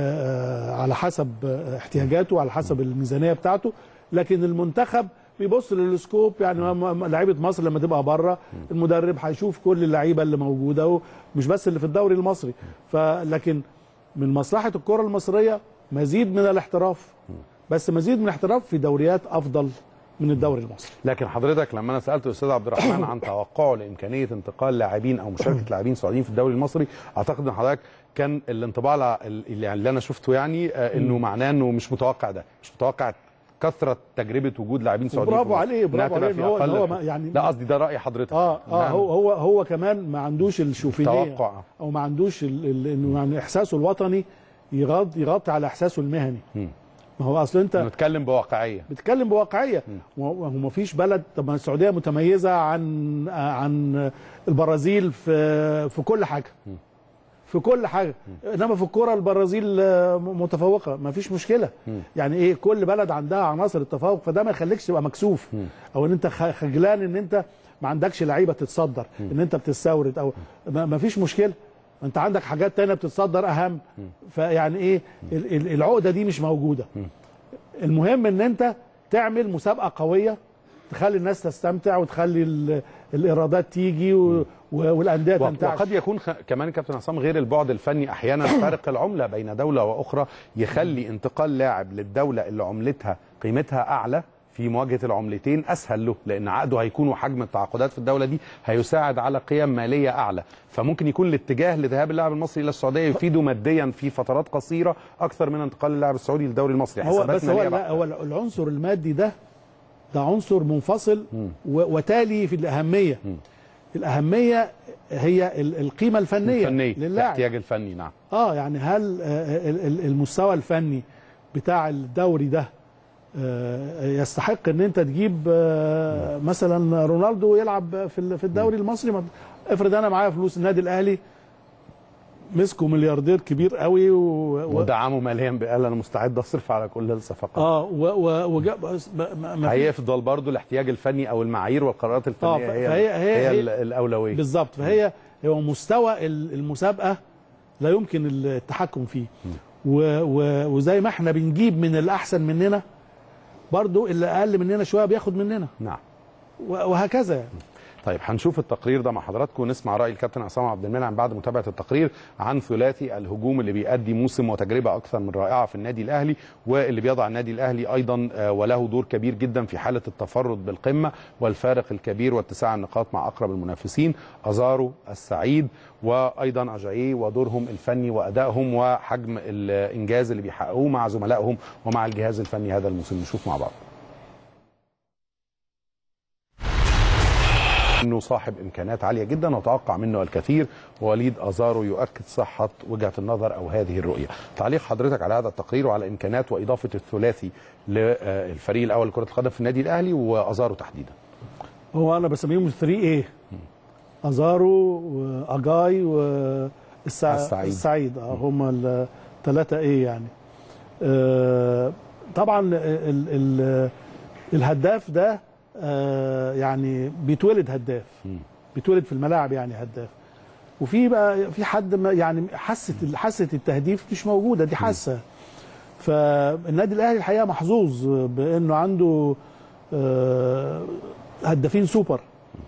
E: آه، على حسب آه، احتياجاته على حسب الميزانيه بتاعته لكن المنتخب بيبص للسكوب يعني ما- ما- لعيبه مصر لما تبقى بره المدرب هيشوف كل اللعيبه اللي موجوده مش بس اللي في الدوري المصري فلكن من مصلحه الكره المصريه مزيد من الاحتراف بس مزيد من الاحتراف في دوريات افضل من الدوري المصري
A: لكن حضرتك لما انا سالت الاستاذ عبد الرحمن عن توقعه لامكانيه انتقال لاعبين او مشاركه لاعبين سعوديين في الدوري المصري اعتقد ان حضرتك كان الانطباع الع- اللي اللي انا شفته يعني آه، انه معناه انه مش متوقع ده مش متوقع كثره تجربه وجود لاعبين سعوديين
E: برافو
A: في مصر.
E: عليه، برافو
A: إنها تبقى
E: عليه
A: في
E: إن هو- إن
A: أقل
E: هو
A: الحدود.
E: ما- يعني-
A: لا قصدي ده راي حضرتك
E: اه اه
A: نعم.
E: هو هو هو كمان ما عندوش الشوفينيه
A: توقع.
E: او ما عندوش ال- ال- انه يعني احساسه الوطني يغطي يغطي على احساسه المهني
A: مم.
E: ما هو اصل انت
A: نتكلم بواقعيه
E: بتتكلم بواقعيه وهو ما فيش بلد طب ما السعوديه متميزه عن عن البرازيل في في كل حاجه في كل حاجه انما في الكوره البرازيل آه، متفوقه ما فيش مشكله يعني ايه كل بلد عندها عناصر التفوق فده ما يخليكش تبقى مكسوف او ان انت خ- خجلان ان انت ما عندكش لعيبه تتصدر ان انت بتستورد او ما ما فيش مشكله انت عندك حاجات تانية بتتصدر اهم فيعني ايه ال- ال- العقده دي مش موجوده المهم ان انت تعمل مسابقه قويه تخلي الناس تستمتع وتخلي ال- الايرادات تيجي و... و- والانديه
A: و-
E: تنتعش
A: وقد يكون خ... كمان كابتن عصام غير البعد الفني احيانا فارق العمله بين دوله واخرى يخلي انتقال لاعب للدوله اللي عملتها قيمتها اعلى في مواجهه العملتين اسهل له لان عقده هيكون وحجم التعاقدات في الدوله دي هيساعد على قيم ماليه اعلى فممكن يكون الاتجاه لذهاب اللاعب المصري الى السعوديه يفيده ماديا في فترات قصيره اكثر من انتقال اللاعب السعودي للدوري المصري
E: هو
A: حسابات
E: بس هو
A: مالية
E: لا
A: بحتة.
E: هو العنصر المادي ده ده عنصر منفصل و... وتالي في الاهميه الاهميه هي ال- القيمه الفنيه,
A: الفني
E: للاعب
A: الاحتياج الفني نعم
E: اه يعني هل آه، ال- ال- المستوى الفني بتاع الدوري ده آه، يستحق ان انت تجيب آه، مثلا رونالدو يلعب في ال- في الدوري المصري ما- افرض انا معايا فلوس النادي الاهلي مسكوا ملياردير كبير قوي و... و...
A: ودعمه ماليا بقال انا مستعد اصرف على كل الصفقات
E: اه و... و... وجاب بس ما- ما- ما في-
A: هيفضل برضو الاحتياج الفني او المعايير والقرارات الفنيه
E: آه، ف-
A: هي
E: فهي- هي-
A: هي,
E: هي-
A: ال- الاولويه
E: بالظبط فهي هو مستوى ال- المسابقه لا يمكن التحكم فيه و... و... وزي ما احنا بنجيب من الاحسن مننا برضو اللي اقل مننا شويه بياخد مننا
A: نعم
E: و... وهكذا يعني.
A: طيب هنشوف التقرير ده مع حضراتكم ونسمع راي الكابتن عصام عبد المنعم بعد متابعه التقرير عن ثلاثي الهجوم اللي بيأدي موسم وتجربه اكثر من رائعه في النادي الاهلي واللي بيضع النادي الاهلي ايضا آه، وله دور كبير جدا في حاله التفرد بالقمه والفارق الكبير واتساع النقاط مع اقرب المنافسين ازارو السعيد وايضا اجاييه ودورهم الفني وادائهم وحجم الانجاز اللي بيحققوه مع زملائهم ومع الجهاز الفني هذا الموسم نشوف مع بعض انه صاحب امكانات عاليه جدا وتوقع منه الكثير ووليد ازارو يؤكد صحه وجهه النظر او هذه الرؤيه. تعليق حضرتك على هذا التقرير وعلى امكانات واضافه الثلاثي للفريق الاول لكره القدم في النادي الاهلي وازارو تحديدا.
E: هو انا بسميهم 3 ايه ازارو واجاي والسع...
A: السعيد.
E: السعيد اه هم الثلاثه ايه يعني آه طبعا ال... ال... الهداف ده آه يعني بيتولد هداف بيتولد في الملاعب يعني هداف وفي بقى في حد ما يعني حاسه حاسه التهديف مش موجوده دي حاسه فالنادي الاهلي الحقيقه محظوظ بانه عنده آه، هدافين سوبر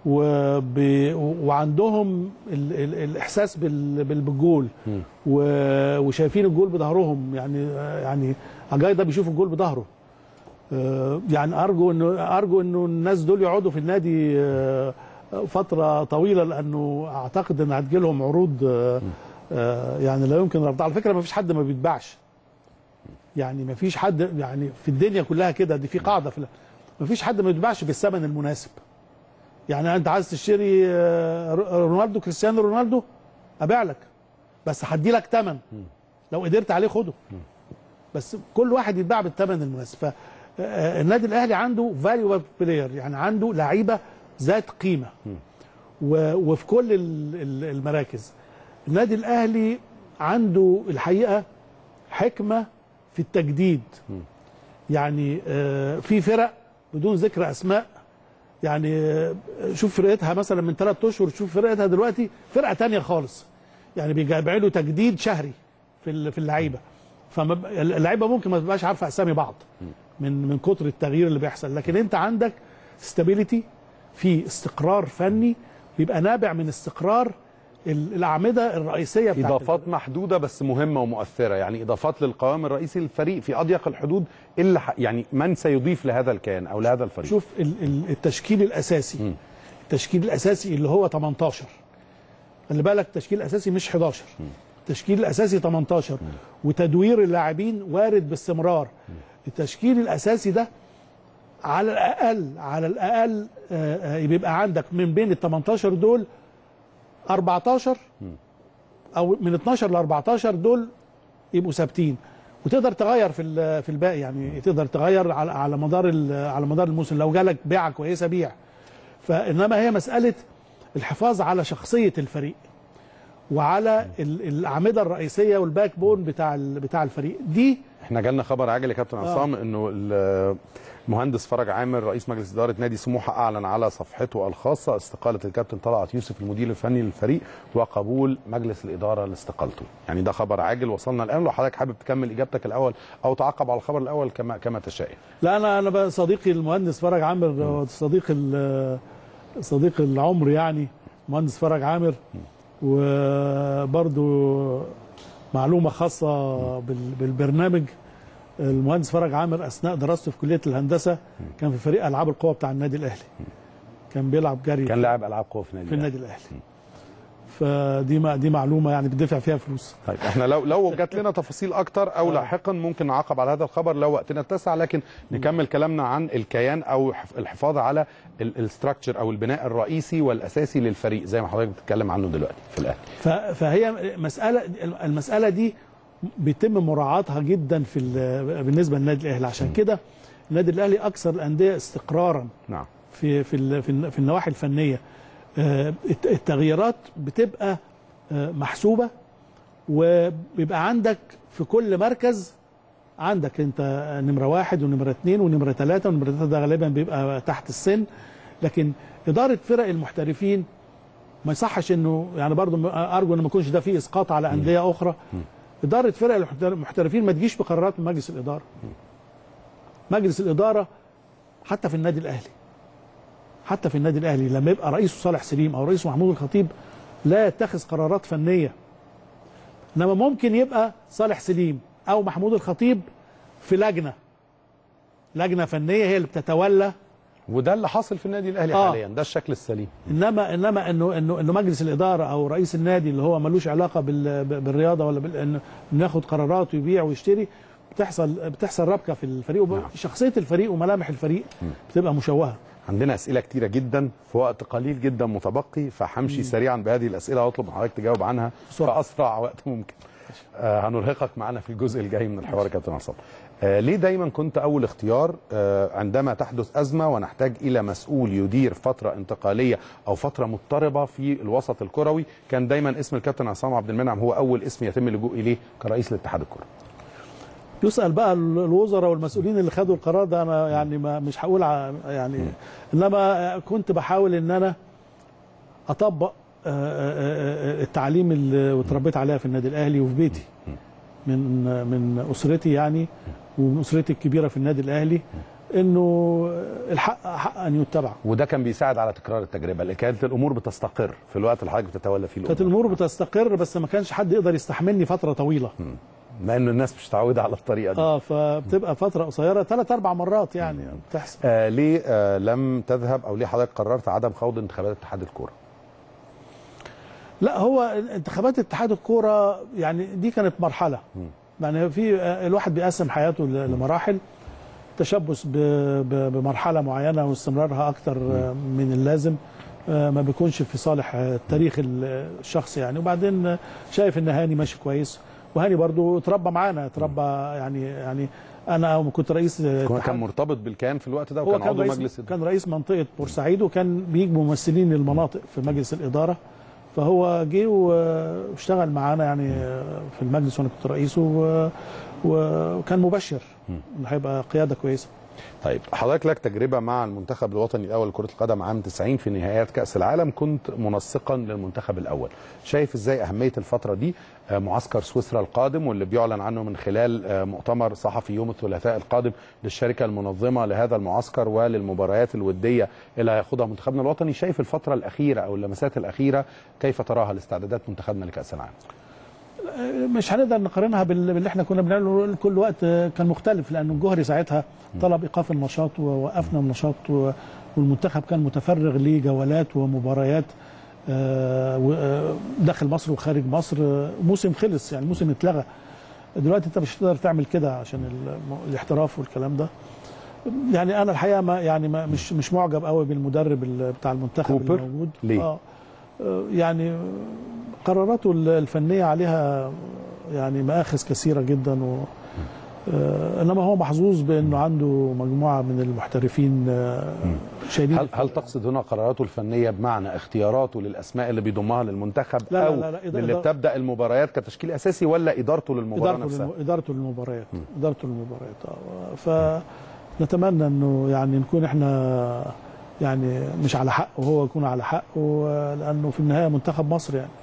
E: وب... وعندهم ال... ال... الاحساس بال... بال- بالجول و... وشايفين الجول بظهرهم يعني يعني اجاي ده بيشوف الجول بظهره آه، يعني ارجو انه ارجو انه الناس دول يقعدوا في النادي آه، فتره طويله لانه اعتقد ان هتجيلهم عروض آه، آه، يعني لا يمكن رفضها على فكره ما فيش حد ما بيتباعش يعني ما فيش حد يعني في الدنيا كلها كده دي في قاعده في ما فيش حد ما بيتباعش بالثمن المناسب يعني انت عايز تشتري آه، رونالدو كريستيانو رونالدو ابيع لك بس هدي لك ثمن لو قدرت عليه خده بس كل واحد يتباع بالثمن المناسب فالنادي الاهلي عنده فاليو بلاير يعني عنده لعيبه ذات قيمه و- وفي كل ال- ال- المراكز النادي الاهلي عنده الحقيقه حكمه في التجديد يعني آه، في فرق بدون ذكر اسماء يعني آه، شوف فرقتها مثلا من ثلاث اشهر شوف فرقتها دلوقتي فرقه تانية خالص يعني بيعملوا تجديد شهري في ال- في اللعيبه فاللعيبه ممكن ما تبقاش عارفه اسامي بعض من من كتر التغيير اللي بيحصل لكن انت عندك ستابيليتي في استقرار فني بيبقى نابع من استقرار ال- الاعمده الرئيسيه بتاعت
A: اضافات محدوده بس مهمه ومؤثره يعني اضافات للقوام الرئيسي للفريق في اضيق الحدود اللي ح... يعني من سيضيف لهذا الكيان او لهذا الفريق
E: شوف ال- ال- التشكيل الاساسي التشكيل الاساسي اللي هو 18 خلي بالك التشكيل الاساسي مش 11 التشكيل الاساسي 18 وتدوير اللاعبين وارد باستمرار التشكيل الاساسي ده على الاقل على الاقل آه، آه، بيبقى عندك من بين ال 18 دول 14 او من 12 ل 14 دول يبقوا ثابتين وتقدر تغير في ال- في الباقي يعني تقدر تغير على على مدار ال- على مدار الموسم لو جالك بيعه كويسه بيع فانما هي مساله الحفاظ على شخصيه الفريق وعلى ال- الاعمده الرئيسيه والباك بون بتاع ال- بتاع الفريق دي
A: احنا جالنا خبر عاجل يا كابتن عصام انه ال- المهندس فرج عامر رئيس مجلس اداره نادي سموحه اعلن على صفحته الخاصه استقاله الكابتن طلعت يوسف المدير الفني للفريق وقبول مجلس الاداره لاستقالته يعني ده خبر عاجل وصلنا الان لو حضرتك حابب تكمل اجابتك الاول او تعقب على الخبر الاول كما كما تشاء
E: لا انا انا بقى صديقي المهندس فرج عامر هو صديق ال- صديق العمر يعني مهندس فرج عامر وبرضو معلومه خاصه بال- بالبرنامج المهندس فرج عامر اثناء دراسته في كليه الهندسه كان في فريق العاب القوى بتاع النادي الاهلي كان بيلعب جري
A: كان لاعب العاب قوه في نادي
E: في
A: الأهلي.
E: النادي الاهلي فدي ما دي معلومه يعني بتدفع فيها فلوس
A: طيب احنا لو لو جات لنا تفاصيل اكتر او لاحقا ممكن نعقب على هذا الخبر لو وقتنا اتسع لكن نكمل كلامنا عن الكيان او حف- الحفاظ على الاستراكشر او البناء الرئيسي والاساسي للفريق زي ما حضرتك بتتكلم عنه دلوقتي في الاهلي
E: ف- فهي مساله المساله دي بيتم مراعاتها جدا في ال- بالنسبه للنادي الاهلي عشان كده النادي الاهلي اكثر الانديه استقرارا
A: نعم
E: في في ال- في الن- في النواحي الفنيه آه، الت- التغييرات بتبقى آه، محسوبه وبيبقى عندك في كل مركز عندك انت نمره واحد ونمره اثنين ونمره ثلاثه ونمره ثلاثه ده غالبا بيبقى تحت السن لكن اداره فرق المحترفين ما يصحش انه يعني برضو ارجو ان ما يكونش ده فيه اسقاط على انديه اخرى اداره فرق المحتر- المحترفين ما تجيش بقرارات من مجلس الاداره مجلس الاداره حتى في النادي الاهلي حتى في النادي الاهلي لما يبقى رئيسه صالح سليم او رئيسه محمود الخطيب لا يتخذ قرارات فنيه انما ممكن يبقى صالح سليم او محمود الخطيب في لجنه لجنه فنيه هي اللي بتتولى
A: وده اللي حاصل في النادي الاهلي
E: آه.
A: حاليا ده الشكل السليم
E: انما انما انه انه انه مجلس الاداره او رئيس النادي اللي هو ملوش علاقه بال بالرياضه ولا بال انه إنه ياخد قرارات ويبيع ويشتري بتحصل بتحصل ربكه في الفريق وب- شخصيه الفريق وملامح الفريق بتبقى مشوهه
A: عندنا اسئله كتيره جدا في وقت قليل جدا متبقي فهمشي سريعا بهذه الاسئله واطلب من حضرتك تجاوب عنها في
E: بسرعة.
A: اسرع وقت ممكن آه هنرهقك معنا في الجزء الجاي من الحوار يا كابتن عصام آه ليه دايما كنت اول اختيار آه عندما تحدث ازمه ونحتاج الى مسؤول يدير فتره انتقاليه او فتره مضطربه في الوسط الكروي كان دايما اسم الكابتن عصام عبد المنعم هو اول اسم يتم اللجوء اليه كرئيس لاتحاد الكره
E: يسال بقى الوزراء والمسؤولين اللي خدوا القرار ده انا يعني ما مش هقول ع- يعني انما كنت بحاول ان انا اطبق آه، آه، آه، التعليم اللي اتربيت عليها في النادي الاهلي وفي بيتي من من اسرتي يعني ومن اسرتي الكبيره في النادي الاهلي انه الحق حق ان يتبع
A: وده كان بيساعد على تكرار التجربه اللي كانت الامور بتستقر في الوقت اللي حضرتك بتتولى فيه
E: كانت الامور بتستقر بس ما كانش حد يقدر يستحملني فتره طويله
A: لان الناس مش متعوده على الطريقه دي
E: اه فبتبقى فتره قصيره ثلاث اربع مرات يعني بتحصل
A: آه ليه آه لم تذهب او ليه حضرتك قررت عدم خوض انتخابات اتحاد الكوره
E: لا هو انتخابات اتحاد الكوره يعني دي كانت مرحله يعني في آه، الواحد بيقسم حياته ل- لمراحل تشبث ب- ب- بمرحله معينه واستمرارها اكتر آه، من اللازم آه، ما بيكونش في صالح آه، التاريخ ال- الشخصي يعني وبعدين آه، شايف ان هاني ماشي كويس وهاني برضو اتربى معانا اتربى يعني يعني انا أول ما كنت رئيس آه،
A: كان
E: اتحاد-
A: مرتبط بالكيان في الوقت ده
E: هو
A: وكان
E: كان
A: عضو
E: رئيس
A: مجلس
E: كان رئيس منطقه بورسعيد وكان بيجي ممثلين المناطق في مجلس الاداره فهو جه واشتغل معانا يعني في المجلس وانا كنت رئيسه و- وكان مبشر انه هيبقى قياده كويسه
A: طيب حضرتك لك تجربه مع المنتخب الوطني الاول لكره القدم عام 90 في نهائيات كاس العالم كنت منسقا للمنتخب الاول شايف ازاي اهميه الفتره دي آه، معسكر سويسرا القادم واللي بيعلن عنه من خلال آه، مؤتمر صحفي يوم الثلاثاء القادم للشركه المنظمه لهذا المعسكر وللمباريات الوديه اللي هياخدها منتخبنا الوطني شايف الفتره الاخيره او اللمسات الاخيره كيف تراها لاستعدادات منتخبنا لكاس العالم
E: مش هنقدر نقارنها بال- باللي احنا كنا بنعمله كل وقت كان مختلف لان الجوهري ساعتها طلب ايقاف النشاط ووقفنا النشاط و- والمنتخب كان متفرغ لجولات ومباريات آه، و- آه، داخل مصر وخارج مصر آه، موسم خلص يعني موسم اتلغى دلوقتي انت مش هتقدر تعمل كده عشان ال- الاحتراف والكلام ده يعني انا الحقيقه ما يعني ما مش مش معجب قوي بالمدرب ال- بتاع المنتخب
A: كوبر؟
E: اللي موجود
A: ليه؟
E: آه آه، يعني قراراته ال- الفنيه عليها يعني مآخذ كثيره جدا و آه، انما هو محظوظ بانه عنده مجموعه من المحترفين آه، شايلين
A: هل هل تقصد هنا قراراته الفنيه بمعنى اختياراته للاسماء اللي بيضمها للمنتخب
E: لا، لا،
A: او
E: لا، لا، إدارة-
A: اللي بتبدا المباريات كتشكيل اساسي ولا ادارته للمباراه
E: ادارته
A: نفسها
E: للم- ادارته للمباريات ادارته للمباريات آه. فنتمنى انه يعني نكون احنا يعني مش على حق وهو يكون على حق و- لانه في النهايه منتخب مصر يعني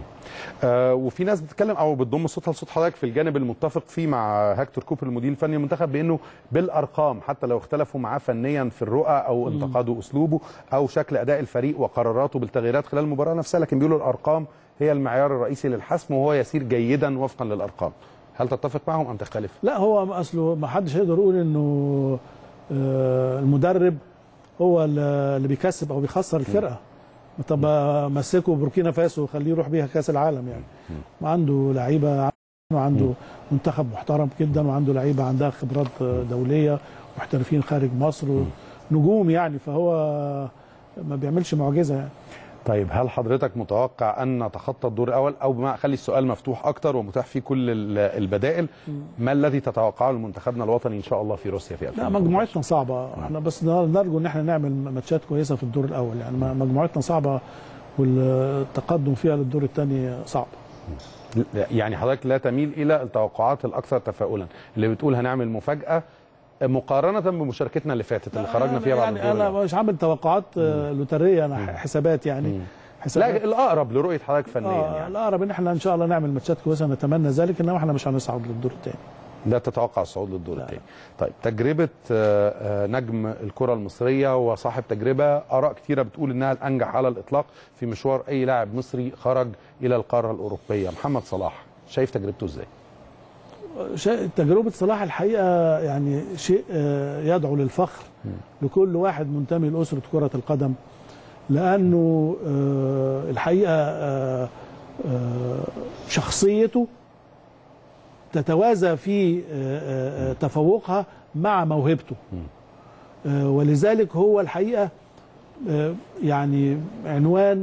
A: آه وفي ناس بتتكلم او بتضم صوتها لصوت حضرتك في الجانب المتفق فيه مع هكتور كوبر المدير الفني للمنتخب بانه بالارقام حتى لو اختلفوا معاه فنيا في الرؤى او انتقدوا اسلوبه او شكل اداء الفريق وقراراته بالتغييرات خلال المباراه نفسها لكن بيقولوا الارقام هي المعيار الرئيسي للحسم وهو يسير جيدا وفقا للارقام هل تتفق معهم ام تختلف؟
E: لا هو اصله ما حدش يقدر يقول انه آه، المدرب هو اللي بيكسب او بيخسر الفرقه طب مسكه بوركينا فاسو وخليه يروح بيها كاس العالم يعني وعنده لعيبه وعنده منتخب محترم جدا وعنده لعيبه عندها خبرات دوليه محترفين خارج مصر نجوم يعني فهو ما بيعملش معجزه يعني
A: طيب هل حضرتك متوقع ان نتخطى الدور الاول او بما خلي السؤال مفتوح اكتر ومتاح فيه كل ال- البدائل ما الذي تتوقعه لمنتخبنا الوطني ان شاء الله في روسيا في
E: لا
A: 2018
E: مجموعتنا صعبه احنا بس نرجو ان احنا نعمل ماتشات كويسه في الدور الاول يعني مجموعتنا صعبه والتقدم فيها للدور الثاني صعب
A: يعني حضرتك لا تميل الى التوقعات الاكثر تفاؤلا اللي بتقول هنعمل مفاجاه مقارنه بمشاركتنا اللي فاتت اللي خرجنا فيها بعد
E: يعني
A: الدور
E: انا
A: الأول.
E: مش عامل توقعات آه، لوتريه انا حسابات يعني
A: لا
E: حسابات
A: الاقرب لرؤيه حضرتك فنيا
E: اه
A: يعني
E: الاقرب ان احنا ان شاء الله نعمل ماتشات كويسه نتمنى ذلك انما احنا مش هنصعد للدور الثاني
A: لا تتوقع الصعود للدور الثاني طيب تجربه آه، آه، نجم الكره المصريه وصاحب تجربه اراء كثيره بتقول انها الانجح على الاطلاق في مشوار اي لاعب مصري خرج الى القاره الاوروبيه محمد صلاح شايف تجربته ازاي
E: شيء- تجربة صلاح الحقيقة يعني شيء آه، يدعو للفخر لكل واحد منتمي لأسرة كرة القدم لأنه آه، الحقيقة آه، آه، شخصيته تتوازى في آه، آه، آه، تفوقها مع موهبته آه، ولذلك هو الحقيقة آه، يعني عنوان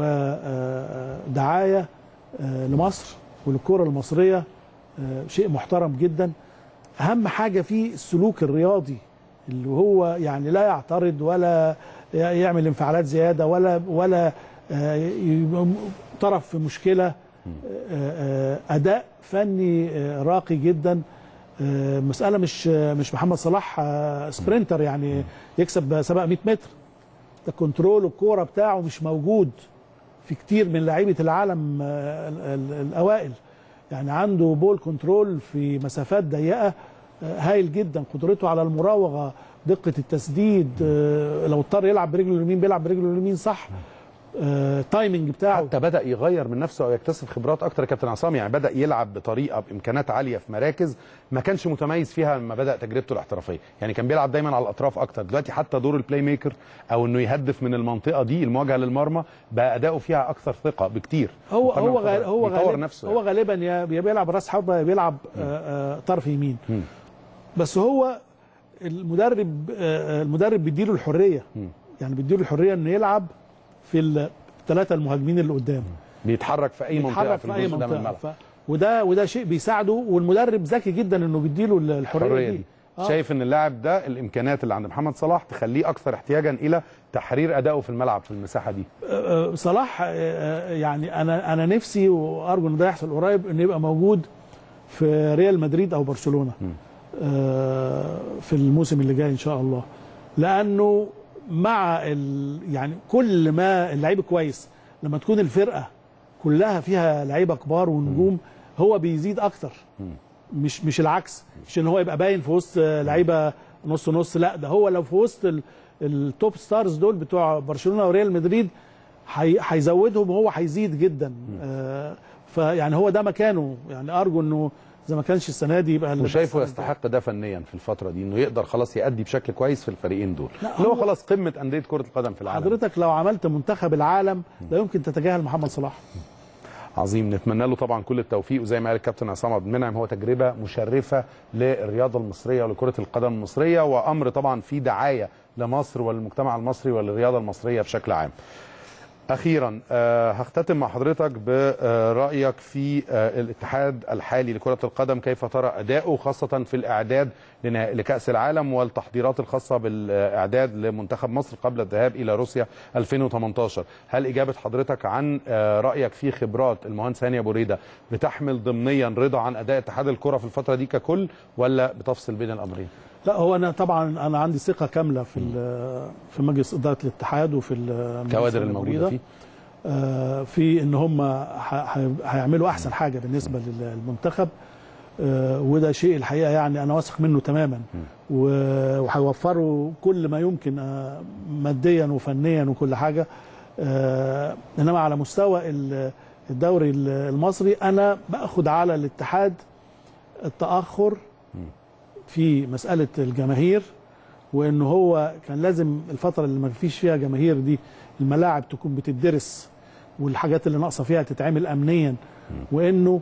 E: ودعاية لمصر وللكرة المصرية آه، شيء محترم جدا اهم حاجه فيه السلوك الرياضي اللي هو يعني لا يعترض ولا ي- يعمل انفعالات زياده ولا ولا آه، يبقى م- طرف في مشكله آه، آه، اداء فني آه، راقي جدا آه، مساله مش آه، مش محمد صلاح آه، سبرينتر يعني يكسب سباق 100 متر ده كنترول الكوره بتاعه مش موجود في كتير من لعيبه العالم آه، ال- ال- الاوائل يعني عنده بول كنترول في مسافات ضيقه آه، هايل جدا قدرته على المراوغه دقه التسديد آه، لو اضطر يلعب برجله اليمين بيلعب برجله اليمين صح آه، تايمنج بتاعه
A: حتى بدا يغير من نفسه او يكتسب خبرات اكتر يا كابتن عصام يعني بدا يلعب بطريقه بامكانات عاليه في مراكز ما كانش متميز فيها لما بدا تجربته الاحترافيه يعني كان بيلعب دايما على الاطراف اكتر دلوقتي حتى دور البلاي ميكر او انه يهدف من المنطقه دي المواجهه للمرمى بقى اداؤه فيها اكثر ثقه بكتير
E: هو
A: مقارنة
E: هو
A: بالفترة.
E: غال هو
A: بيطور
E: غالب
A: نفسه
E: هو غالبا يا يا بيلعب راس حربه يا بيلعب آه، آه، طرف يمين
A: مم.
E: بس هو المدرب آه، آه، المدرب بيديله الحريه يعني بيديله الحريه انه يلعب في الثلاثه المهاجمين اللي قدام
A: بيتحرك في اي منطقه
E: يتحرك
A: في
E: في اي
A: الجزء ده من
E: منطقه
A: الملعب
E: ف... وده وده شيء بيساعده والمدرب ذكي جدا انه بيديله الحريه,
A: الحريه
E: دي,
A: دي
E: آه.
A: شايف ان اللاعب ده الامكانيات اللي عند محمد صلاح تخليه اكثر احتياجا الى تحرير ادائه في الملعب في المساحه دي
E: آه، آه، صلاح آه، آه، يعني انا انا نفسي وارجو ان ده يحصل قريب انه يبقى موجود في ريال مدريد او برشلونه آه، في الموسم اللي جاي ان شاء الله لانه مع ال يعني كل ما اللعيب كويس لما تكون الفرقه كلها فيها لعيبه كبار ونجوم هو بيزيد اكتر مش مش العكس مش ان هو يبقى باين في وسط آه، لعيبه نص نص لا ده هو لو في وسط ال- التوب ستارز دول بتوع برشلونه وريال مدريد هي- هيزودهم وهو هيزيد جدا آه فيعني هو ده مكانه يعني ارجو انه اذا ما كانش السنه دي يبقى اللي
A: وشايفه
E: بس-
A: يستحق ده فنيا في الفتره دي انه يقدر خلاص يأدي بشكل كويس في الفريقين دول
E: لا،
A: اللي هو
E: هو-
A: خلاص قمه انديه كره القدم في العالم
E: حضرتك لو عملت منتخب العالم لا يمكن تتجاهل محمد صلاح
A: عظيم نتمنى له طبعا كل التوفيق وزي ما قال الكابتن عصام عبد المنعم هو تجربه مشرفه للرياضه المصريه ولكره القدم المصريه وامر طبعا فيه دعايه لمصر وللمجتمع المصري وللرياضه المصريه بشكل عام. اخيرا آه هختتم مع حضرتك برايك في آه الاتحاد الحالي لكره القدم كيف ترى اداؤه خاصه في الاعداد لنها- لكاس العالم والتحضيرات الخاصه بالاعداد لمنتخب مصر قبل الذهاب الى روسيا 2018 هل اجابه حضرتك عن آه رايك في خبرات المهندس هاني ابو ريده بتحمل ضمنيا رضا عن اداء اتحاد الكره في الفتره دي ككل ولا بتفصل بين الامرين
E: لا هو انا طبعا انا عندي ثقه كامله في ال- في مجلس اداره الاتحاد وفي ال-
A: كوادر
E: المجلس
A: الموجوده
E: الأمريكي.
A: فيه
E: آه، في ان هم ه- ه- هيعملوا احسن حاجه بالنسبه للمنتخب آه، وده شيء الحقيقه يعني انا واثق منه تماما و- وهيوفروا كل ما يمكن آه، ماديا وفنيا وكل حاجه آه، انما على مستوى ال- الدوري ال- المصري انا باخد على الاتحاد التاخر في مساله الجماهير وان هو كان لازم الفتره اللي ما فيش فيها جماهير دي الملاعب تكون بتدرس والحاجات اللي ناقصه فيها تتعمل امنيا وانه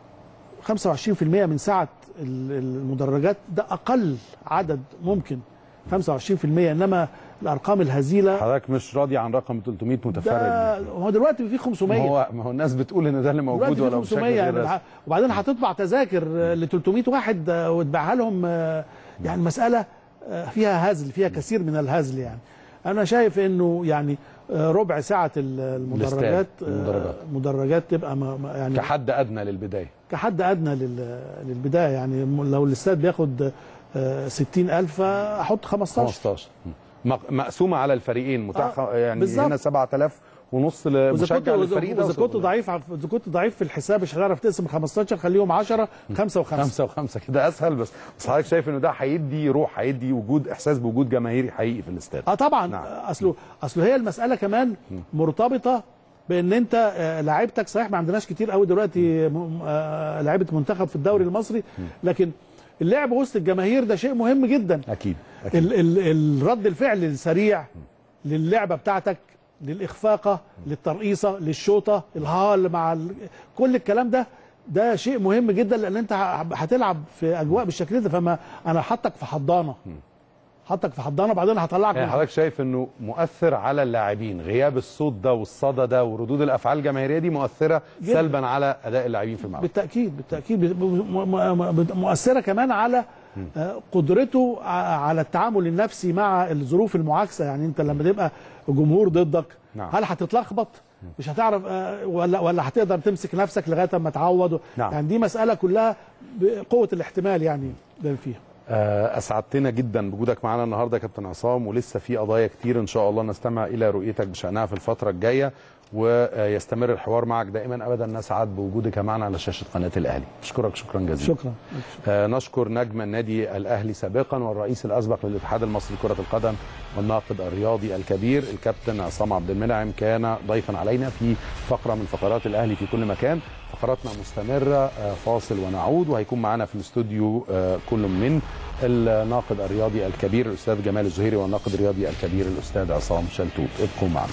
E: 25% من سعه ال- المدرجات ده اقل عدد ممكن 25% انما الارقام الهزيله
A: حضرتك مش راضي عن رقم 300 متفرج
E: ده هو دلوقتي في
A: ما
E: 500
A: هو ما هو الناس بتقول ان ده اللي موجود
E: دلوقتي
A: ولا
E: في
A: بشكل
E: 500
A: غير
E: يعني
A: رسمي.
E: وبعدين هتطبع تذاكر ل 300 واحد آه، وتبيعها لهم آه، يعني مساله آه، فيها هزل فيها كثير من الهزل يعني انا شايف انه يعني آه، ربع ساعه ال- المدرجات آه،
A: المدرجات.
E: مدرجات تبقى ما ما- يعني
A: كحد ادنى للبدايه
E: كحد ادنى لل- للبدايه يعني م- لو الاستاد بياخد آه، 60000 احط 15
A: 15 مق- مقسومه على الفريقين متاح
E: آه،
A: يعني
E: بالظبط.
A: هنا 7000 ونص
E: واذا كنت
A: لمشجع للفريق ده
E: واذا كنت ضعيف ع- اذا كنت ضعيف في الحساب مش هتعرف تقسم 15 خليهم 10 5 و5
A: خمسة وخمسة كده اسهل بس بس حضرتك شايف انه ده هيدي روح هيدي وجود احساس بوجود جماهيري حقيقي في الاستاد
E: اه طبعا
A: نعم.
E: نعم. اصله اصله هي المساله كمان مرتبطه بان انت آه، لعيبتك صحيح ما عندناش كتير قوي دلوقتي م- آه، لعيبه منتخب في الدوري المصري لكن اللعب وسط الجماهير ده شيء مهم جدا
A: اكيد اكيد
E: ال ال الرد الفعل السريع للعبه بتاعتك للاخفاقه للترقيصه للشوطه الهال مع ال... كل الكلام ده ده شيء مهم جدا لان انت ه- هتلعب في اجواء بالشكل ده فما انا حاطك في حضانه حاطك في حضانه بعدين هطلعك
A: يعني
E: من
A: حضرتك شايف انه مؤثر على اللاعبين غياب الصوت ده والصدى ده وردود الافعال الجماهيريه دي مؤثره
E: جداً.
A: سلبا على اداء اللاعبين في الملعب
E: بالتاكيد بالتاكيد ب- م- م- م- مؤثره كمان على آه، قدرته ع- على التعامل النفسي مع الظروف المعاكسه يعني انت لما تبقى جمهور ضدك
A: نعم.
E: هل هتتلخبط مش هتعرف آه، ولا ولا هتقدر تمسك نفسك لغايه اما تعوض
A: نعم.
E: يعني دي مساله كلها بقوه الاحتمال يعني ده فيها
A: آه، اسعدتنا جدا بوجودك معانا النهارده يا كابتن عصام ولسه في قضايا كتير ان شاء الله نستمع الى رؤيتك بشانها في الفتره الجايه ويستمر الحوار معك دائما ابدا نسعد بوجودك معنا على شاشه قناه الاهلي اشكرك شكرا جزيلا
E: شكرا
A: آه، نشكر نجم النادي الاهلي سابقا والرئيس الاسبق للاتحاد المصري لكره القدم والناقد الرياضي الكبير الكابتن عصام عبد المنعم كان ضيفا علينا في فقره من فقرات الاهلي في كل مكان فقراتنا مستمره آه، فاصل ونعود وهيكون معنا في الاستوديو آه، كل من الناقد الرياضي الكبير الاستاذ جمال الزهيري والناقد الرياضي الكبير الاستاذ عصام شلتوت ابقوا معنا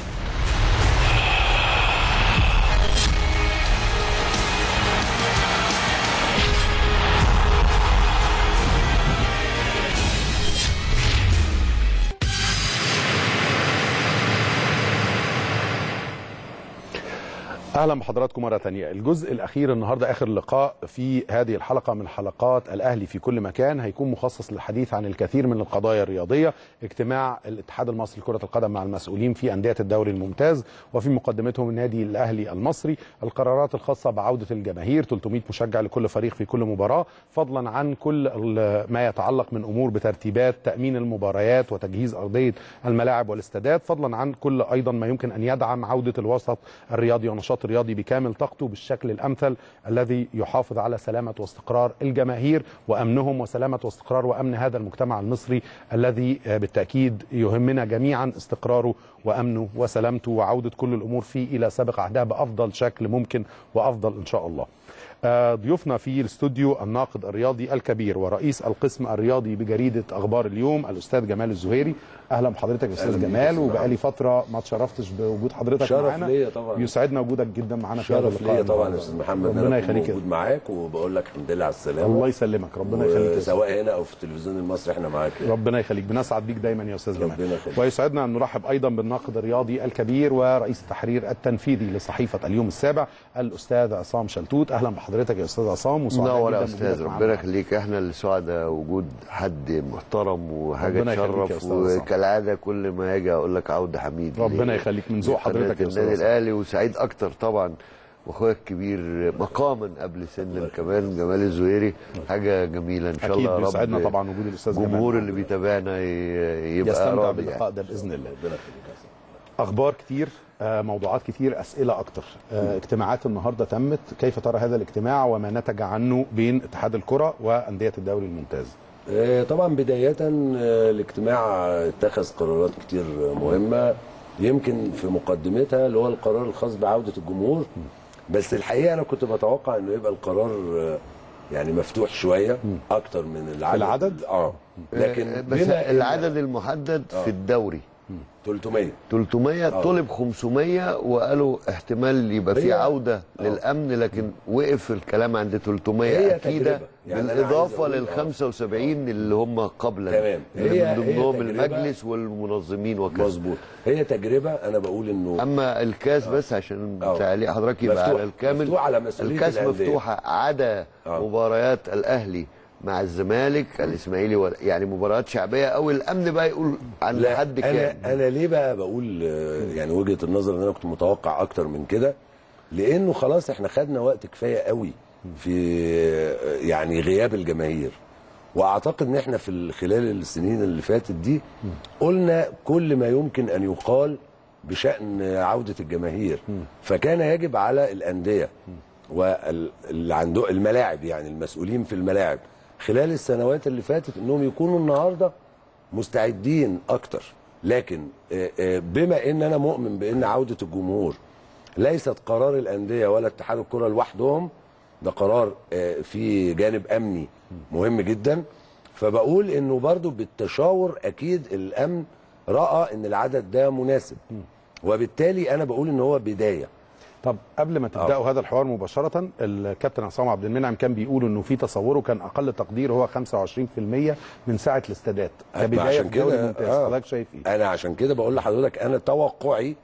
A: اهلا بحضراتكم مره ثانيه الجزء الاخير النهارده اخر لقاء في هذه الحلقه من حلقات الاهلي في كل مكان هيكون مخصص للحديث عن الكثير من القضايا الرياضيه اجتماع الاتحاد المصري لكره القدم مع المسؤولين في انديه الدوري الممتاز وفي مقدمتهم النادي الاهلي المصري القرارات الخاصه بعوده الجماهير 300 مشجع لكل فريق في كل مباراه فضلا عن كل ال- ما يتعلق من امور بترتيبات تامين المباريات وتجهيز ارضيه الملاعب والاستادات فضلا عن كل ايضا ما يمكن ان يدعم عوده الوسط الرياضي والنشاط الرياضي بكامل طاقته بالشكل الامثل الذي يحافظ على سلامه واستقرار الجماهير وامنهم وسلامه واستقرار وامن هذا المجتمع المصري الذي آه، بالتاكيد يهمنا جميعا استقراره وامنه وسلامته وعوده كل الامور فيه الى سابق عهدها بافضل شكل ممكن وافضل ان شاء الله. آه، ضيوفنا في الاستوديو الناقد الرياضي الكبير ورئيس القسم الرياضي بجريده اخبار اليوم الاستاذ جمال الزهيري اهلا بحضرتك يا استاذ
G: أهلا بيك يا
A: جمال
G: أستاذ
A: وبقالي فتره ما اتشرفتش بوجود حضرتك
G: شرف
A: معانا
G: ليا طبعا.
A: يسعدنا وجودك جدا معانا في هذا
G: شرف
A: اللقاء
G: ليا طبعا يا
A: النهاردة.
G: استاذ محمد إن
A: ربنا
G: انا أكون
A: يخليك
G: موجود معاك وبقول لك الحمد لله على السلامه
A: الله يسلمك ربنا يخليك يا أستاذ.
G: سواء هنا او في التلفزيون المصري احنا معاك
A: ربنا يخليك بنسعد بيك دايما يا استاذ جمال
G: ربنا يخليك.
A: ويسعدنا ان نرحب ايضا بالناقد الرياضي الكبير ورئيس التحرير التنفيذي لصحيفه اليوم السابع الاستاذ عصام شلتوت اهلا بحضرتك يا استاذ عصام وسعداء
H: منور
A: جدا
H: يا استاذ
A: بوجودك معانا.
H: ربنا يخليك احنا اللي سعداء وجود حد محترم وحاجه
A: ربنا يخليك يا
H: تشرف
A: أستاذ عصام.
H: وكالعاده كل ما اجي اقول لك عوده حميد
A: ربنا
H: ليه؟
A: يخليك من ذوق حضرتك يا
H: قناة
A: استاذ
H: النادي
A: عصام.
H: الاهلي وسعيد اكتر طبعا واخويا الكبير مقاما قبل سنا كمان جمال الزهيري حاجه جميله ان شاء
A: اكيد
H: الله يا رب
A: بيسعدنا طبعا وجود الاستاذ جمال
H: الجمهور اللي بيتابعنا ي- يبقى
A: يستمتع
H: راضي
A: باللقاء
H: يعني.
A: ده باذن الله اخبار كتير آه، موضوعات كتير اسئله اكتر آه، اجتماعات النهارده تمت كيف ترى هذا الاجتماع وما نتج عنه بين اتحاد الكره وانديه الدوري الممتاز
G: آه، طبعا بدايه آه، الاجتماع اتخذ قرارات كتير مهمه يمكن في مقدمتها اللي هو القرار الخاص بعوده الجمهور بس الحقيقه انا كنت بتوقع انه يبقى القرار آه، يعني مفتوح شويه اكتر من العدد
A: العدد؟
G: اه لكن
H: آه، بس
G: بما إن
H: العدد المحدد في الدوري
G: 300
H: 300
G: آه.
H: طلب 500 وقالوا احتمال يبقى في
G: هي-
H: عوده للامن لكن وقف الكلام عند 300
G: هي
H: اكيده
G: تجربة. يعني أنا عايز
H: بالاضافه
G: أقول-
H: لل
G: آه.
H: 75 اللي هم قبلا
G: تمام.
H: اللي
G: هي-
H: من
G: هي
H: ضمنهم
G: تجربة.
H: المجلس والمنظمين وكذا
G: مظبوط هي تجربه انا بقول انه
H: اما الكاس بس عشان
G: آه.
H: تعليق حضرتك يبقى
G: مفتوح-
H: على الكامل
G: مفتوح على مسؤولية
H: الكاس
G: الأندية.
H: مفتوحه عدا
G: آه.
H: مباريات الاهلي مع الزمالك الاسماعيلي وال- يعني مباريات شعبيه او الامن بقى يقول عن
G: لا
H: حد كام
G: انا انا ليه بقى بقول آه، يعني وجهه النظر ان انا كنت متوقع اكتر من كده لانه خلاص احنا خدنا وقت كفايه قوي في آه، يعني غياب الجماهير واعتقد ان احنا في ال- خلال السنين اللي فاتت دي قلنا كل ما يمكن ان يقال بشان عوده الجماهير فكان يجب على الانديه واللي عنده الملاعب يعني المسؤولين في الملاعب خلال السنوات اللي فاتت انهم يكونوا النهارده مستعدين اكتر لكن آه، آه، بما ان انا مؤمن بان عوده الجمهور ليست قرار الانديه ولا اتحاد الكره لوحدهم ده قرار آه، في جانب امني مهم جدا فبقول انه برضو بالتشاور اكيد الامن راى ان العدد ده مناسب وبالتالي انا بقول ان هو بدايه
A: طب قبل ما تبداوا هذا الحوار مباشره الكابتن عصام عبد المنعم كان بيقول انه في تصوره كان اقل تقدير هو 25% من ساعه الاستادات كبدايه
G: عشان
A: في الدوري
G: كده
A: الممتاز
G: آه.
A: حضرتك شايف ايه؟
G: انا عشان كده بقول لحضرتك انا توقعي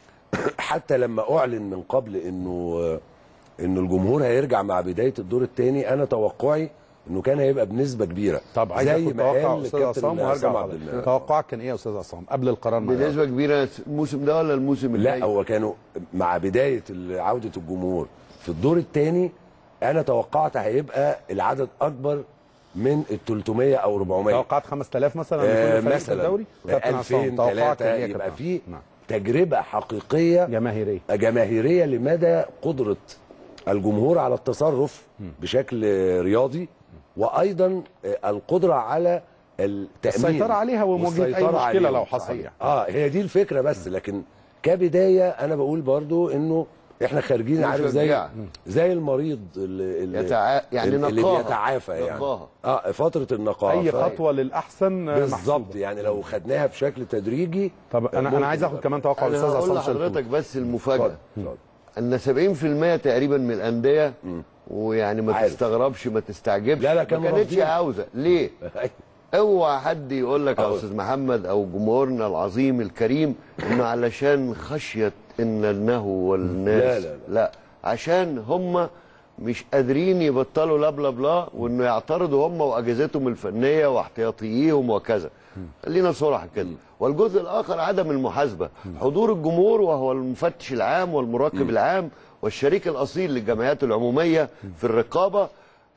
G: حتى لما اعلن من قبل انه انه الجمهور هيرجع مع بدايه الدور الثاني انا توقعي انه كان هيبقى بنسبه كبيره
A: طب عايز
G: زي
A: اخد
G: ما
A: توقع
G: قال
A: استاذ
G: الكابتن
A: عصام وهرجع
G: عصام عبد
A: لحضرتك.
G: المنعم.
A: توقعك كان ايه يا استاذ عصام قبل القرار ما يعرض؟
H: بنسبه كبيره الموسم ده ولا الموسم الجاي
G: لا هو كانوا مع بدايه عوده الجمهور في الدور الثاني انا توقعت هيبقى العدد اكبر من ال 300 او 400
A: توقعت 5000 مثلا
G: آه،
A: لكل فريق في
G: مثلا
A: الدوري كابتن
G: 2000
A: عصام توقعك
G: 3
A: إن هي
G: يبقى
A: كانت-
G: في
A: نعم.
G: تجربه حقيقيه
A: جماهيريه
G: جماهيريه لمدى قدره الجمهور على التصرف بشكل رياضي وايضا القدره على التامين
A: السيطرة عليها ومواجهة أي
G: والسيطرة
A: مشكلة
G: عليهم.
A: لو حصل
G: صحيح.
A: يعني.
G: اه هي دي الفكره بس لكن كبدايه انا بقول برضو انه احنا خارجين عارف زي
I: مشجعة.
G: زي المريض اللي, اللي
I: يتع... يعني
G: اللي
I: نقاهة
G: بيتعافى يعني
I: نقاهة.
G: اه فتره النقاهه
A: اي
G: ف-
A: خطوه للاحسن آه،
G: بالظبط
A: محسوبة.
G: يعني لو خدناها بشكل تدريجي
A: طب انا
G: ممكن
A: انا عايز اخد
G: يبقى.
A: كمان توقع
I: انا
A: الاستاذ
I: هقول
A: عصام شلتوت
I: لحضرتك بس المفاجاه
G: اتفضل.
I: ان 70% تقريبا من الانديه ويعني ما
G: عارف.
I: تستغربش ما تستعجبش
G: لا، لا، كانوا
I: ما كانتش
G: رافضين.
I: عاوزه ليه اوعى حد يقول لك يا
G: أقول.
I: استاذ محمد او جمهورنا العظيم الكريم انه علشان خشيه ان النهو والناس
G: لا، لا، لا.
I: لا عشان هم مش قادرين يبطلوا لا بلا بلا وانه يعترضوا هم واجهزتهم الفنيه واحتياطييهم وكذا خلينا صراحه كده والجزء الاخر عدم المحاسبه حضور الجمهور وهو المفتش العام والمراقب العام والشريك الاصيل للجمعيات العموميه في الرقابه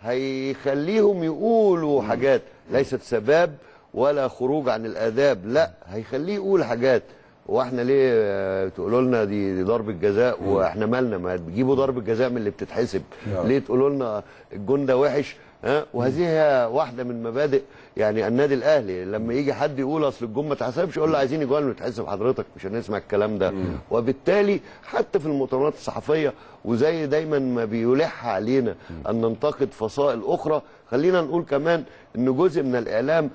I: هيخليهم يقولوا حاجات ليست سباب ولا خروج عن الاداب لا هيخليه يقول حاجات واحنا ليه آه، تقولوا لنا دي, دي ضربه جزاء واحنا مالنا ما تجيبوا ضربه جزاء من اللي بتتحسب ليه تقولوا لنا الجون ده وحش ها وهذه هي واحده من مبادئ يعني النادي الاهلي لما يجي حد يقول اصل الجون ما اتحسبش يقول له عايزين اجوان يتحسب حضرتك مش هنسمع الكلام ده وبالتالي حتى في المؤتمرات الصحفيه وزي دايما ما بيلح علينا ان ننتقد فصائل اخرى خلينا نقول كمان ان جزء من الاعلام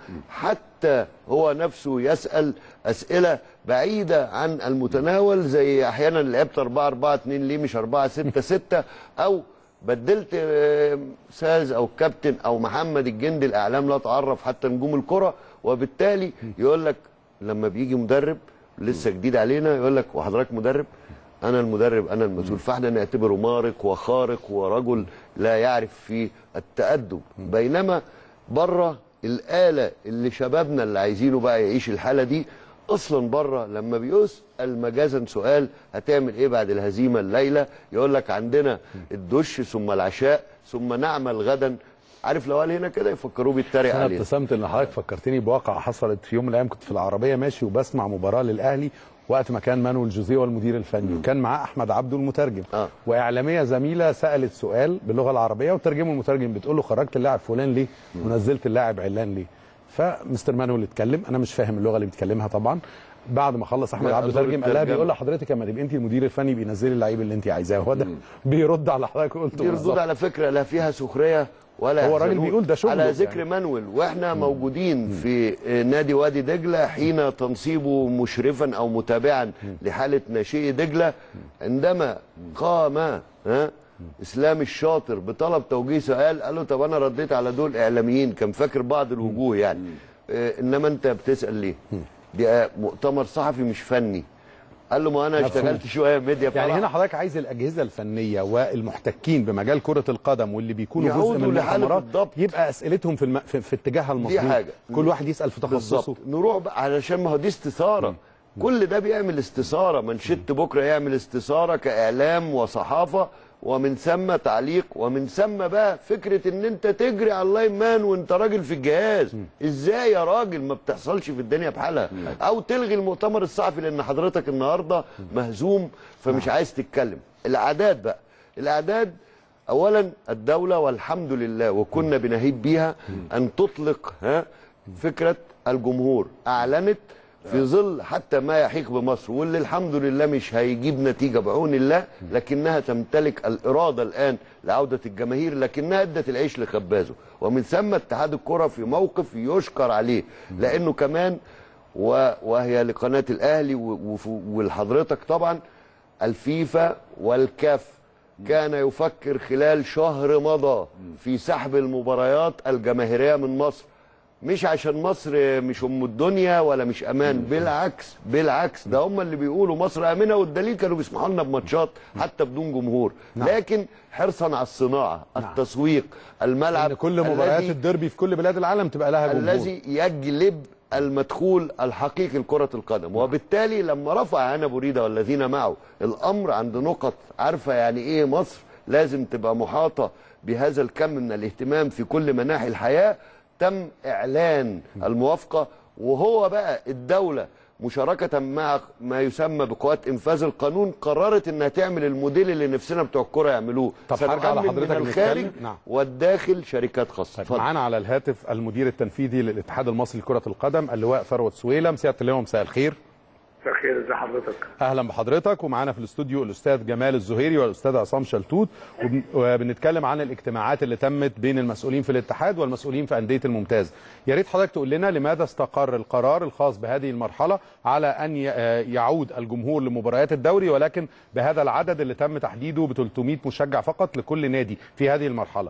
I: حتى هو نفسه يسال اسئله بعيده عن المتناول زي احيانا لعبت 4 4 2 ليه مش 4 6 6 او بدلت آه، ساز او كابتن او محمد الجندي الاعلام لا تعرف حتى نجوم الكره وبالتالي يقول لك لما بيجي مدرب لسه جديد علينا يقول لك وحضرتك مدرب انا المدرب انا المسؤول فاحنا نعتبره مارق وخارق ورجل لا يعرف في التأدب بينما بره الآلة اللي شبابنا اللي عايزينه بقى يعيش الحالة دي اصلا بره لما بيسال مجازا سؤال هتعمل ايه بعد الهزيمه الليله يقول لك عندنا الدش ثم العشاء ثم نعمل غدا عارف لو قال هنا كده يفكروه بيتريق
A: انا
I: عليه
A: ابتسمت ان حضرتك فكرتني بواقعه حصلت في يوم من الايام كنت في العربيه ماشي وبسمع مباراه للاهلي وقت ما كان مانويل جوزيه والمدير الفني وكان معاه احمد عبده المترجم
I: آه.
A: واعلاميه زميله سالت سؤال باللغه العربيه وترجمه المترجم بتقول له خرجت اللاعب فلان ليه ونزلت اللاعب علان ليه فمستر مانويل اتكلم انا مش فاهم اللغه اللي بيتكلمها طبعا بعد ما خلص احمد
I: لا،
A: عبده
I: دور
A: ترجم قال لها
I: الترجمة.
A: بيقول لحضرتك لما تبقى انت المدير الفني بينزلي اللعيب اللي انت عايزاه هو ده بيرد على حضرتك قلت
I: دي ردود على فكره لا فيها سخريه ولا
A: هو الراجل
I: يحزنون.
A: بيقول ده شغله
I: على
A: يعني.
I: ذكر مانويل واحنا موجودين في نادي وادي دجله حين تنصيبه مشرفا او متابعا لحاله ناشئي دجله عندما قام ها اسلام الشاطر بطلب توجيه سؤال قال له طب انا رديت على دول اعلاميين كان فاكر بعض الوجوه يعني آه، انما انت بتسال ليه؟ دي مؤتمر صحفي مش فني قال له ما انا
A: مفهوم.
I: اشتغلت شويه ميديا
A: يعني
I: فرح.
A: هنا حضرتك عايز الاجهزه الفنيه والمحتكين بمجال كره القدم واللي بيكونوا جزء
I: يعودوا
A: من
I: لحالة
A: المؤتمرات
I: الضبط.
A: يبقى اسئلتهم في, الم... في, في اتجاهها المظبوط
I: حاجة.
A: كل واحد يسال في تخصصه
I: بالظبط نروح بقى علشان ما هو دي استثاره كل ده بيعمل استثاره منشط بكره يعمل استثاره كاعلام وصحافه ومن ثم تعليق ومن ثم بقى فكره ان انت تجري على اللاين مان وانت راجل في الجهاز ازاي يا راجل ما بتحصلش في الدنيا بحالها او تلغي المؤتمر الصحفي لان حضرتك النهارده مهزوم فمش عايز تتكلم الاعداد بقى الاعداد اولا الدوله والحمد لله وكنا بنهيب بيها ان تطلق ها فكره الجمهور اعلنت في ظل حتى ما يحيق بمصر واللي الحمد لله مش هيجيب نتيجه بعون الله لكنها تمتلك الاراده الان لعوده الجماهير لكنها ادت العيش لخبازه ومن ثم اتحاد الكره في موقف يشكر عليه لانه كمان و- وهي لقناه الاهلي و- وف- ولحضرتك طبعا الفيفا والكاف كان يفكر خلال شهر مضى في سحب المباريات الجماهيريه من مصر مش عشان مصر مش ام الدنيا ولا مش امان بالعكس بالعكس ده هم اللي بيقولوا مصر امنه والدليل كانوا بيسمحوا لنا بماتشات حتى بدون جمهور لكن حرصا على الصناعه التسويق الملعب
A: ان كل مباريات
I: الذي-
A: الديربي في كل بلاد العالم تبقى لها جمهور
I: الذي يجلب المدخول الحقيقي لكرة القدم وبالتالي لما رفع هنا بريدة والذين معه الأمر عند نقط عارفة يعني إيه مصر لازم تبقى محاطة بهذا الكم من الاهتمام في كل مناحي الحياة تم اعلان الموافقه وهو بقى الدوله مشاركة مع ما يسمى بقوات إنفاذ القانون قررت إنها تعمل الموديل اللي نفسنا بتوع الكرة يعملوه
A: طب هرجع
I: فتأمن
A: لحضرتك
I: من الخارج
A: نتكلم. نعم.
I: والداخل شركات خاصة
A: طيب
I: اتفضل.
A: معانا على الهاتف المدير التنفيذي للاتحاد المصري لكرة القدم اللواء ثروت سويلم سيادة اللواء مساء الخير
J: مساء الخير ازي حضرتك
A: اهلا بحضرتك ومعانا في الاستوديو الاستاذ جمال الزهيري والاستاذ عصام شلتوت وبن- وبنتكلم عن الاجتماعات اللي تمت بين المسؤولين في الاتحاد والمسؤولين في انديه الممتاز يا ريت حضرتك تقول لنا لماذا استقر القرار الخاص بهذه المرحله على ان ي- آه يعود الجمهور لمباريات الدوري ولكن بهذا العدد اللي تم تحديده ب 300 مشجع فقط لكل نادي في هذه المرحله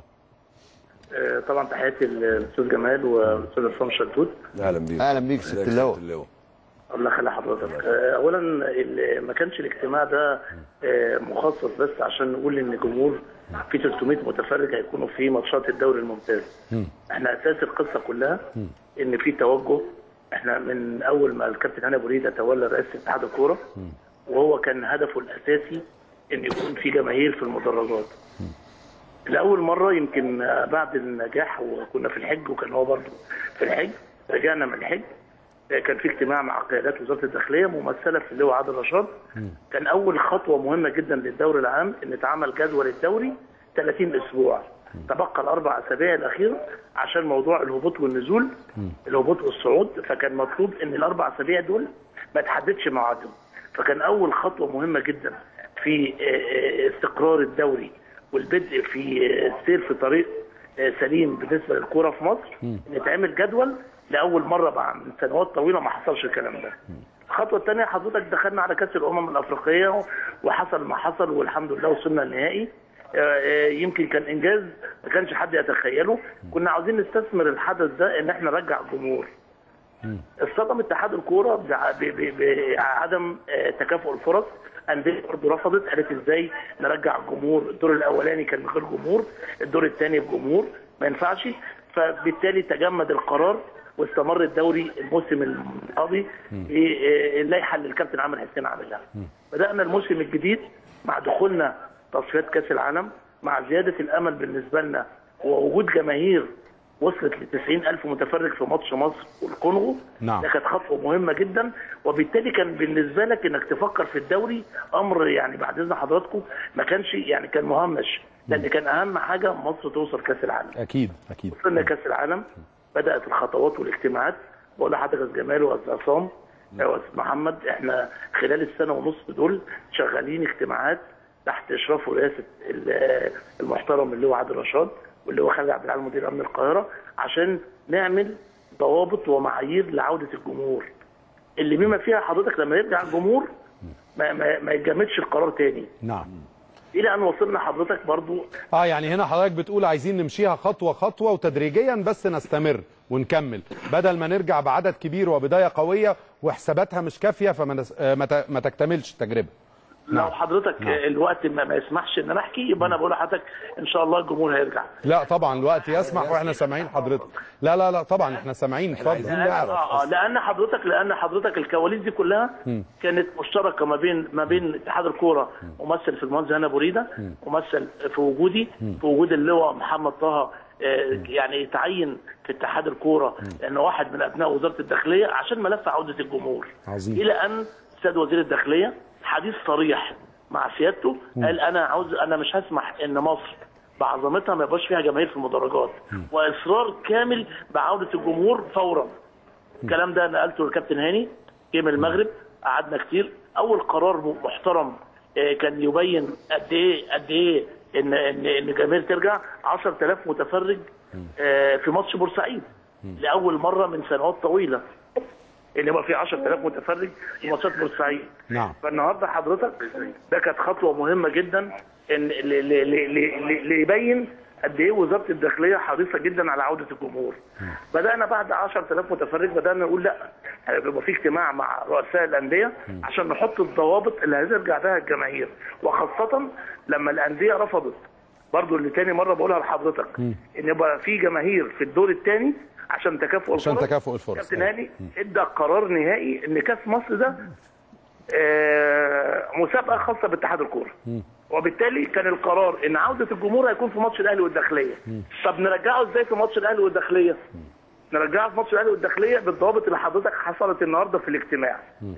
J: آه، طبعا تحياتي للاستاذ جمال والاستاذ عصام شلتوت
G: اهلا بيك
I: أهلا بيك ست
G: ازيك يا
I: اللواء.
G: ست اللواء
J: الله يخلي حضرتك آه، اولا ال- ما كانش الاجتماع ده آه، مخصص بس عشان نقول ان الجمهور في 300 متفرج هيكونوا في ماتشات الدوري الممتاز احنا اساس القصه كلها ان في توجه احنا من اول ما الكابتن هاني ابو ريده تولى رئاسه اتحاد الكوره وهو كان هدفه الاساسي ان يكون في جماهير في المدرجات لاول مره يمكن آه، بعد النجاح وكنا في الحج وكان هو برضه في الحج رجعنا من الحج آه، كان في اجتماع مع قيادات وزاره الداخليه ممثله في اللواء عادل رشاد كان اول خطوه مهمه جدا للدوري العام ان اتعمل جدول الدوري 30 اسبوع تبقى الاربع اسابيع الاخيره عشان موضوع الهبوط والنزول الهبوط والصعود فكان مطلوب ان الاربع اسابيع دول ما تحددش مواعيدهم فكان اول خطوه مهمه جدا في آه، آه، استقرار الدوري والبدء في آه، السير في طريق آه، سليم بالنسبه للكوره في مصر ان يتعمل جدول لاول مره بعد من سنوات طويله ما حصلش الكلام ده. الخطوه الثانيه حضرتك دخلنا على كاس الامم الافريقيه وحصل ما حصل والحمد لله وصلنا النهائي آه، آه، يمكن كان انجاز ما كانش حد يتخيله كنا عاوزين نستثمر الحدث ده ان احنا نرجع الجمهور اصطدم اتحاد الكوره بع- ب- ب- بعدم آه، تكافؤ الفرص انديه برضه رفضت قالت ازاي نرجع الجمهور الدور الاولاني كان من غير جمهور الدور الثاني بجمهور ما ينفعش فبالتالي تجمد القرار واستمر الدوري الموسم الماضي باللائحه اللي الكابتن عامر حسين عاملها بدانا الموسم الجديد مع دخولنا تصفيات كاس العالم مع زياده الامل بالنسبه لنا ووجود جماهير وصلت ل 90 ألف متفرج في ماتش مصر والكونغو
A: نعم.
J: ده كانت خطوة مهمة جدا وبالتالي كان بالنسبة لك انك تفكر في الدوري امر يعني بعد اذن حضراتكم ما كانش يعني كان مهمش لان كان اهم حاجة مصر توصل كاس العالم
A: اكيد اكيد
J: وصلنا كاس العالم بدات الخطوات والاجتماعات بقول لحضرتك يا أستاذ جمال واستاذ عصام يا استاذ محمد احنا خلال السنه ونص دول شغالين اجتماعات تحت اشراف ورئاسه ال- المحترم اللي هو عادل رشاد واللي هو خالد عبد العال مدير امن القاهره عشان نعمل ضوابط ومعايير لعوده الجمهور اللي بما فيها حضرتك لما يرجع الجمهور ما, ما, ما يتجمدش القرار تاني
A: نعم
J: الى ان وصلنا حضرتك برضو
A: اه يعني هنا حضرتك بتقول عايزين نمشيها خطوه خطوه وتدريجيا بس نستمر ونكمل بدل ما نرجع بعدد كبير وبدايه قويه وحساباتها مش كافيه فما نس... آه، ما ت- ما تكتملش التجربه
J: لو حضرتك
A: نعم.
J: الوقت ما, ما يسمحش ان انا احكي يبقى انا بقول لحضرتك ان شاء الله الجمهور هيرجع
A: لا طبعا الوقت يسمح واحنا سامعين حضرتك لا لا لا طبعا احنا سامعين اتفضل
J: لأن, آه آه، لان حضرتك لان حضرتك الكواليس دي كلها كانت مشتركه ما بين ما بين اتحاد الكوره ممثل في المهندس هنا بريده ممثل في وجودي في وجود اللواء محمد طه آه، يعني يتعين في اتحاد الكوره لانه واحد من ابناء وزاره الداخليه عشان ملف عوده الجمهور
A: عظيم.
J: الى ان السيد وزير الداخليه حديث صريح مع سيادته قال انا عاوز انا مش هسمح ان مصر بعظمتها ما يبقاش فيها جماهير في المدرجات واصرار كامل بعوده الجمهور فورا الكلام ده نقلته للكابتن هاني جه من المغرب قعدنا كتير اول قرار محترم آه، كان يبين قد ايه قد ايه ان ان ان الجماهير ترجع 10000 متفرج آه، في ماتش بورسعيد لاول مره من سنوات طويله ان يبقى في 10000 متفرج في ماتشات بورسعيد
A: نعم
J: فالنهارده حضرتك ده كانت خطوه مهمه جدا ان ل- ل- ل- ل- ليبين قد ايه وزاره الداخليه حريصه جدا على عوده الجمهور. بدانا بعد 10000 متفرج بدانا نقول لا هيبقى في اجتماع مع رؤساء الانديه عشان نحط الضوابط اللي هترجع بها الجماهير وخاصه لما الانديه رفضت برضو اللي تاني مره بقولها لحضرتك ان يبقى في جماهير في الدور الثاني عشان تكافؤ
A: عشان
J: الفرص.
A: تكافؤ الفرص.
J: كابتن هاني ادى قرار نهائي ان كاس مصر ده آه، مسابقه خاصه باتحاد الكوره وبالتالي كان القرار ان عوده الجمهور هيكون في ماتش الاهلي والداخليه طب نرجعه ازاي في ماتش الاهلي والداخليه نرجعها في ماتش الاهلي والداخليه بالضوابط اللي حضرتك حصلت النهارده في الاجتماع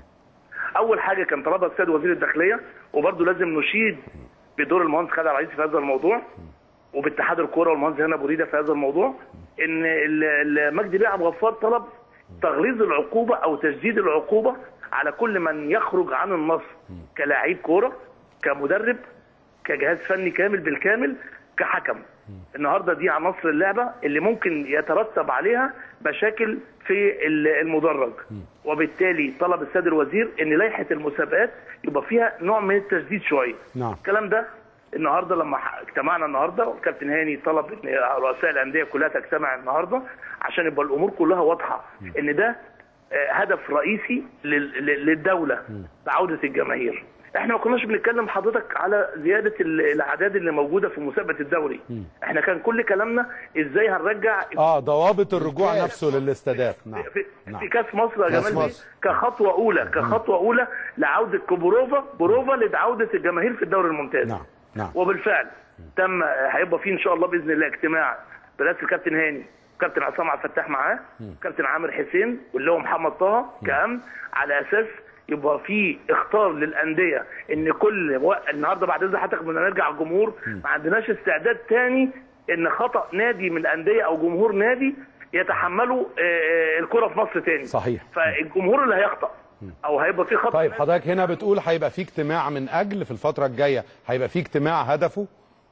J: اول حاجه كان طلبها السيد وزير الداخليه وبرده لازم نشيد بدور المهندس خالد عبد العزيز في هذا الموضوع وباتحاد الكوره والمهندس هنا ابو ريده في هذا الموضوع ان ال- ال- مجدي بيه عبد الغفار طلب تغليظ العقوبه او تشديد العقوبه على كل من يخرج عن النص كلاعب كوره كمدرب كجهاز فني كامل بالكامل كحكم النهارده دي عناصر اللعبه اللي ممكن يترتب عليها مشاكل في ال- المدرج وبالتالي طلب السيد الوزير ان لائحه المسابقات يبقى فيها نوع من التشديد شويه
A: نعم
J: الكلام ده النهارده لما ح- اجتمعنا النهارده والكابتن هاني طلب ان رؤساء الانديه كلها تجتمع النهارده عشان يبقى الامور كلها واضحه ان ده آه، هدف رئيسي لل- لل- للدوله لعوده الجماهير احنا ما كناش بنتكلم حضرتك على زياده ال- الاعداد اللي موجوده في مسابقه الدوري احنا كان كل كلامنا ازاي هنرجع
A: اه ضوابط الرجوع نفسه للاستادات نعم
J: في,
A: نعم.
J: في كاس مصر يا
A: كأس
J: جمال بيه
A: مصر.
J: كخطوه اولى كخطوه اولى لعوده كبروفا بروفا لعوده الجماهير في الدوري الممتاز
A: نعم نعم
J: وبالفعل تم هيبقى فيه ان شاء الله باذن الله اجتماع برئاسه الكابتن هاني كابتن عصام عبد الفتاح معاه كابتن عامر حسين واللي هو محمد طه كامن على اساس يبقى في اختار للانديه ان كل و... النهارده بعد اذن حضرتك بدنا نرجع الجمهور ما عندناش استعداد تاني ان خطا نادي من الانديه او جمهور نادي يتحملوا آه، آه، الكره في مصر تاني
A: صحيح
J: فالجمهور اللي هيخطا او هيبقى في خطا
A: طيب حضرتك هنا بتقول هيبقى في اجتماع من اجل في الفتره الجايه هيبقى في اجتماع هدفه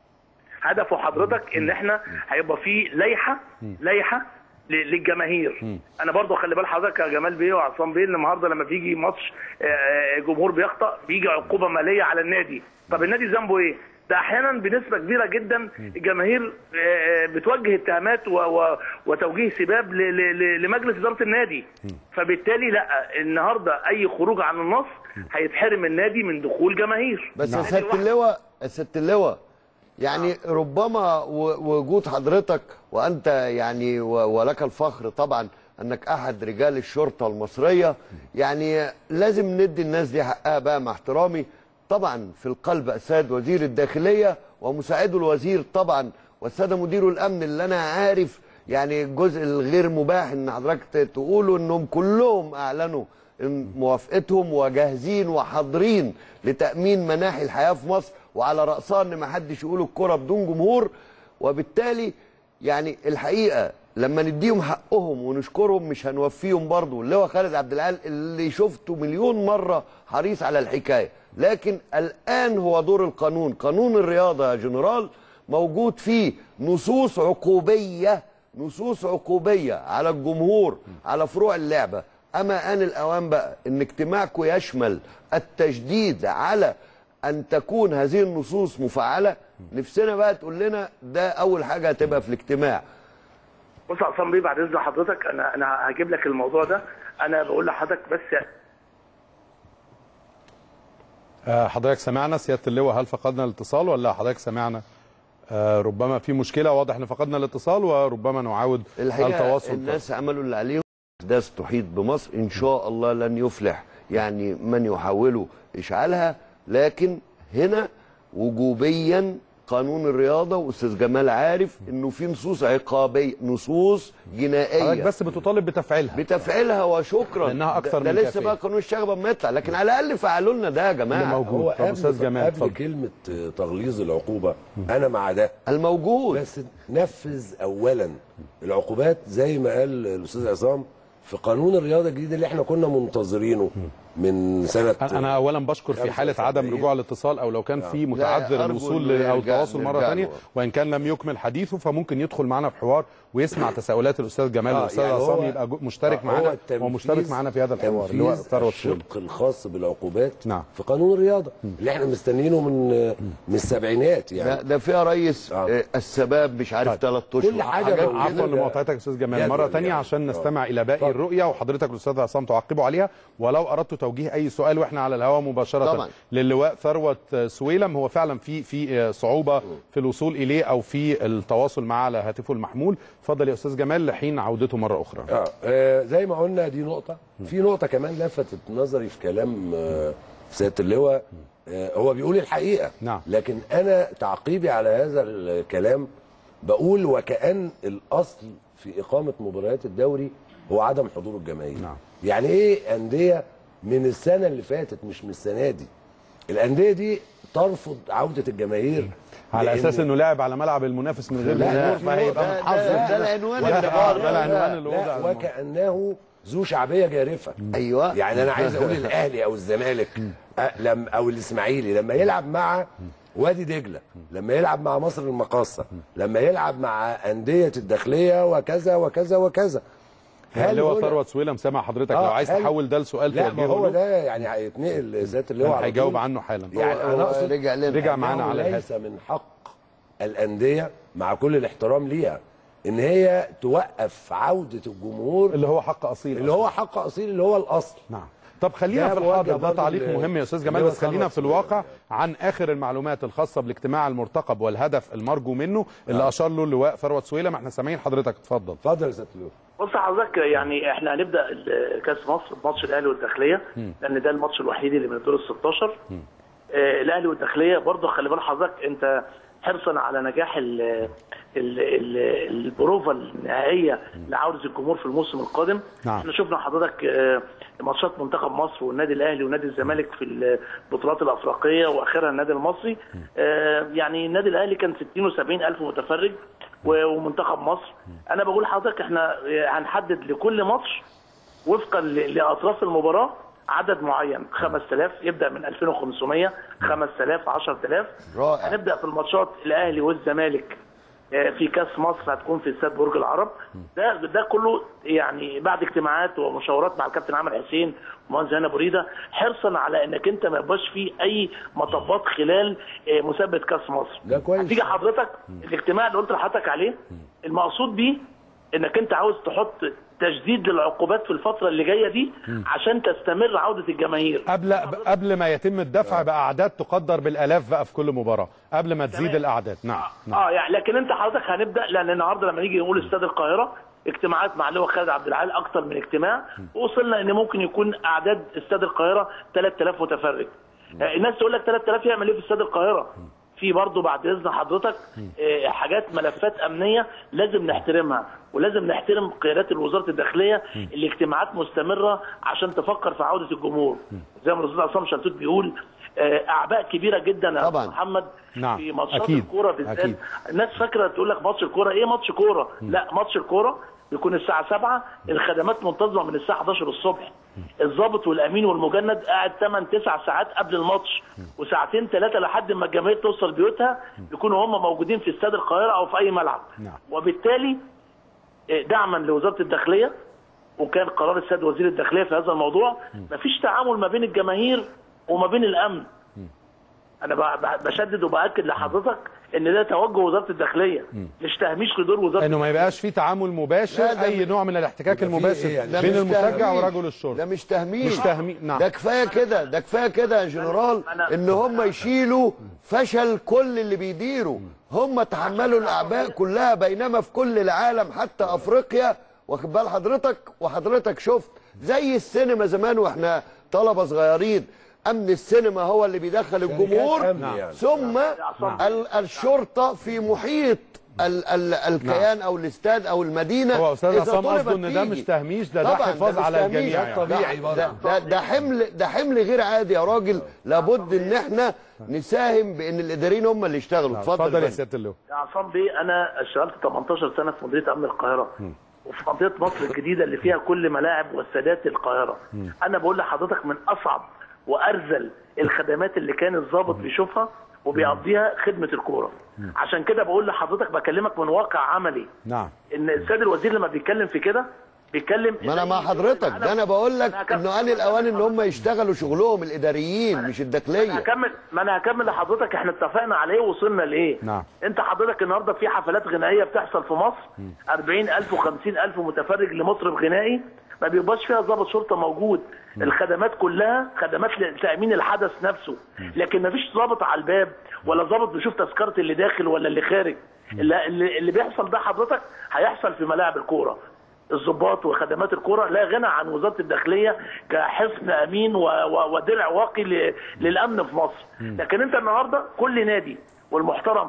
J: هدفه حضرتك ان احنا هيبقى في لائحه لائحه ل- للجماهير انا برضو خلي بال حضرتك يا جمال بيه وعصام بيه إن النهارده لما بيجي ماتش آه، آه، جمهور بيخطا بيجي عقوبه ماليه على النادي طب النادي ذنبه ايه ده احيانا بنسبه كبيره جدا الجماهير آه، بتوجه اتهامات و- و- وتوجيه سباب ل- ل- ل- لمجلس اداره النادي فبالتالي لا النهارده اي خروج عن النص هيتحرم النادي من دخول جماهير
I: بس يا
J: نادي
I: سياده
J: واحد.
I: اللواء يا سياده اللواء يعني ربما و- وجود حضرتك وانت يعني و- ولك الفخر طبعا انك احد رجال الشرطه المصريه يعني لازم ندي الناس دي حقها بقى مع احترامي طبعا في القلب السيد وزير الداخليه ومساعده الوزير طبعا والساده مدير الامن اللي انا عارف يعني الجزء الغير مباح ان حضرتك ت- تقولوا انهم كلهم اعلنوا إن موافقتهم وجاهزين وحاضرين لتامين مناحي الحياه في مصر وعلى راسها ان ما حدش يقول الكره بدون جمهور وبالتالي يعني الحقيقه لما نديهم حقهم ونشكرهم مش هنوفيهم برضه اللي هو خالد عبد العال اللي شفته مليون مره حريص على الحكايه لكن الان هو دور القانون قانون الرياضه يا جنرال موجود فيه نصوص عقوبيه نصوص عقوبيه على الجمهور على فروع اللعبه اما ان الاوان بقى ان اجتماعكم يشمل التشديد على ان تكون هذه النصوص مفعله نفسنا بقى تقول لنا ده اول حاجه هتبقى في الاجتماع
J: بص يا عصام بيه بعد اذن حضرتك انا انا هجيب لك الموضوع ده انا بقول لحضرتك بس
A: آه، حضرتك سمعنا سياده اللواء هل فقدنا الاتصال ولا حضرتك سمعنا آه، ربما في مشكله واضح ان فقدنا الاتصال وربما نعاود
I: الحقيقه
A: التواصل
I: الناس عملوا اللي عليهم احداث تحيط بمصر ان شاء الله لن يفلح يعني من يحاولوا اشعالها لكن هنا وجوبيا قانون الرياضه واستاذ جمال عارف انه في نصوص عقابيه نصوص جنائيه
A: حضرتك بس بتطالب بتفعيلها
I: بتفعيلها وشكرا
A: لأنها أكثر
I: ده,
A: من
I: ده لسه
A: كافية.
I: بقى قانون الشغب اما يطلع لكن على الاقل فعلوا لنا ده يا جماعه
G: هو قبل, قبل كلمه تغليظ العقوبه انا مع ده
I: الموجود
G: بس نفذ اولا العقوبات زي ما قال الاستاذ عصام في قانون الرياضه الجديد اللي احنا كنا منتظرينه من سنه
A: أنا- انا اولا بشكر في حاله عدم رجوع الاتصال او لو كان في متعذر
I: أرجو
A: الوصول
I: إنه
A: ل- او
I: يرجع-
A: التواصل مره
I: نرجع
A: ثانيه
I: له.
A: وان كان لم يكمل حديثه فممكن يدخل معنا في حوار ويسمع تساؤلات الاستاذ جمال
G: آه،
A: والاستاذ
G: يعني
A: عصام
G: هو-
A: يبقى جو- مشترك
G: آه،
A: معانا
G: هو التنفيذ-
A: ومشترك معانا في هذا الحوار اللي هو
G: تنفيذ
A: ثروت سويل
G: الشق الخاص بالعقوبات
A: نعم.
G: في قانون الرياضه اللي احنا مستنيينه من من السبعينات
I: ده,
G: يعني
I: ده فيها ريس آه. السباب مش عارف ثلاث اشهر
G: كل حاجة
I: حاجات
G: موجودة.
A: عفوا لمقاطعتك يا استاذ جمال
G: جدول
A: مره ثانيه
G: يعني.
A: عشان
G: آه.
A: نستمع الى باقي الرؤيه وحضرتك الاستاذ عصام تعقبوا عليها ولو اردت توجيه اي سؤال واحنا على الهواء مباشره
I: طبعا.
A: للواء ثروت سويلم هو فعلا في في صعوبه في الوصول اليه او في التواصل معه على هاتفه المحمول اتفضل يا استاذ جمال لحين عودته مره اخرى
G: آه. آه زي ما قلنا دي نقطة في نقطة كمان لفتت نظري في كلام آه سيادة اللواء آه هو بيقول الحقيقة
A: نعم.
G: لكن أنا تعقيبي على هذا الكلام بقول وكأن الأصل في اقامه مباريات الدوري هو عدم حضور الجماهير
A: نعم.
G: يعني ايه انديه من السنه اللي فاتت مش من السنه دي الانديه دي ترفض عوده الجماهير
A: على
G: لأن-
A: اساس انه لاعب على ملعب المنافس من غير
G: لا،
A: جمهور
G: لا،
A: فهيبقى
I: ده-
A: من حظه
I: ده- ده العنوان
A: لا،
I: اللي
A: آه،
I: بره.
A: ده العنوان اللي وضع
G: لا
A: الموضوع.
G: وكانه ذو شعبيه جارفه
I: ايوه
G: يعني انا عايز اقول الاهلي او الزمالك أ- لم او الاسماعيلي لما يلعب مع وادي دجله لما يلعب مع مصر المقاصه لما يلعب مع انديه الداخليه وكذا وكذا وكذا
A: اللي هو
G: هنا-
A: ثروت سويلم سامع حضرتك لو
G: آه،
A: عايز
G: هل-
A: تحول ده لسؤال
G: لا ما
A: توجهه
G: هو
A: له
G: ده يعني هيتنقل ذات اللي هو على
A: هيجاوب
G: طول.
A: عنه حالا
G: يعني
I: هو-
G: انا
I: هو
G: اقصد
I: رجع لنا.
A: رجع معانا
G: أنه
A: على
G: ليس
A: الهاتف
G: من حق الانديه مع كل الاحترام ليها ان هي توقف عوده الجمهور
A: اللي هو حق اصيل
G: اللي هو حق اصيل اللي هو الاصل
A: نعم طب خلينا
G: ده
A: في
G: موجه
A: الحاضر ده
G: برضه
A: تعليق
G: ل-
A: مهم يا استاذ
G: اللي
A: جمال
G: هو
A: بس خلينا
G: ثروت
A: في الواقع عن اخر المعلومات الخاصه بالاجتماع المرتقب والهدف المرجو منه اللي اشار له اللواء ثروت سويلم احنا سامعين حضرتك اتفضل
G: اتفضل يا استاذ لؤي.
J: بص حضرتك يعني احنا هنبدا ال- كاس مصر بماتش الاهلي والداخليه لان ده الماتش الوحيد اللي من الدور ال 16 آه الاهلي والداخليه برضه خلي بال حضرتك انت حرصا على نجاح ال ال ال البروفا النهائيه لعوده الجمهور في الموسم القادم
A: نعم.
J: احنا شفنا حضرتك آه، ماتشات منتخب مصر والنادي الاهلي ونادي الزمالك في البطولات الافريقيه واخرها النادي المصري آه، يعني النادي الاهلي كان 60 و70 الف متفرج و- ومنتخب مصر انا بقول لحضرتك احنا آه، هنحدد لكل ماتش وفقا ل- لاطراف المباراه عدد معين 5000 يبدا من 2500 5000 10000
I: رائع.
J: هنبدا في الماتشات الاهلي والزمالك آه، في كاس مصر هتكون في استاد برج العرب ده ده كله يعني بعد اجتماعات ومشاورات مع الكابتن عامر حسين ومهندس هنا بريده حرصا على انك انت ما يبقاش في اي مطبات خلال آه، مسابقه كاس مصر
G: ده كويس.
J: هتيجي حضرتك الاجتماع اللي قلت لحضرتك عليه المقصود بيه انك انت عاوز تحط تجديد للعقوبات في الفتره اللي جايه دي عشان تستمر عوده الجماهير
A: قبل قبل ما يتم الدفع باعداد تقدر بالالاف بقى في كل مباراه قبل ما تزيد
J: تمام.
A: الاعداد نعم نعم
J: اه يعني لكن انت حضرتك هنبدا لان النهارده لما نيجي نقول استاد القاهره اجتماعات مع اللواء خالد عبد العال اكتر من اجتماع وصلنا ان ممكن يكون اعداد استاد القاهره 3000 متفرج آه الناس تقول لك 3000 يعمل ايه في استاد القاهره في برضه بعد اذن حضرتك آه حاجات ملفات امنيه لازم نحترمها ولازم نحترم قيادات وزاره الداخليه الاجتماعات مستمره عشان تفكر في عوده الجمهور زي ما الاستاذ عصام شلتوت بيقول آه، اعباء كبيره جدا يا
I: طبعاً.
J: أستاذ محمد
A: نعم.
J: في ماتشات
A: أكيد.
J: الكوره بالذات
A: أكيد.
J: الناس فاكره تقول لك ماتش الكوره ايه ماتش كوره لا ماتش الكوره بيكون الساعه 7 الخدمات منتظمه من الساعه 11 الصبح الضابط والامين والمجند قاعد 8 9 ساعات قبل الماتش وساعتين ثلاثه لحد ما الجماهير توصل بيوتها يكونوا هم موجودين في استاد القاهره او في اي ملعب
A: نعم.
J: وبالتالي آه، دعما لوزاره الداخليه وكان قرار السيد وزير الداخليه في هذا الموضوع مفيش تعامل ما بين الجماهير وما بين الامن انا ب- ب- بشدد وباكد لحضرتك ان ده توجه وزاره الداخليه مش تهميش لدور وزاره
A: انه ما يبقاش في تعامل مباشر
I: لا، ده
A: اي
I: مش-
A: نوع من الاحتكاك
G: يبقى في
A: المباشر
G: إيه يعني؟
I: ده
A: بين
I: مش
A: المشجع
I: تهميش.
A: ورجل
I: ده
A: الشرطه
I: مش تهميش
A: مش تهميش نعم
I: ده كفايه كده ده كفايه كده يا جنرال
J: أنا-
I: ان هم يشيلوا فشل كل اللي بيديروا هم تحملوا الاعباء كلها بينما في كل العالم حتى افريقيا واخد بال حضرتك وحضرتك شفت زي السينما زمان واحنا طلبه صغيرين امن السينما هو اللي بيدخل الجمهور
G: أمن يعني.
I: ثم ال- الشرطه في محيط ال ال الكيان او الاستاد او المدينه
A: هو استاذ
I: إذا
A: عصام
I: طلبت
A: قصده ان ده
I: تيجي.
A: مش تهميش ده ده
I: طبعاً
A: حفاظ
I: مش
A: على
I: تهميش،
A: الجميع
I: ده
A: يعني.
G: طبيعي برضه.
I: ده, ده, ده حمل ده حمل غير عادي يا راجل لابد ان احنا نساهم بان الاداريين هم اللي يشتغلوا
A: اتفضل يا
I: فندم.
A: سياده اللواء
J: يا عصام بيه انا اشتغلت 18 سنه في مديريه امن القاهره وفي منطقه مصر الجديده اللي فيها كل ملاعب واستادات القاهره انا بقول لحضرتك من اصعب وارذل الخدمات اللي كان الضابط بيشوفها وبيقضيها خدمه الكوره عشان كده بقول لحضرتك بكلمك من واقع عملي
A: نعم
J: ان السيد الوزير لما بيتكلم في كده بيتكلم
I: ما انا مع حضرتك ده انا بقول لك انه ان الاوان ان هم يشتغلوا شغلهم الاداريين مش
J: انا
I: الداخليه
J: هكمل ما انا هكمل لحضرتك احنا اتفقنا عليه ووصلنا لايه
A: نعم.
J: انت حضرتك النهارده في حفلات غنائيه بتحصل في مصر 40000 و50000 متفرج لمطرب غنائي ما بيبقاش فيها ضابط شرطه موجود الخدمات كلها خدمات لتامين الحدث نفسه لكن ما فيش ضابط على الباب ولا ضابط بيشوف تذكره اللي داخل ولا اللي خارج اللي, اللي اللي بيحصل ده حضرتك هيحصل في ملاعب الكوره الضباط وخدمات الكرة لا غنى عن وزارة الداخلية كحصن أمين و- و- ودرع واقي ل- للأمن في مصر لكن أنت النهاردة كل نادي والمحترم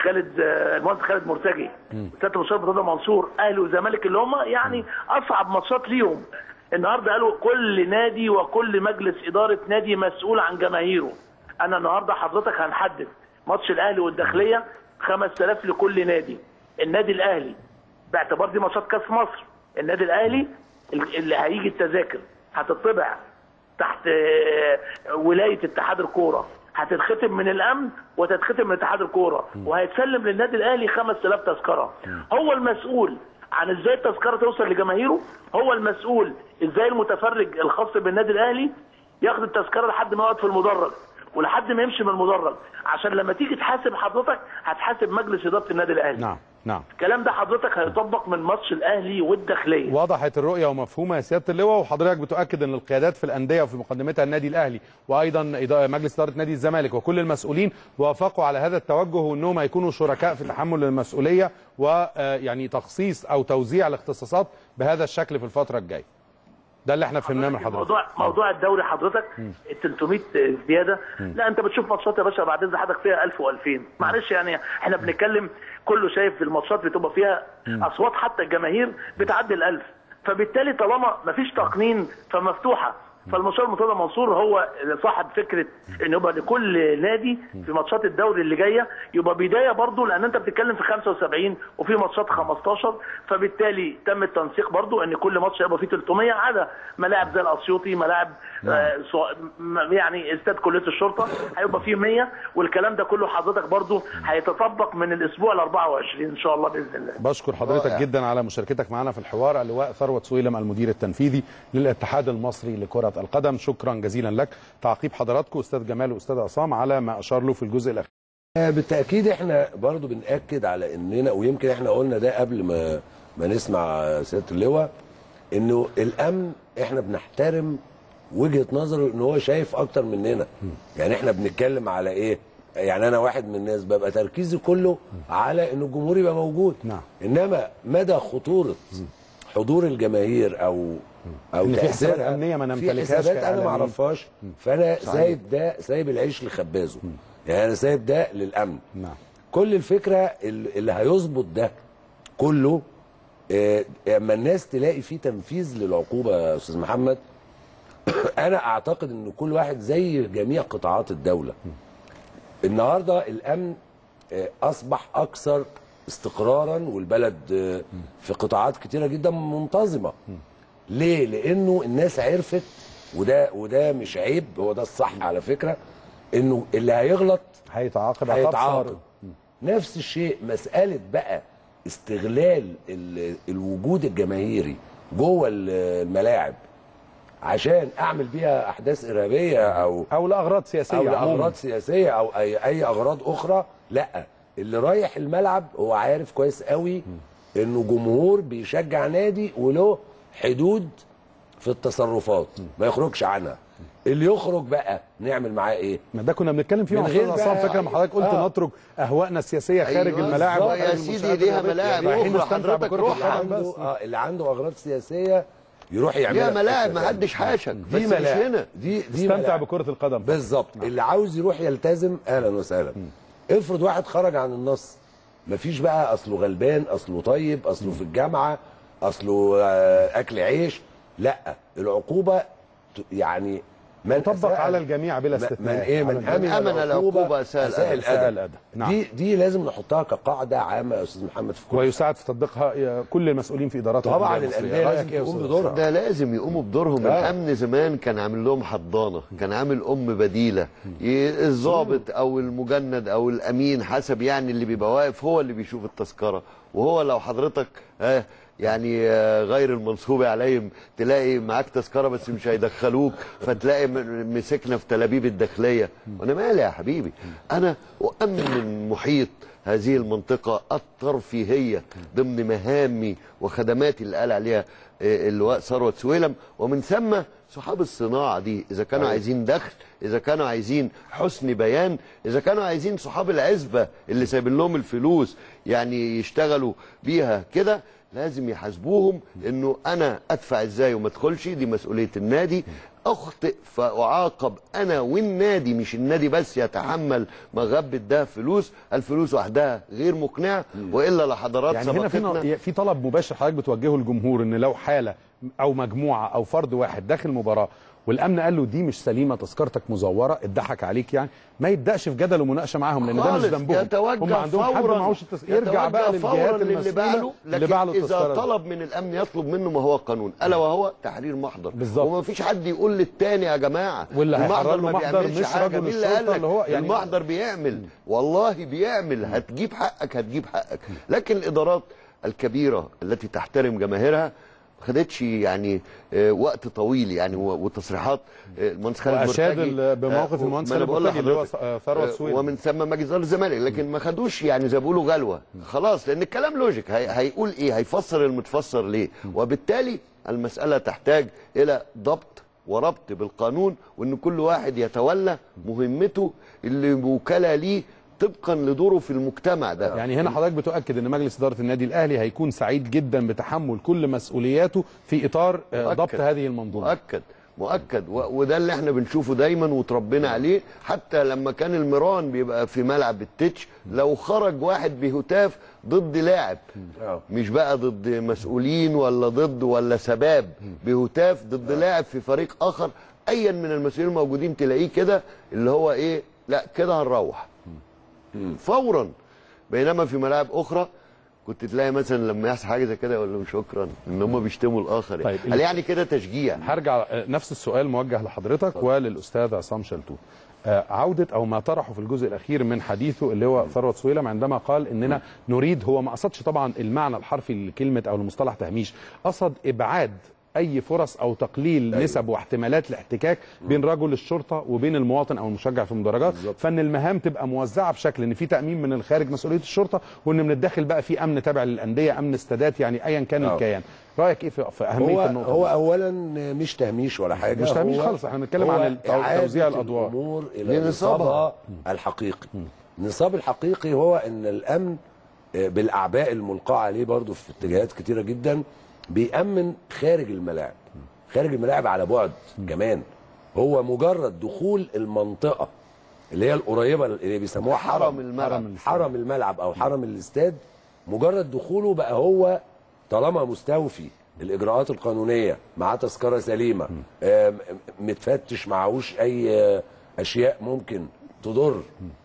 J: خالد آه، المهندس خالد مرتجي سياده المستشار مرتضى منصور اهلي وزمالك اللي هم يعني اصعب ماتشات ليهم النهارده قالوا كل نادي وكل مجلس اداره نادي مسؤول عن جماهيره انا النهارده حضرتك هنحدد ماتش الاهلي والداخليه 5000 لكل نادي النادي الاهلي باعتبار دي ماتشات كاس مصر النادي الاهلي اللي هيجي التذاكر هتطبع تحت آه، ولايه اتحاد الكوره هتتختم من الامن وتتختم من اتحاد الكوره وهيتسلم للنادي الاهلي 5000 تذكره هو المسؤول عن ازاي التذكره توصل لجماهيره هو المسؤول ازاي المتفرج الخاص بالنادي الاهلي ياخد التذكره لحد ما يقعد في المدرج ولحد ما يمشي من المدرج عشان لما تيجي تحاسب حضرتك هتحاسب مجلس اداره النادي الاهلي
A: نعم نعم
J: الكلام ده حضرتك هيطبق من ماتش الاهلي والداخليه
A: وضحت الرؤيه ومفهومه يا سياده اللواء وحضرتك بتؤكد ان القيادات في الانديه وفي مقدمتها النادي الاهلي وايضا إدا- مجلس اداره نادي الزمالك وكل المسؤولين وافقوا على هذا التوجه وانهم هيكونوا شركاء في تحمل المسؤوليه ويعني تخصيص او توزيع الاختصاصات بهذا الشكل في الفتره الجايه. ده اللي احنا فهمناه من حضرتك.
J: موضوع موضوع الدوري حضرتك ال 300 زياده لا انت بتشوف ماتشات يا باشا بعد اذن حضرتك فيها 1000 و2000 معلش يعني احنا بنتكلم كله شايف في الماتشات بتبقى فيها اصوات حتى الجماهير بتعدي ال 1000 فبالتالي طالما مفيش تقنين فمفتوحه فالمستشار مرتضى منصور هو صاحب فكره ان يبقى لكل نادي في ماتشات الدوري اللي جايه يبقى بدايه برضو لان انت بتتكلم في 75 وفي ماتشات 15 فبالتالي تم التنسيق برضو ان كل ماتش هيبقى فيه 300 عدا ملاعب زي الاسيوطي ملاعب آه سو- م- يعني استاد كليه الشرطه هيبقى فيه 100 والكلام ده كله حضرتك برضو هيتطبق من الاسبوع ال 24 ان شاء الله باذن الله
A: بشكر حضرتك
I: رائع.
A: جدا على مشاركتك معنا في الحوار اللواء ثروت سويلم المدير التنفيذي للاتحاد المصري لكرة القدم شكرا جزيلا لك تعقيب حضراتكم استاذ جمال واستاذ عصام على ما اشار له في الجزء الاخير
G: آه، بالتاكيد احنا برضو بناكد على اننا ويمكن احنا قلنا ده قبل ما ما نسمع سياده اللواء انه الامن احنا بنحترم وجهه نظره ان هو شايف اكتر مننا يعني احنا بنتكلم على ايه يعني انا واحد من الناس ببقى تركيزي كله على ان الجمهور يبقى موجود
A: نعم.
G: انما مدى خطوره حضور الجماهير او او
A: إن في حسابات
G: تأثيرها
A: أمنية ما
G: في
A: نمتلكهاش
G: حسابات انا ما
A: كإعلاميين.
G: اعرفهاش فانا سايب ده سايب العيش لخبازه يعني انا سايب ده للامن
A: نعم
G: كل الفكره ال- اللي هيظبط ده كله آه، اما الناس تلاقي فيه تنفيذ للعقوبه يا استاذ محمد انا اعتقد ان كل واحد زي جميع قطاعات الدوله النهارده الامن آه، اصبح اكثر استقرارا والبلد آه، في قطاعات كتيره جدا منتظمه ليه لانه الناس عرفت وده وده مش عيب هو ده الصح على فكره انه اللي هيغلط
A: هيتعاقب عقاب
G: هيتعاقب
A: صارم.
G: نفس الشيء مسألة بقى استغلال ال- الوجود الجماهيري جوه ال- الملاعب عشان اعمل بيها احداث ارهابيه او
A: او لاغراض سياسيه
G: او
A: عموماً.
G: لاغراض سياسيه او اي اي اغراض اخرى لا اللي رايح الملعب هو عارف كويس قوي انه جمهور بيشجع نادي وله حدود في التصرفات ما يخرجش عنها اللي يخرج بقى نعمل معاه ايه
A: ما ده كنا بنتكلم فيه
G: من
A: مع
G: غير
A: استاذ عصام
G: بقى-
A: فاكره ما حضرتك قلت
G: آه.
A: نترك اهوائنا السياسيه خارج
I: أيوة،
A: الملاعب
I: بالظبط.
A: وخارج
I: يا سيدي
A: المشاهدات
I: ليها
A: الرياضية.
I: ملاعب
A: رايحين
I: أخرى
A: نستمتع
I: حضرتك
A: بكرة
I: روح
A: القدم
G: عنده
A: بس
G: آه اللي عنده اغراض سياسيه يروح يعملها
I: ليها
G: في
I: ملاعب
G: حتة
I: ما
G: تانية.
I: حدش حاشك بس
G: دي
I: مش
G: ملاعب
I: هنا
G: دي دي
A: استمتع
G: ملاعب.
A: بكره القدم
G: بالظبط اللي عاوز يروح يلتزم اهلا وسهلا افرض واحد خرج عن النص مفيش بقى اصله غلبان اصله طيب اصله في الجامعه اصله آه، اكل عيش لا العقوبه ت- يعني من
A: تطبق
G: أساء-
A: على الجميع بلا
G: من-
A: استثناء
G: من ايه من
A: على
G: امن,
I: أمن العقوبة أساء الأدب.
A: أساء الأدب. نعم.
G: دي دي لازم نحطها كقاعده عامه يا استاذ محمد في كل
A: ويساعد في تطبيقها كل المسؤولين في ادارات
G: طبعا
A: الأندية المصرية.
G: الانديه
A: رأيك
G: لازم
A: إيه يا
G: تقوم
A: أستاذ
G: بدورها
I: ده لازم يقوموا بدورهم
G: آه.
I: الامن زمان كان عامل لهم حضانه كان عامل ام بديله ي- الضابط او المجند او الامين حسب يعني اللي بيبقى واقف هو اللي بيشوف التذكره وهو لو حضرتك آه يعني آه، غير المنصوب عليهم تلاقي معاك تذكره بس مش هيدخلوك فتلاقي م- مسكنا في تلابيب الداخليه وانا مالي يا حبيبي انا اؤمن من محيط هذه المنطقة الترفيهية ضمن مهامي وخدماتي اللي قال عليها آه، اللواء ثروت سويلم ومن ثم صحاب الصناعة دي إذا كانوا عايزين دخل إذا كانوا عايزين حسن بيان إذا كانوا عايزين صحاب العزبة اللي سايبين لهم الفلوس يعني يشتغلوا بيها كده لازم يحاسبوهم انه انا ادفع ازاي وما ادخلش دي مسؤوليه النادي اخطئ فاعاقب انا والنادي مش النادي بس يتحمل مغبه ده فلوس الفلوس وحدها غير مقنعه والا لحضرات
A: يعني هنا
I: سبقتنا
A: في في طلب مباشر حضرتك بتوجهه للجمهور ان لو حاله او مجموعه او فرد واحد داخل مباراه والامن قال له دي مش سليمه تذكرتك مزوره اتضحك عليك يعني ما يبداش في جدل ومناقشه معاهم لان ده مش
I: خالص
A: ذنبهم
I: يتوجه
A: هم عندهم حد
I: فوراً.
A: معهوش التس... يرجع بقى
I: يتوجه
A: للجهات
I: فورا للي باع له
A: المسؤوله اللي باع
I: لكن
A: له
I: اذا
A: التذكره دي.
I: طلب من الامن يطلب منه ما هو قانون الا وهو تحرير محضر
A: بالظبط.
I: وما فيش حد يقول للتاني يا جماعه
A: واللي هيحرر
I: المحضر
A: له
I: ما
A: محضر
I: بيعملش
A: مش
I: حاجه
A: رجل
I: مين اللي
A: الشرطة
I: قال لك
A: اللي هو يعني-
I: المحضر بيعمل والله بيعمل هتجيب حقك هتجيب حقك لكن الادارات الكبيره التي تحترم جماهيرها ما خدتش يعني آه، وقت طويل يعني و- وتصريحات آه، المهندس خالد
A: وأشاد
I: مرتجي،
A: ال- بموقف
I: آه،
A: المهندس
I: ما أنا
A: خالد
I: بقول
A: مرتجي اللي هو
I: لحضرتك،
A: آه، ثروت
I: آه،
A: سويد.
I: ومن ثم مجلس اداره الزمالك لكن ما خدوش يعني زي ما بيقولوا غلوه خلاص لان الكلام لوجيك هي هيقول ايه هيفسر المتفسر ليه وبالتالي المساله تحتاج الى ضبط وربط بالقانون وان كل واحد يتولى مهمته اللي موكله ليه طبقا لدوره في المجتمع ده
A: يعني هنا حضرتك بتؤكد ان مجلس اداره النادي الاهلي هيكون سعيد جدا بتحمل كل مسؤولياته في اطار آه،
I: مؤكد.
A: ضبط هذه المنظومه
I: مؤكد مؤكد و- وده اللي احنا بنشوفه دايما وتربينا عليه حتى لما كان الميران بيبقى في ملعب التتش لو خرج واحد بهتاف ضد لاعب مش بقى ضد مسؤولين ولا ضد ولا سباب بهتاف ضد لاعب في فريق اخر ايا من المسؤولين الموجودين تلاقيه كده اللي هو ايه لا كده هنروح فورا بينما في ملاعب اخرى كنت تلاقي مثلا لما يحصل حاجه زي كده يقول لهم شكرا ان هم بيشتموا الاخر يعني.
A: طيب،
I: قال يعني كده تشجيع
A: هرجع آه، نفس السؤال موجه لحضرتك وللاستاذ عصام شلتوت آه، عودة أو ما طرحه في الجزء الأخير من حديثه اللي هو ثروت سويلم عندما قال إننا نريد هو ما قصدش طبعا المعنى الحرفي لكلمة أو لمصطلح تهميش قصد إبعاد أي فرص أو تقليل أيوة. نسب واحتمالات الاحتكاك بين رجل الشرطة وبين المواطن أو المشجع في المدرجات فإن المهام تبقى موزعة بشكل إن في تأمين من الخارج مسؤولية الشرطة وإن من الداخل بقى في أمن تابع للأندية أمن استادات يعني أيا كان
G: أه.
A: الكيان رأيك إيه في في أهمية
G: هو
A: النقطة
G: هو
A: دي؟
G: اولا مش تهميش ولا حاجه
A: مش تهميش
G: هو-
A: خالص، احنا بنتكلم
G: هو
A: عن التو-
G: إعادة
A: توزيع الأدوار.
G: الامور الى
I: لنصابها.
G: نصابها الحقيقي النصاب الحقيقي هو ان الامن آه، بالاعباء الملقاه عليه برضو في اتجاهات كتيره جدا بيامن خارج الملاعب خارج الملاعب على بعد كمان هو مجرد دخول المنطقه اللي هي القريبه اللي بيسموها حرم
I: حرم الملعب.
G: حرم الملعب او حرم الاستاد مجرد دخوله بقى هو طالما مستوفي الاجراءات القانونيه معاه تذكره سليمه آم، متفتش معهوش اي آه، اشياء ممكن تضر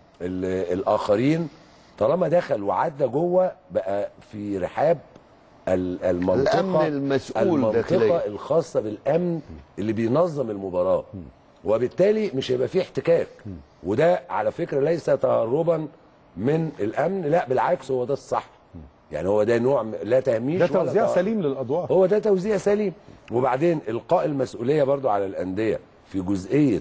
G: ال- الاخرين طالما دخل وعدى جوه بقى في رحاب ال- المنطقه
I: الأمن المسؤول
G: المنطقه
I: داخليا.
G: الخاصه بالامن اللي بينظم المباراه وبالتالي مش هيبقى فيه احتكاك وده على فكره ليس تهربا من الامن لا بالعكس هو ده الصح يعني هو ده نوع م- لا تهميش
A: ده
G: ولا
A: توزيع
G: تهرب.
A: سليم للأدوار
G: هو ده توزيع سليم وبعدين القاء المسؤوليه برضو على الانديه في جزئيه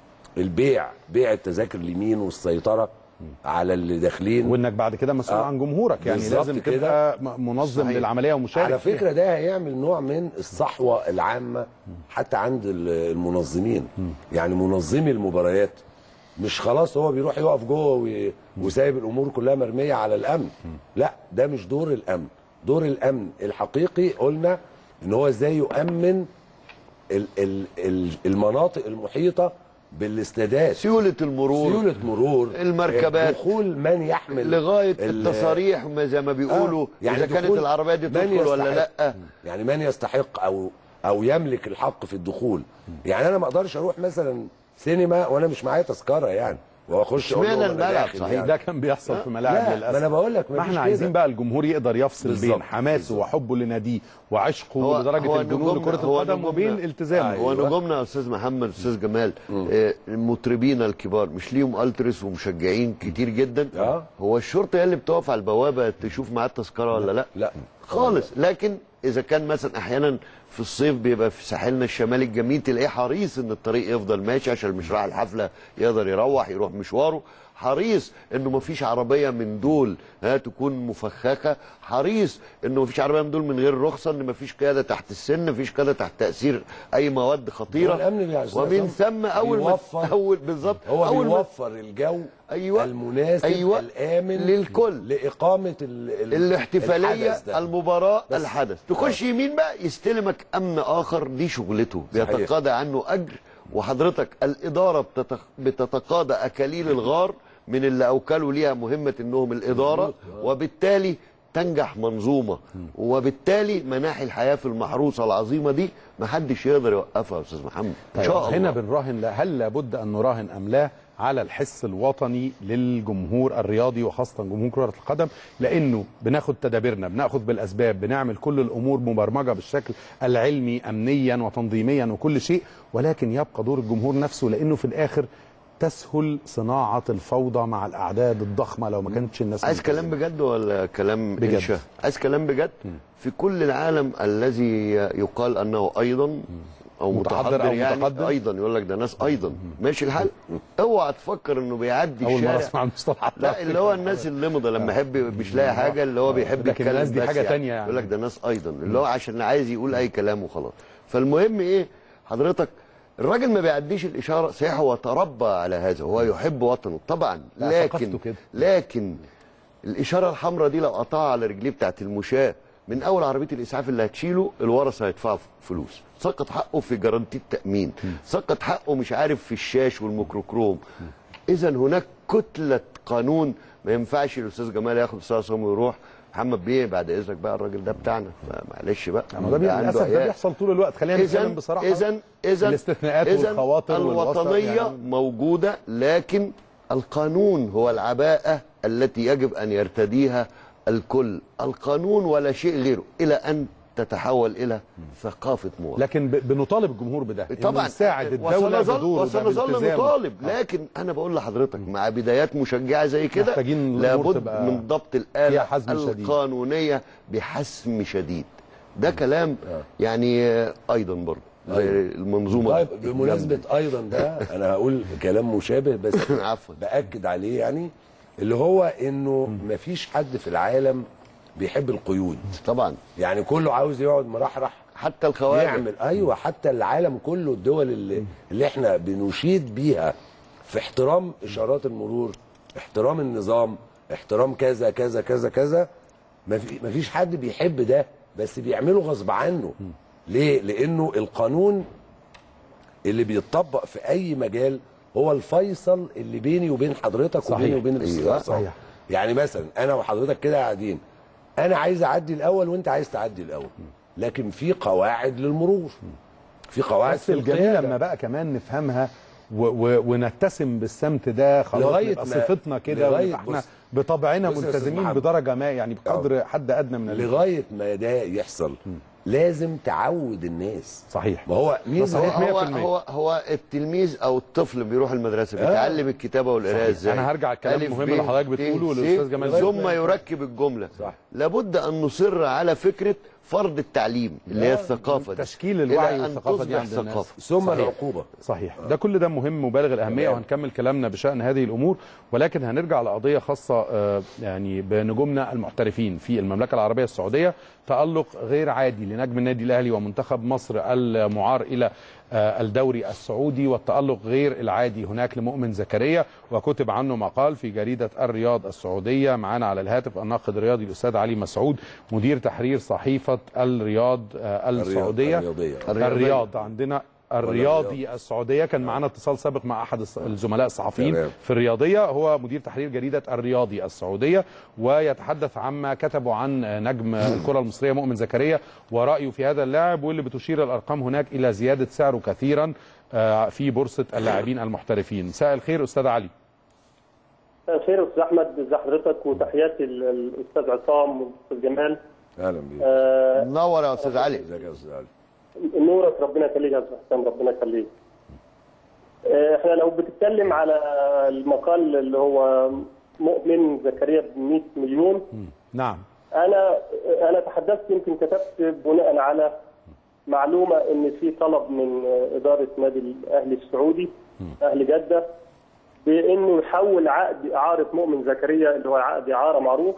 G: البيع بيع التذاكر اليمين والسيطره على اللي داخلين
A: وانك بعد كده مسؤول
G: آه.
A: عن جمهورك يعني
G: بالظبط
A: لازم
G: كده.
A: تبقى م- منظم
I: صحيح.
A: للعمليه ومشارك
G: على
A: فيها.
G: فكره ده هيعمل نوع من الصحوه العامه حتى عند ال- المنظمين يعني منظمي المباريات مش خلاص هو بيروح يقف جوه وي- وسايب الامور كلها مرميه على الامن لا ده مش دور الامن دور الامن الحقيقي قلنا ان هو ازاي يؤمن ال- ال- ال- المناطق المحيطه بالاستادات
I: سيوله المرور
G: سيوله مرور
I: المركبات.
G: دخول من يحمل
I: لغايه
G: ال-
I: التصاريح ما زي ما بيقولوا
G: آه، يعني
I: اذا كانت
G: دخول
I: العربيه دي
G: من
I: تدخل ولا
G: يستحق.
I: لا
G: يعني من يستحق او او يملك الحق في الدخول يعني انا ما اقدرش اروح مثلا سينما وانا مش معايا تذكره يعني واخش اقول
I: اشمعنى
G: لهم أنا
I: الملعب
G: داخل
I: صحيح؟
G: يعني.
A: ده كان بيحصل في ملاعب
G: لا
A: للاسف
G: ما انا بقول لك
A: ما
G: مفيش
A: احنا
G: كده.
A: عايزين بقى الجمهور يقدر يفصل
G: بالظبط.
A: بين حماسه وحبه لناديه وعشقه
I: هو-
A: لدرجه
I: هو
A: الجنون
I: نجومنا-
A: لكره
I: هو
A: القدم وبين
I: نجومنا.
A: التزامه
I: هو نجومنا يا استاذ محمد استاذ جمال آه، المطربين الكبار مش ليهم الترس ومشجعين كتير جدا
G: آه.
I: هو الشرطه هي اللي بتقف على البوابه تشوف معاه التذكره ولا لا
G: لا
I: خالص لكن اذا كان مثلا احيانا في الصيف بيبقى في ساحلنا الشمالي الجميل تلاقيه حريص ان الطريق يفضل ماشي عشان مش رايح الحفله يقدر يروح يروح مشواره حريص انه مفيش عربيه من دول ها تكون مفخخه حريص انه مفيش عربيه من دول من غير رخصه ان مفيش قياده تحت السن مفيش قياده تحت تاثير اي مواد خطيره
G: هو الأمن بيع-
I: ومن ثم اول ما
G: بيوفر-
I: اول بالظبط
G: هو
I: اول ما
G: بيوفر الجو
I: أيوة.
G: المناسب
I: أيوة.
G: الامن
I: للكل.
G: لاقامه ال ال
I: الاحتفاليه
G: الحدث ده.
I: المباراه
G: بس
I: الحدث تخش يمين بقى يستلمك امن اخر دي شغلته
G: صحيح.
I: بيتقاضى عنه اجر وحضرتك الاداره بتتق... بتتقاضى اكاليل الغار من اللي اوكلوا ليها مهمه انهم الاداره وبالتالي تنجح منظومه وبالتالي مناحي الحياه في المحروسه العظيمه دي محدش يقدر يوقفها يا استاذ محمد ان
A: طيب
I: شاء الله
A: هنا بنراهن لا هل لابد ان نراهن ام لا على الحس الوطني للجمهور الرياضي وخاصه جمهور كره القدم لانه بناخد تدابيرنا بناخد بالاسباب بنعمل كل الامور مبرمجه بالشكل العلمي امنيا وتنظيميا وكل شيء ولكن يبقى دور الجمهور نفسه لانه في الاخر تسهل صناعه الفوضى مع الاعداد الضخمه لو ما كانتش الناس
I: عايز
A: ملتزمة.
I: كلام بجد ولا كلام
A: بجد.
I: انشاء عايز كلام بجد في كل العالم الذي يقال انه ايضا او
A: متحضر
I: متحضر
A: أو
I: يعني
A: متقدم.
I: ايضا يقول لك ده ناس ايضا ماشي الحال اوعى تفكر انه بيعدي
A: اول مره
I: الشارع
A: اسمع المصطلح ده.
I: لا اللي هو الناس اللمضه لما يحب مش لاقي حاجه اللي هو بيحب
A: لكن
I: يتكلم
A: الناس دي
I: بس
A: حاجة تانية يعني.
I: يقول لك ده ناس ايضا اللي هو عشان عايز يقول اي كلام وخلاص فالمهم ايه حضرتك الراجل ما بيعديش الاشاره صحيح هو تربى على هذا هو يحب وطنه طبعا
A: لا،
I: لكن
A: ثقافته كده.
I: لكن الاشاره الحمراء دي لو قطعها على رجليه بتاعت المشاه من اول عربيه الاسعاف اللي هتشيله الورثه هيدفعوا فلوس سقط حقه في جرانتي التامين سقط حقه مش عارف في الشاش والميكروكروم اذا هناك كتله قانون ما ينفعش الاستاذ جمال ياخد استاذ عصام ويروح محمد بيه بعد اذنك بقى الراجل ده بتاعنا فمعلش بقى
A: ما ده بي-
I: عنده
A: للاسف ده
I: عيال.
A: بيحصل طول الوقت خلينا نتكلم
I: اذا
A: بصراحه
I: اذا اذا
A: الاستثناءات
I: إذن
A: والخواطر والوسط
I: الوطنيه
A: يعني.
I: موجوده لكن القانون هو العباءه التي يجب ان يرتديها الكل القانون ولا شيء غيره الى ان تتحول الى ثقافه مواطن
A: لكن ب- بنطالب الجمهور بده إنه
I: طبعا
A: يساعد الدوله
I: وسنظل,
A: بدوره ده
I: وسنظل
A: بالتزامه.
I: نطالب لكن انا بقول لحضرتك مع بدايات مشجعه زي كده
A: محتاجين الأمور
I: لابد
A: تبقى
I: من ضبط
A: فيها
I: الاله
A: حزم شديد.
I: القانونيه بحسم شديد ده كلام يعني آه، ايضا برضه زي المنظومه
G: طيب بمناسبه ايضا ده انا هقول كلام مشابه بس
I: عفوا
G: باكد عليه يعني اللي هو انه مفيش حد في العالم بيحب القيود
I: طبعا
G: يعني كله عاوز يقعد مرحرح
I: حتى الخوارج
G: يعمل ايوه حتى العالم كله الدول اللي, اللي احنا بنشيد بيها في احترام اشارات المرور احترام النظام احترام كذا كذا كذا كذا مفي- مفيش حد بيحب ده بس بيعمله غصب عنه ليه لانه القانون اللي بيتطبق في اي مجال هو الفيصل اللي بيني وبين حضرتك
A: صحيح.
G: وبيني وبين الاستاذ
I: أيوة.
G: عصام.
A: صحيح.
G: يعني مثلا انا وحضرتك كده قاعدين انا عايز اعدي الاول وانت عايز تعدي الاول لكن في قواعد للمرور في قواعد
A: بس
G: في
A: الجميل
G: القيادة.
A: لما بقى كمان نفهمها و و ونتسم بالسمت ده خلاص
G: لغاية
A: نبقى
G: ما-
A: صفتنا كده
G: لغاية
A: ونبقى احنا
G: بص-
A: بطبعنا
G: بص يا أستاذ
A: ملتزمين
G: محمد.
A: بدرجه ما يعني بقدر حد ادنى من ال-
G: لغايه ما ده يحصل لازم تعود الناس
A: صحيح
G: ما هو مين
A: ده صحيح.
I: هو
A: 100%.
I: هو هو التلميذ او الطفل بيروح المدرسه بيتعلم الكتابه والقرايه
A: صحيح.
I: ازاي
A: أنا هرجع الكلام
I: ألف
A: المهم
I: ب
A: اللي حضرتك
I: ت
A: بتقوله
I: س
A: للأستاذ جمال
I: ثم
A: زكي.
I: يركب الجمله
G: صح.
I: لابد ان نصر على فكره فرض التعليم اللي هي الثقافه دي
A: تشكيل الوعي
I: إلى أن
A: والثقافة دي
I: تصبح
A: عند الناس.
I: ثقافة.
G: ثم
A: صحيح.
G: العقوبه
A: صحيح ده كل ده مهم مبالغ الاهميه
G: تمام.
A: وهنكمل كلامنا بشان هذه الامور ولكن هنرجع لقضيه خاصه آه، يعني بنجومنا المحترفين في المملكه العربيه السعوديه تالق غير عادي لنجم النادي الاهلي ومنتخب مصر المعار الى آه، الدوري السعودي والتالق غير العادي هناك لمؤمن زكريا وكتب عنه مقال في جريده الرياض السعوديه معانا على الهاتف الناقد الرياضي الاستاذ علي مسعود مدير تحرير صحيفه الرياض آه، السعوديه
G: الرياضيه
A: الرياض عندنا الرياضي السعوديه كان معانا اتصال سابق مع احد الص- الزملاء الصحفيين
G: تمام.
A: في الرياضيه هو مدير تحرير جريده الرياضي السعوديه ويتحدث عما كتبوا عن نجم الكره المصريه مؤمن زكريا ورايه في هذا اللاعب واللي بتشير الارقام هناك الى زياده سعره كثيرا آه، في بورصه اللاعبين المحترفين مساء الخير استاذ علي
K: خير استاذ احمد ازي حضرتك وتحياتي لل- الاستاذ عصام والاستاذ جمال
G: اهلا بيك
K: آه،
I: نور يا استاذ علي
G: ازيك يا استاذ علي
K: نورك ربنا يخليك يا استاذ حسام ربنا يخليك آه، احنا لو بتتكلم على المقال اللي هو مؤمن زكريا ب 100 مليون
A: نعم
K: انا انا تحدثت يمكن كتبت بناء على معلومه ان في طلب من اداره نادي الاهلي السعودي اهلي جده بانه يحول عقد اعاره مؤمن زكريا اللي هو عقد اعاره معروف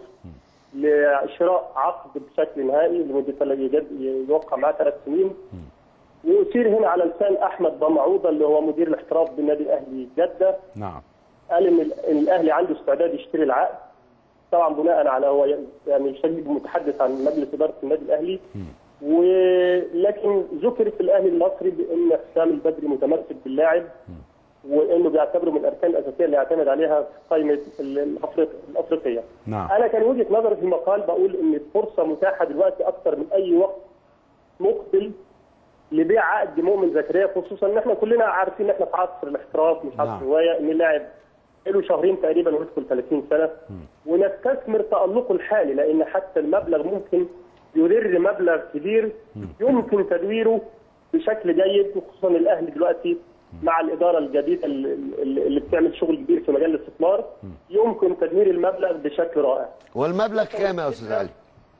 K: لشراء عقد بشكل نهائي لمده ثلاث يجد- يوقع معاه ثلاث سنين ويصير هنا على لسان احمد ضمعوضه اللي هو مدير الاحتراف بالنادي الاهلي جده
A: نعم
K: قال ان ال- إن الاهلي عنده استعداد يشتري العقد طبعا بناء على هو يعني شديد متحدث عن مجلس اداره النادي الاهلي ولكن ذكر في الاهلي المصري بان حسام البدري متمسك باللاعب وانه بيعتبره من الاركان الاساسيه اللي يعتمد عليها في قائمه الأفريق- الافريقيه.
A: نعم
K: انا كان وجهه نظري في المقال بقول ان الفرصه متاحه دلوقتي اكثر من اي وقت مقبل لبيع عقد مؤمن زكريا خصوصا ان احنا كلنا عارفين ان احنا في عصر الاحتراف مش عصر
A: نعم.
K: هوايه ان اللاعب له شهرين تقريبا ويدخل 30 سنه ونستثمر تالقه الحالي لان حتى المبلغ ممكن يدر مبلغ كبير يمكن تدويره بشكل جيد وخصوصا الاهلي دلوقتي مع الاداره الجديده اللي اللي بتعمل شغل كبير في مجال الاستثمار يمكن تدوير المبلغ بشكل رائع.
I: والمبلغ كام يا استاذ علي؟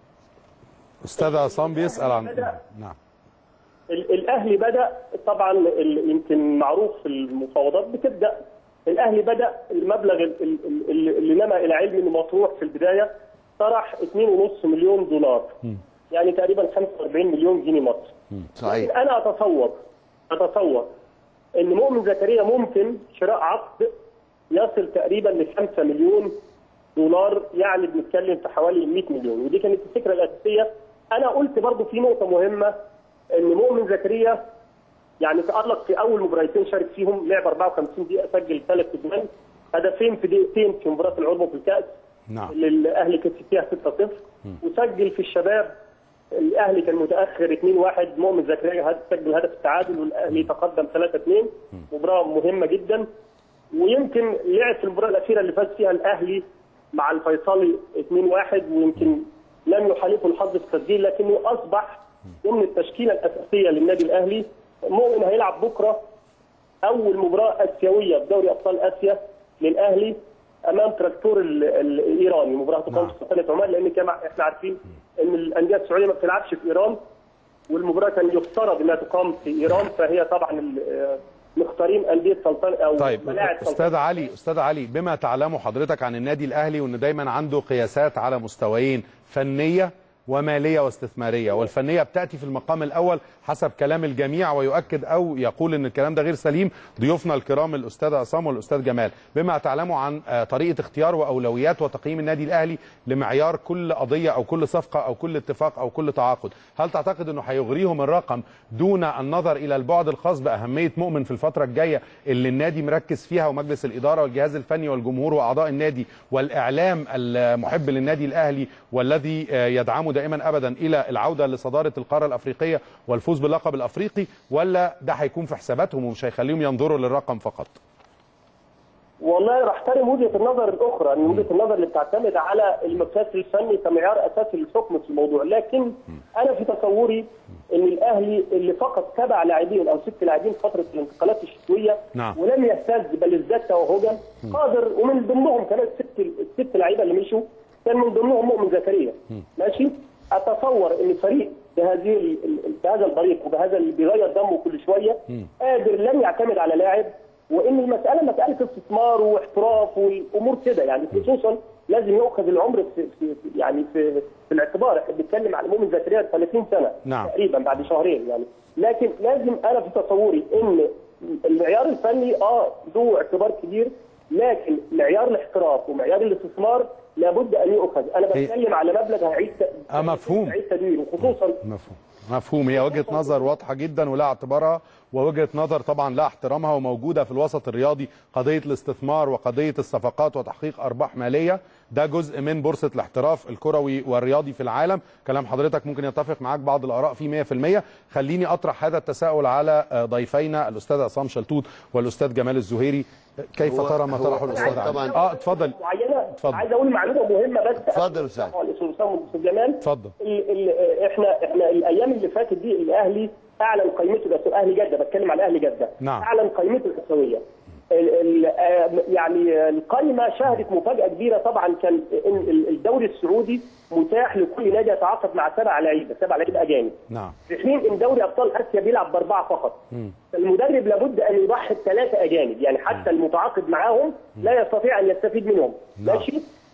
A: استاذ عصام بيسال عن نعم
K: ال- الاهلي بدا طبعا ال- يمكن معروف في المفاوضات بتبدا الاهلي بدا المبلغ ال- ال- ال- اللي نما الى علم انه مطروح في البدايه طرح 2.5 مليون دولار يعني تقريبا 45 مليون جنيه مصري
I: صحيح
K: انا اتصور اتصور ان مؤمن زكريا ممكن شراء عقد يصل تقريبا ل 5 مليون دولار يعني بنتكلم في حوالي 100 مليون ودي كانت الفكره الاساسيه انا قلت برضو في نقطه مهمه ان مؤمن زكريا يعني تالق في اول مباراتين شارك فيهم لعب 54 دقيقه سجل ثلاث اجوان هدفين في دقيقتين في مباراه العربه في الكاس
A: نعم
K: اللي الاهلي كسب فيها 6-0 وسجل في الشباب الاهلي كان متاخر 2-1 مؤمن زكريا هد- سجل هدف التعادل والاهلي تقدم 3-2 مباراه مهمه جدا ويمكن لعب في المباراه الاخيره اللي فاز فيها الاهلي مع الفيصلي 2-1 ويمكن لم يحالفه الحظ في التسجيل لكنه اصبح ضمن التشكيله الاساسيه للنادي الاهلي مؤمن هيلعب بكره اول مباراه اسيويه في دوري ابطال اسيا للاهلي امام تراكتور ال- ال- الايراني مباراه تقام في سلطنه عمان لان كما احنا عارفين ان الانديه السعوديه ما بتلعبش في ايران والمباراه كان يفترض انها تقام في ايران فهي طبعا ال- مختارين انديه سلطنه او
A: طيب
K: ملاعب سلطنه
A: استاذ علي استاذ علي بما تعلمه حضرتك عن النادي الاهلي وان دايما عنده قياسات على مستويين فنيه وماليه واستثماريه والفنيه بتاتي في المقام الاول حسب كلام الجميع ويؤكد او يقول ان الكلام ده غير سليم ضيوفنا الكرام الاستاذ عصام والاستاذ جمال بما تعلمه عن آه، طريقه اختيار واولويات وتقييم النادي الاهلي لمعيار كل قضيه او كل صفقه او كل اتفاق او كل تعاقد هل تعتقد انه هيغريهم الرقم دون النظر الى البعد الخاص باهميه مؤمن في الفتره الجايه اللي النادي مركز فيها ومجلس الاداره والجهاز الفني والجمهور واعضاء النادي والاعلام المحب للنادي الاهلي والذي آه، يدعمه دائما ابدا الى العوده لصداره القاره الافريقيه والفوز باللقب الافريقي ولا ده هيكون في حساباتهم ومش هيخليهم ينظروا للرقم فقط
K: والله احترم وجهه النظر الاخرى ان وجهه النظر اللي بتعتمد على المقياس الفني كمعيار اساسي للحكم في الموضوع لكن انا في تصوري ان الاهلي اللي فقد سبع لاعبين او ست لاعبين فتره الانتقالات الشتويه
A: نعم.
K: ولم يهتز بل ازداد توهجا قادر ومن ضمنهم كمان الست الست لعيبه اللي مشوا كان من ضمنهم مؤمن زكريا ماشي اتصور ان فريق بهذه ال- ال- بهذا الطريق وبهذا اللي بيغير دمه كل شويه قادر لم يعتمد على لاعب وان المساله مساله استثمار واحتراف والامور كده يعني خصوصا لازم يؤخذ العمر في, في في- يعني في, في الاعتبار احنا بنتكلم على مؤمن زكريا 30 سنه
A: نعم.
K: تقريبا بعد شهرين يعني لكن لازم انا في تصوري ان المعيار الفني اه له اعتبار كبير لكن معيار الاحتراف ومعيار الاستثمار لابد ان يؤخذ انا
A: هي-
K: بتكلم على مبلغ هيعيد ت-
A: آه، مفهوم.
K: هيعيد تدويره خصوصا
A: مفهوم مفهوم هي وجهه نظر واضحه جدا ولا اعتبارها ووجهه نظر طبعا لا احترامها وموجوده في الوسط الرياضي قضيه الاستثمار وقضيه الصفقات وتحقيق ارباح ماليه ده جزء من بورصه الاحتراف الكروي والرياضي في العالم كلام حضرتك ممكن يتفق معاك بعض الاراء فيه 100% خليني اطرح هذا التساؤل على آه، ضيفينا الاستاذ عصام شلتوت والاستاذ جمال الزهيري كيف
I: هو-
A: ترى ما
I: هو-
A: طرحه الاستاذ علي
I: طبعاً.
A: اه اتفضل
K: معينه
A: اتفضل.
K: عايز اقول معلومه مهمه بس
I: اتفضل يا سعد.
K: الاستاذ اسامه والاستاذ جمال
A: اتفضل
K: ال ال احنا احنا الايام اللي فاتت دي الاهلي اعلن قيمته الاساسيه اهلي جده بتكلم على اهلي جده
A: نعم.
K: اعلن قيمته الاساسيه ال ال آه، يعني القائمه شهدت مفاجاه كبيره طبعا كان إن ال- الدوري السعودي متاح لكل نادي يتعاقد مع سبع لعيبه سبع لعيبه اجانب
A: نعم
K: في حين ان دوري ابطال اسيا بيلعب باربعه فقط المدرب لابد ان يضحي بثلاثه اجانب يعني حتى المتعاقد معاهم لا يستطيع ان يستفيد منهم
A: نعم.
K: ماشي كانت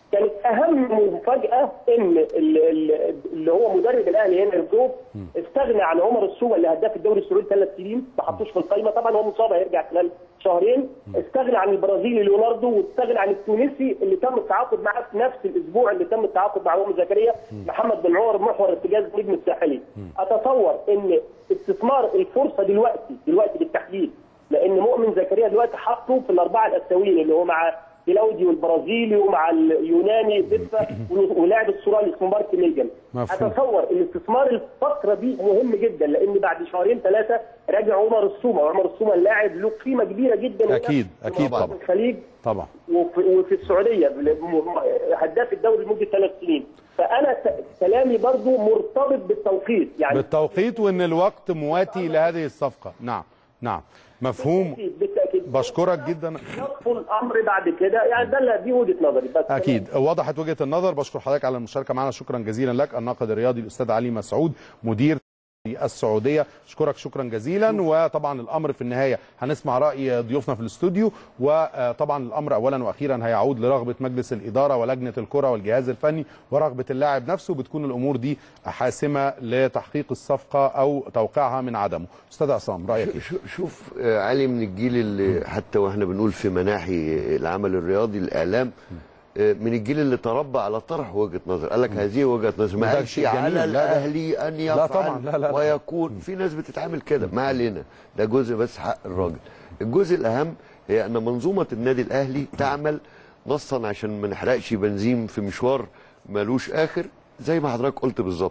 K: اهم مفاجاه ان ال- ال- اللي هو مدرب الاهلي هنا الجوب استغنى عن عمر السومه اللي هداف الدوري السعودي ثلاث سنين ما حطوش في القائمه طبعا هو مصاب هيرجع خلال شهرين استغنى عن البرازيلي ليوناردو واستغنى عن التونسي اللي تم التعاقد معاه في نفس الاسبوع اللي تم التعاقد مع مؤمن زكريا محمد بن عمر محور ارتجاز النجم الساحلي اتصور ان استثمار الفرصه دلوقتي دلوقتي بالتحديد لان مؤمن زكريا دلوقتي حاطه في الاربعه الاسيويين اللي هو مع كلاودي والبرازيلي ومع اليوناني بيتسا ولاعب السورالي اسمه مارك ميجن
A: مفهوم.
K: اتصور ان استثمار الفتره دي مهم جدا لان بعد شهرين ثلاثه راجع عمر السومه وعمر السومه اللاعب له قيمه كبيره جدا هنا
A: أكيد،
K: في
A: أكيد
K: منطقة
A: طبعا.
K: الخليج
A: طبعا
K: وفي, وفي السعوديه م- هداف الدوري لمده ثلاث سنين فانا س- كلامي برضو مرتبط بالتوقيت يعني
A: بالتوقيت وان الوقت مواتي لهذه الصفقه نعم نعم مفهوم
K: بالتأكيد, بالتاكيد
A: بشكرك جدا
K: يخفوا الامر بعد كده يعني ده اللي- دي وجهه نظري بس
A: اكيد وضحت وجهه النظر بشكر حضرتك على المشاركه معنا شكرا جزيلا لك الناقد الرياضي الاستاذ علي مسعود مدير السعوديه اشكرك شكرا جزيلا وطبعا الامر في النهايه هنسمع راي ضيوفنا في الاستوديو وطبعا الامر اولا واخيرا هيعود لرغبه مجلس الاداره ولجنه الكره والجهاز الفني ورغبه اللاعب نفسه بتكون الامور دي حاسمه لتحقيق الصفقه او توقيعها من عدمه استاذ عصام رايك إيه؟
I: شو- شوف آه، علي من الجيل اللي حتى واحنا بنقول في مناحي العمل الرياضي الاعلام آه، من الجيل اللي تربى على طرح وجهه نظر قال لك هذه وجهه نظر ما
A: وده
I: قالش
A: شيء جميل.
I: على
A: لا، لا.
I: الاهلي ان يفعل
A: لا طبعا، لا، لا، لا.
I: ويكون في ناس بتتعامل كده ما علينا ده جزء بس حق الراجل الجزء الاهم هي ان منظومه النادي الاهلي تعمل نصا عشان ما نحرقش بنزين في مشوار ملوش اخر زي ما حضرتك قلت بالظبط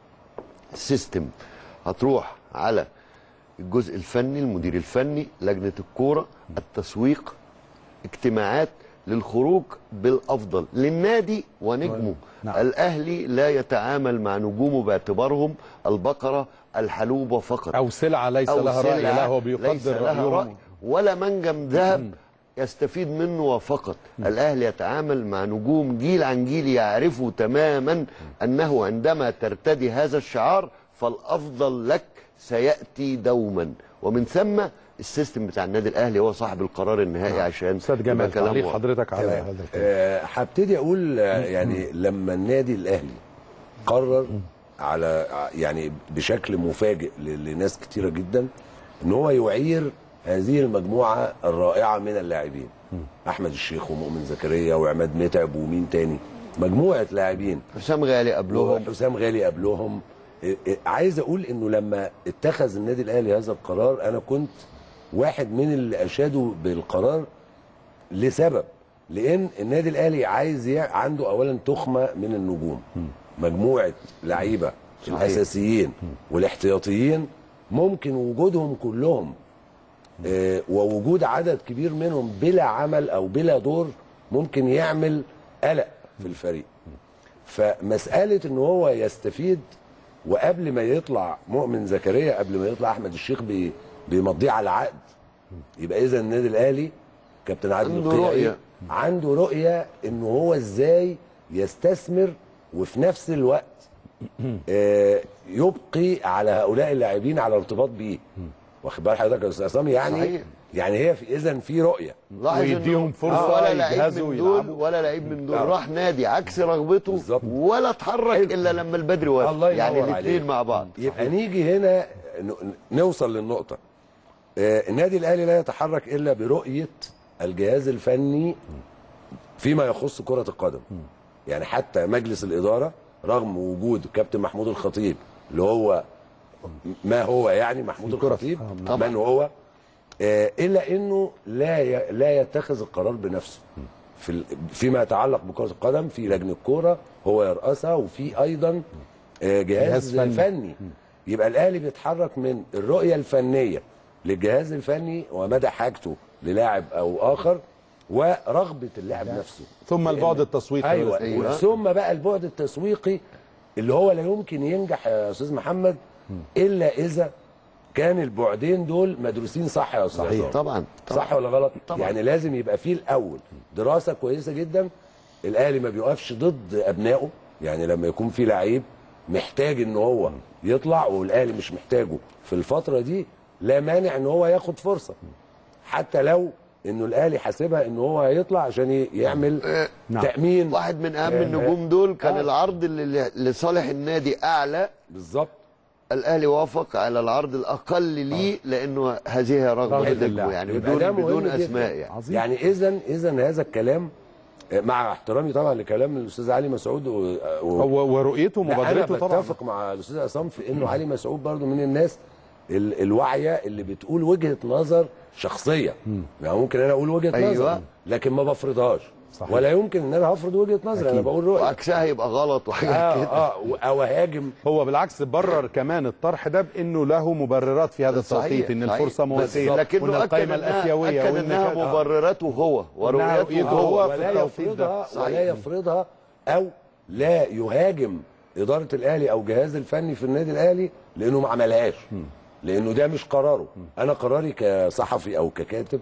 I: السيستم هتروح على الجزء الفني المدير الفني لجنه الكوره التسويق اجتماعات للخروج بالافضل للنادي ونجمه
A: نعم.
I: الاهلي لا يتعامل مع نجومه باعتبارهم البقره الحلوبه فقط
A: او سلعه ليس
I: أو
A: لها راي
I: سلعة
A: لا هو
I: ليس
A: بيقدر
I: لها
A: رايهم
I: رأي ولا منجم ذهب يستفيد منه فقط الاهلي يتعامل مع نجوم جيل عن جيل يعرفوا تماما انه عندما ترتدي هذا الشعار فالافضل لك سياتي دوما ومن ثم السيستم بتاع النادي الاهلي هو صاحب القرار النهائي عشان
A: استاذ
I: يبقى
A: جمال
I: كلامه
A: تعليق
I: واضح.
A: حضرتك على
G: تمام.
A: هذا الكلام
G: آه، هبتدي اقول آه، يعني لما النادي الاهلي قرر على يعني بشكل مفاجئ ل- لناس كتيره جدا ان هو يعير هذه المجموعه الرائعه من اللاعبين احمد الشيخ ومؤمن زكريا وعماد متعب ومين تاني مجموعه لاعبين
I: حسام غالي قبلهم
G: حسام غالي قبلهم إيه إيه عايز اقول انه لما اتخذ النادي الاهلي هذا القرار انا كنت واحد من اللي اشادوا بالقرار لسبب لان النادي الاهلي عايز يع- عنده اولا تخمه من النجوم مجموعه لعيبه الاساسيين والاحتياطيين ممكن وجودهم كلهم آه، ووجود عدد كبير منهم بلا عمل او بلا دور ممكن يعمل قلق في الفريق فمساله ان هو يستفيد وقبل ما يطلع مؤمن زكريا قبل ما يطلع احمد الشيخ بي بيمضيه على عقد يبقى اذا النادي الاهلي كابتن عادل
I: عنده
G: القيعي
I: رؤية.
G: عنده رؤيه ان هو ازاي يستثمر وفي نفس الوقت آه، يبقي على هؤلاء اللاعبين على ارتباط بيه واخد بال حضرتك يا استاذ عصام يعني
I: صحيح.
G: يعني هي في اذا في رؤيه
I: لاحظ إنه
A: ويديهم فرصة
I: ولا لعيب
A: يجهزوا
I: من دول
A: ويلعبوا.
I: ولا لعيب من دول
G: آه.
I: راح نادي عكس رغبته
G: بالظبط.
I: ولا اتحرك الا لما البدري وافق
G: الله ينور
I: يعني
G: عليك.
I: الاثنين مع بعض
G: يبقى نيجي هنا ن- نوصل للنقطة آه، النادي الأهلي لا يتحرك إلا برؤية الجهاز الفني فيما يخص كرة القدم يعني حتى مجلس الإدارة رغم وجود كابتن محمود الخطيب اللي هو ما هو يعني محمود
A: كرة
G: الخطيب
I: طبعا.
G: من هو آه، إلا إنه لا ي- لا يتخذ القرار بنفسه في ال- فيما يتعلق بكرة القدم في لجنة كورة هو يرأسها وفي أيضا آه، جهاز,
A: جهاز فني.
G: فني. يبقى الاهلي بيتحرك من الرؤيه الفنيه للجهاز الفني ومدى حاجته للاعب او اخر ورغبه اللاعب نفسه
A: ثم البعد التسويقي
G: ايوه
I: أيوة.
G: ثم بقى البعد التسويقي اللي هو لا يمكن ينجح يا استاذ محمد الا اذا كان البعدين دول مدروسين صح يا استاذ عصام.
I: طبعا طبعا
G: صح ولا غلط
I: طبعا.
G: يعني لازم يبقى فيه الاول دراسه كويسه جدا الاهلي ما بيقفش ضد ابنائه يعني لما يكون في لعيب محتاج ان هو يطلع والاهلي مش محتاجه في الفتره دي لا مانع ان هو ياخد فرصه حتى لو انه الاهلي حاسبها ان هو هيطلع عشان ي- يعمل
A: نعم.
G: تامين
I: واحد من اهم
G: آه،
I: النجوم دول كان
G: آه.
I: العرض اللي لصالح النادي اعلى
G: بالظبط
I: الاهلي وافق على العرض الاقل ليه لانه هذه هي رغبه
A: رغبة
I: النجم
A: اللاعب.
I: يعني
G: يبقى
I: بدون
G: ده مهم
I: بدون
G: جداً.
I: اسماء يعني
A: عظيم.
G: يعني اذا اذا هذا الكلام آه، مع احترامي طبعا لكلام الاستاذ علي مسعود و... و...
A: هو ورؤيته
G: لا،
A: ومبادرته
G: انا
A: طبعا
G: بتفق مع الاستاذ عصام في انه علي مسعود برضو من الناس ال... الواعيه اللي بتقول وجهه نظر شخصيه يعني ممكن انا اقول وجهه
I: أيوة.
G: نظر لكن ما بفرضهاش
A: صحيح.
G: ولا يمكن ان انا هفرض وجهه نظر انا بقول رؤيه
I: وعكسها يبقى غلط وحاجات
G: اه
I: كده
G: اه او هاجم
A: هو بالعكس برر كمان الطرح ده بانه له مبررات في هذا
I: صحيح،
A: التوقيت ان
I: صحيح.
A: الفرصه
I: بس
A: مواسيه وان
I: لكنه اكد
A: القائمه
I: انها,
A: الاسيويه
I: أكد
A: وان
I: إنها
A: كان-
I: مبرراته هو
A: وإنها
I: ورؤيته
A: رؤيته
I: هو
A: هو. في
G: ولا
A: التوقيت ده.
G: يفرضها
I: صحيح.
G: ولا يفرضها او لا يهاجم اداره الاهلي او جهاز الفني في النادي الاهلي لانه ما عملهاش لانه ده مش قراره انا قراري كصحفي او ككاتب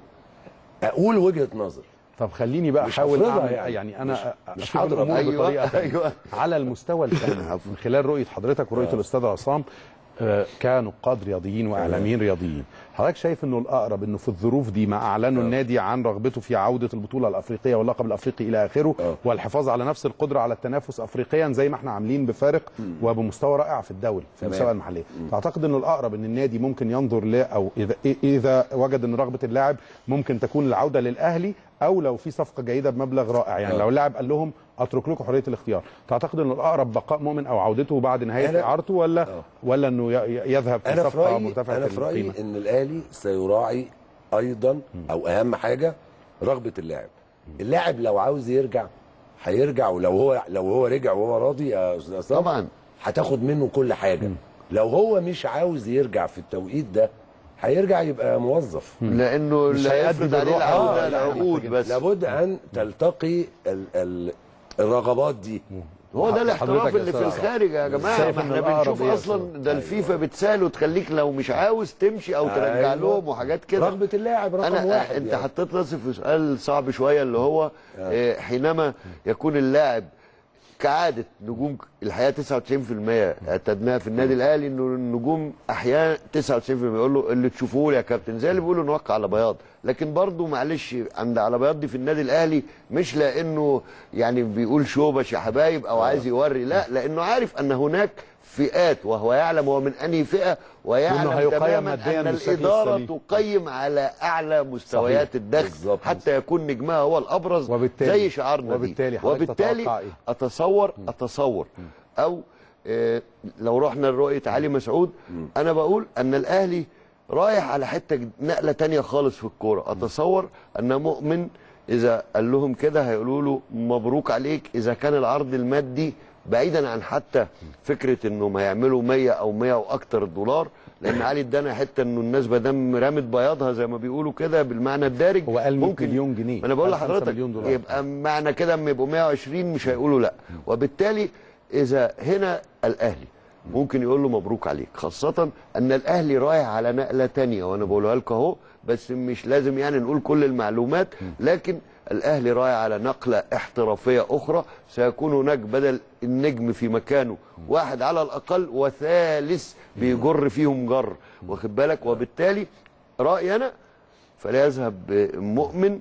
G: اقول وجهه نظر
A: طب خليني بقى
G: مش
A: احاول
G: هفرضها
A: اعمل
G: يعني.
A: يعني, انا
G: مش-
A: أ-
G: مش
A: أشوف
G: هضرب.
A: الامور
I: أيوة،
A: بطريقه تانية.
I: أيوة.
A: على المستوى الفني من خلال رؤيه حضرتك ورؤيه الاستاذ عصام آه، كنقاد رياضيين واعلاميين رياضيين حضرتك شايف انه الاقرب انه في الظروف دي ما اعلنوا النادي عن رغبته في عوده البطوله الافريقيه واللقب الافريقي الى اخره
G: آه.
A: والحفاظ على نفس القدره على التنافس افريقيا زي ما احنا عاملين بفارق وبمستوى رائع في الدوري في
G: تمام.
A: المسابقه المحليه تعتقد انه الاقرب ان النادي ممكن ينظر ل او اذا اذا وجد ان رغبه اللاعب ممكن تكون العوده للاهلي او لو في صفقه جيده بمبلغ رائع يعني
G: آه.
A: لو اللاعب قال لهم اترك لكم حريه الاختيار تعتقد انه الاقرب بقاء مؤمن او عودته بعد نهايه
G: أنا-
A: اعارته ولا
G: آه.
A: ولا انه ي- يذهب في
G: انا في
A: صفقه
G: رايي
A: مرتفعه
G: انا في رايي
A: القيمه
G: ان الاهلي سيراعي ايضا او اهم حاجه رغبه اللاعب اللاعب لو عاوز يرجع هيرجع ولو هو لو هو رجع وهو راضي يا استاذ عصام
I: طبعا
G: هتاخد منه كل حاجه لو هو مش عاوز يرجع في التوقيت ده هيرجع يبقى موظف
I: لانه
A: مش
I: لا
A: هيأدي
I: يفرض عليه
A: بالروح.
I: العوده
G: آه، لا،
I: العقود بس
G: لابد ان تلتقي ال ال الرغبات دي
I: هو ده الاحتراف
A: حضرتك يا
I: اللي في
A: أستاذ
I: الخارج يا جماعه
A: شايف
I: ما
A: إن
I: احنا
A: الأقرب
I: بنشوف
A: إيه يا
I: اصلا
A: أستاذ؟
I: ده الفيفا بتسال وتخليك لو مش عاوز تمشي او ترجع
G: أيوة.
I: لهم وحاجات كده
G: رغبه اللاعب رقم
I: انا
G: واحد
I: انت
G: يعني.
I: حطيت راسي في سؤال صعب شويه اللي هو آه، حينما يكون اللاعب كعاده نجوم الحقيقه 99% اعتدناها في النادي الاهلي انه النجوم احيانا 99% يقول له اللي تشوفوه لي يا كابتن زي اللي بيقولوا نوقع على بياض لكن برضه معلش عند على بياض دي في النادي الاهلي مش لانه يعني بيقول شوبش يا حبايب او عايز يوري لا لانه عارف ان هناك فئات وهو يعلم هو من انهي فئه ويعلم
A: وإنه هيقيم
I: تماما
A: مادياً
I: ان
A: بالشكل
I: الاداره
A: السليم.
I: تقيم على اعلى مستويات
A: صحيح.
I: الدخل
G: بالظبط.
I: حتى يكون نجمها هو الابرز
A: وبالتالي-
I: زي شعارنا
A: وبالتالي
I: دي
A: حضرتك
I: وبالتالي
A: تتوقع إيه؟
I: اتصور اتصور او آه، لو رحنا لرؤيه علي مسعود انا بقول ان الاهلي رايح على حته جد- نقله تانية خالص في الكوره اتصور ان مؤمن اذا قال لهم كده هيقولوا له مبروك عليك اذا كان العرض المادي بعيدا عن حتى فكره انهم هيعملوا 100 او 100 واكتر دولار لان علي ادانا حته انه الناس ما دام رمت بياضها زي ما بيقولوا كده بالمعنى الدارج
A: هو قال 100 مليون جنيه
I: ما انا بقول
A: قال خمسة
I: لحضرتك
A: مليون دولار.
I: يبقى معنى كده اما يبقوا 120 مش هيقولوا لا وبالتالي اذا هنا الاهلي ممكن يقول له مبروك عليك خاصة ان الاهلي رايح على نقلة تانية وانا بقولها لكم اهو بس مش لازم يعني نقول كل المعلومات لكن الاهلي رايح على نقلة احترافية اخرى سيكون هناك بدل النجم في مكانه واحد على الاقل وثالث بيجر فيهم جر واخد بالك وبالتالي رايي انا فلا يذهب مؤمن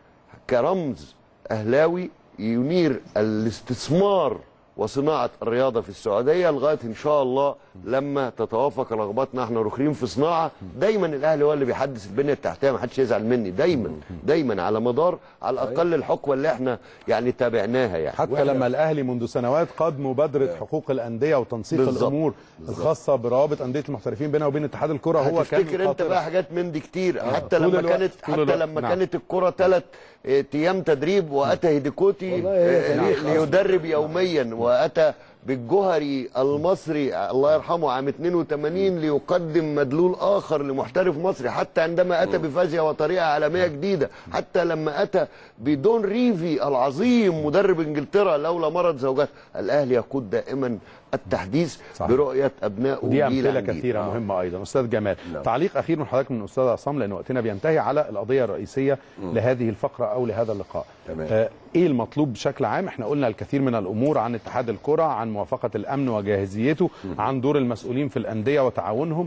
I: كرمز اهلاوي ينير الاستثمار وصناعه الرياضه في السعوديه لغايه ان شاء الله لما تتوافق رغباتنا احنا رخرين في صناعه دايما الاهلي هو اللي بيحدث البنيه التحتيه ما حدش يزعل مني دايما دايما على مدار على الاقل الحقبه اللي احنا يعني تابعناها يعني
A: حتى لما الاهلي منذ سنوات قاد مبادره حقوق الانديه وتنسيق
I: بالظبط.
A: الامور الخاصه بروابط انديه المحترفين بينها وبين اتحاد الكره هو كان
I: هتفتكر انت
A: خاطرة.
I: بقى حاجات من دي كتير حتى
A: طول
I: لما
A: الوقت،
I: كانت
A: طول
I: حتى
A: الوقت.
I: لما
A: نعم.
I: كانت الكره ثلاث ايام تدريب واتى هيديكوتي
G: والله هي
I: آه،
G: تاريخ
I: لي- ليدرب يوميا واتى بالجوهري المصري الله يرحمه عام 82 ليقدم مدلول اخر لمحترف مصري حتى عندما اتى بفازيا وطريقه عالميه جديده حتى لما اتى بدون ريفي العظيم مدرب انجلترا لولا مرض زوجته الاهلي يقود دائما التحديث
A: صح.
I: برؤيه ابنائه
A: ودي
I: جيل
A: امثله
I: عن جيل.
A: كثيره
I: آه.
A: مهمه ايضا استاذ جمال تعليق اخير من حضرتك من استاذ عصام لان وقتنا بينتهي على القضيه الرئيسيه لهذه الفقره او لهذا اللقاء
G: تمام.
A: آه ايه المطلوب بشكل عام احنا قلنا الكثير من الامور عن اتحاد الكره عن موافقه الامن وجاهزيته عن دور المسؤولين في الانديه وتعاونهم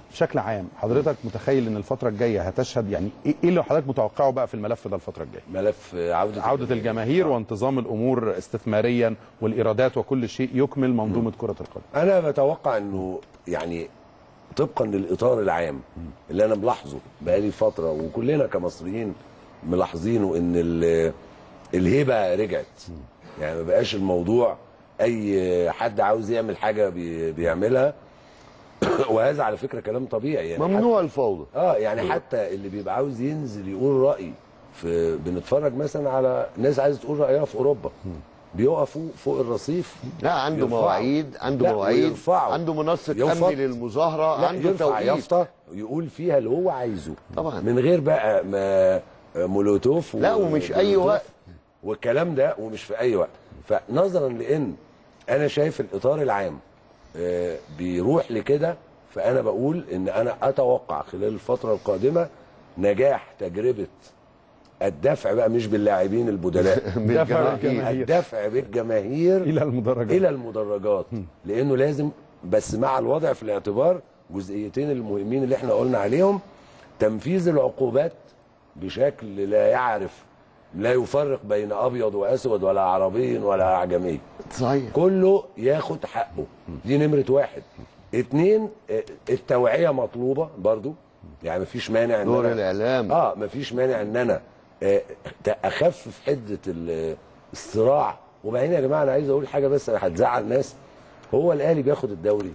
A: بشكل عام حضرتك متخيل ان الفتره الجايه هتشهد يعني ايه إيه اللي حضرتك متوقعه بقى في الملف ده الفتره الجايه
G: ملف عوده
A: عوده الجماهير وانتظام الامور استثماريا والايرادات وكل شيء يكمل منظومه كره القدم
G: انا بتوقع انه يعني طبقا للاطار العام اللي انا ملاحظه بقالي فتره وكلنا كمصريين ملاحظينه ان ال- الهيبه رجعت يعني ما بقاش الموضوع اي حد عاوز يعمل حاجه بي- بيعملها وهذا على فكره كلام طبيعي يعني
I: ممنوع الفوضى
G: اه يعني حتى اللي بيبقى عاوز ينزل يقول راي في بنتفرج مثلا على ناس عايزه تقول رايها في اوروبا بيقفوا فوق الرصيف
I: لا عنده
G: يرفعوا.
I: مواعيد عنده
G: لا،
I: مواعيد
G: ويرفعوا.
I: عنده منصه
G: يفط.
I: امن للمظاهره
G: لا
I: عنده
G: يرفع
I: توقيت
G: يافطه يقول فيها اللي هو عايزه
I: طبعا.
G: من غير بقى ما مولوتوف
I: لا، ومش أي
G: ومولوتوف
I: وقت.
G: والكلام ده ومش في اي وقت فنظرا لان انا شايف الاطار العام آه، بيروح لكده فانا بقول ان انا اتوقع خلال الفتره القادمه نجاح تجربه الدفع بقى مش باللاعبين البدلاء
A: دفع بالجماهير.
G: الدفع بالجماهير
A: الى المدرجات
G: الى المدرجات لانه لازم بس مع الوضع في الاعتبار جزئيتين المهمين اللي احنا قلنا عليهم تنفيذ العقوبات بشكل لا يعرف لا يفرق بين ابيض واسود ولا عربي ولا اعجمي
I: صحيح
G: كله ياخد حقه دي نمره واحد اتنين اه، التوعيه مطلوبه برضو يعني مفيش مانع ان
I: دور
G: أنا-
I: الاعلام
G: اه مفيش مانع ان انا آه، اخفف حده ال- الصراع وبعدين يا جماعه انا عايز اقول حاجه بس انا هتزعل ناس هو الاهلي بياخد الدوري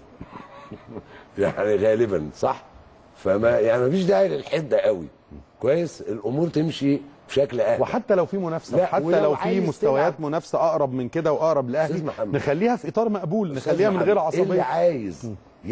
G: يعني غالبا صح فما يعني مفيش داعي للحده قوي كويس الامور تمشي بشكل اهدى
A: وحتى لو في منافسه
G: لا،
A: حتى
G: ولو
A: لو في
G: عايز
A: مستويات
G: تلعب.
A: منافسه اقرب من كده واقرب
G: أستاذ
A: لاهلي
G: محمد.
A: نخليها في اطار مقبول
G: أستاذ
A: نخليها من غير
G: محمد، اللي
A: عصبيه
G: عايز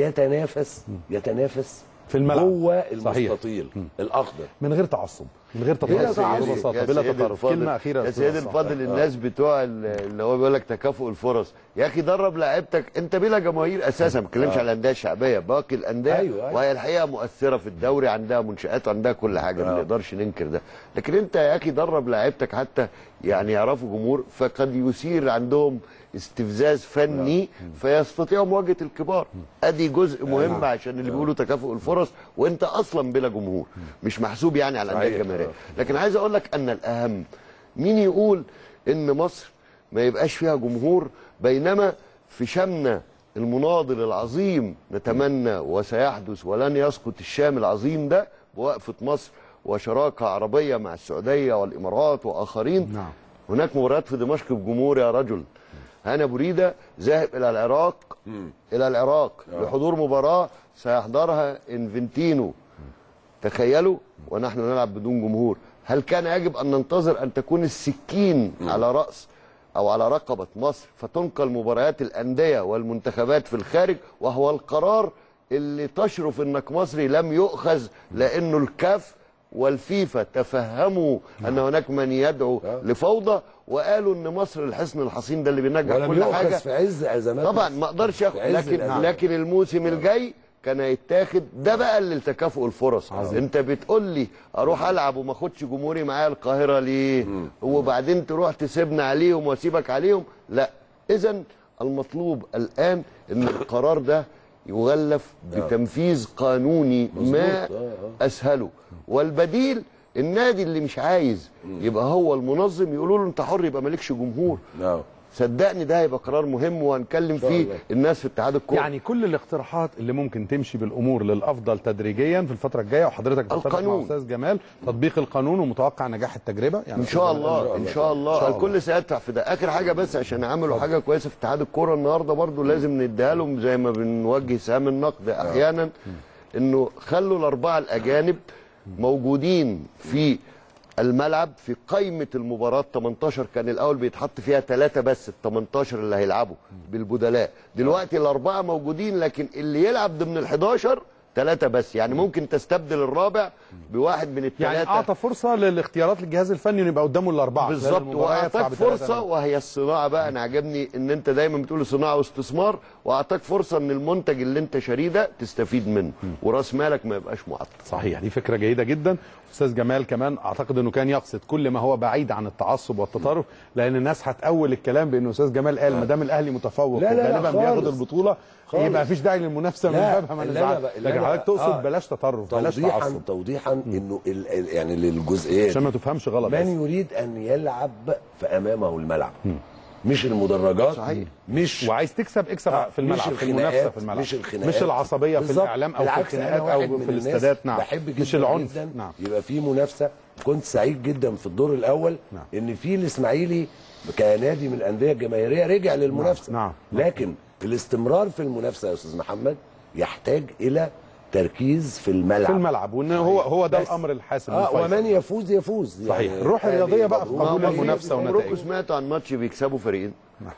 G: يتنافس يتنافس
A: في الملعب.
G: جوه
A: صحيح.
G: المستطيل الاخضر
A: من غير تعصب من غير
G: بلا
A: تطرف
G: تعصب.
A: ببساطه
I: يا
A: بلا
I: سيد
A: تطرف
I: الفاضل-
A: كلمه اخيره
I: يا
A: أستاذ
I: سيد
A: عصام.
I: الفاضل الناس بتوع ال- اللي هو بيقول لك تكافؤ الفرص يا اخي درب لعيبتك انت بلا جماهير اساسا ما بتكلمش على الانديه الشعبيه باقي الانديه
G: أيوة، أيوة.
I: وهي الحقيقه مؤثره في الدوري عندها منشات عندها كل حاجه ما نقدرش ننكر ده لكن انت يا اخي درب لعيبتك حتى يعني يعرفوا جمهور فقد يثير عندهم استفزاز فني فيستطيعوا مواجهه الكبار ادي جزء مهم عشان اللي بيقولوا تكافؤ الفرص وانت اصلا بلا جمهور مش محسوب يعني على الانديه
G: صحيح.
I: الجماهيريه لكن عايز اقول لك ان الاهم مين يقول ان مصر ما يبقاش فيها جمهور بينما في شمنا المناضل العظيم نتمنى وسيحدث ولن يسقط الشام العظيم ده بوقفه مصر وشراكه عربيه مع السعوديه والامارات واخرين
A: نعم.
I: هناك مباريات في دمشق بجمهور يا رجل هنا بريده ذاهب الى العراق الى العراق لحضور مباراه سيحضرها انفنتينو تخيلوا ونحن نلعب بدون جمهور هل كان يجب ان ننتظر ان تكون السكين على راس او على رقبه مصر فتنقل مباريات الانديه والمنتخبات في الخارج وهو القرار اللي تشرف انك مصري لم يؤخذ لانه الكاف والفيفا تفهموا ان هناك من يدعو لفوضى وقالوا ان مصر الحصن الحصين ده اللي بينجح
G: ولم
I: كل حاجه
G: يؤخذ في عز ازمات
I: طبعا
G: مصر.
I: ما اقدرش اخد
G: في عز
I: لكن
G: الأزمات.
I: لكن الموسم الجاي كان هيتاخد ده بقى اللي تكافؤ الفرص عظيم. انت بتقول لي اروح العب وما اخدش جمهوري معايا القاهره ليه وبعدين تروح تسيبنا عليهم واسيبك عليهم لا اذا المطلوب الان ان القرار ده يغلف بتنفيذ قانوني ما
G: مظبوط. آه، آه.
I: اسهله والبديل النادي اللي مش عايز يبقى هو المنظم يقولوا له انت حر يبقى مالكش جمهور
G: نعم
I: صدقني ده هيبقى قرار مهم وهنكلم
G: شاء
I: فيه
G: الله.
I: الناس في اتحاد الكوره
A: يعني كل الاقتراحات اللي ممكن تمشي بالامور للافضل تدريجيا في الفتره الجايه وحضرتك بتتفق مع
I: القانون.
A: استاذ جمال تطبيق القانون ومتوقع نجاح التجربه يعني
I: ان شاء الله ان شاء الله
A: إن شاء الله.
I: الكل سيدفع في ده اخر حاجه بس عشان عملوا حاجه كويسه في اتحاد الكوره النهارده برضو لازم نديها لهم زي ما بنوجه سهام النقد احيانا انه خلوا الاربعه الاجانب موجودين في الملعب في قائمه المباراه 18 كان الاول بيتحط فيها ثلاثه بس ال 18 اللي هيلعبوا بالبدلاء دلوقتي الاربعه موجودين لكن اللي يلعب ضمن ال 11 ثلاثه بس يعني ممكن تستبدل الرابع بواحد من الثلاثه
A: يعني اعطى فرصه للاختيارات للجهاز الفني انه يبقى قدامه الاربعه خلال
I: بالظبط
A: المباراة يدفع
I: واعطاك
A: بثلاثة
I: فرصه وهي الصناعه بقى انا عجبني ان انت دايما بتقول صناعه واستثمار واعطاك فرصه ان المنتج اللي انت شاريه ده تستفيد منه وراس مالك ما يبقاش معطل
A: صحيح دي فكره جيده جدا استاذ جمال كمان اعتقد انه كان يقصد كل ما هو بعيد عن التعصب والتطرف لان الناس هتأول الكلام بانه استاذ جمال قال ما دام الاهلي متفوق
G: لا، لا، لا،
A: وغالبا بياخد
G: خالص.
A: البطوله
G: خالص.
A: يبقى مفيش داعي للمنافسه من
G: لا،
A: بابها ما
G: اللي أنا
A: نزعل
G: بقى- اللي
A: لكن
G: أنا
A: حضرتك
G: بقى-
A: تقصد
G: آه.
A: بلاش تطرف بلاش
G: توضيحا
A: تعصب
G: توضيحا انه ال- ال- يعني للجزئيه
A: عشان
G: دي.
A: ما تفهمش غلط بس.
G: من يريد ان يلعب فامامه الملعب مش المدرجات
I: صحيح.
G: مش
A: وعايز تكسب اكسب
G: آه،
A: في الملعب
G: مش
A: في المنافسه
G: الخناقات،
A: في الملعب
G: مش الخناقات
A: مش العصبيه في
G: بالظبط.
A: الاعلام او في
G: بالعكس، أنا
A: الخناقات
G: واحد
A: او
G: من
A: في
G: الناس
A: الاستادات نعم
G: بحب جدا
A: مش العنف
G: جدا
A: نعم
G: يبقى في منافسه كنت سعيد جدا في الدور الاول
A: نعم.
G: ان في الاسماعيلي كنادي من الانديه الجماهيريه رجع للمنافسه
A: نعم، نعم.
G: لكن الاستمرار في المنافسه يا استاذ محمد يحتاج الى تركيز في الملعب
A: في الملعب وان هو هو ده
G: بس.
A: الامر الحاسم
G: اه
A: الفيصل.
G: ومن يفوز يفوز
A: صحيح.
G: يعني
A: الروح الرياضية بقى في
G: مبروك.
A: قبول
I: ما هو
A: المنافسة
I: عمركم
A: ونتائجها.
I: سمعتوا عن ماتش بيكسبوا فريقين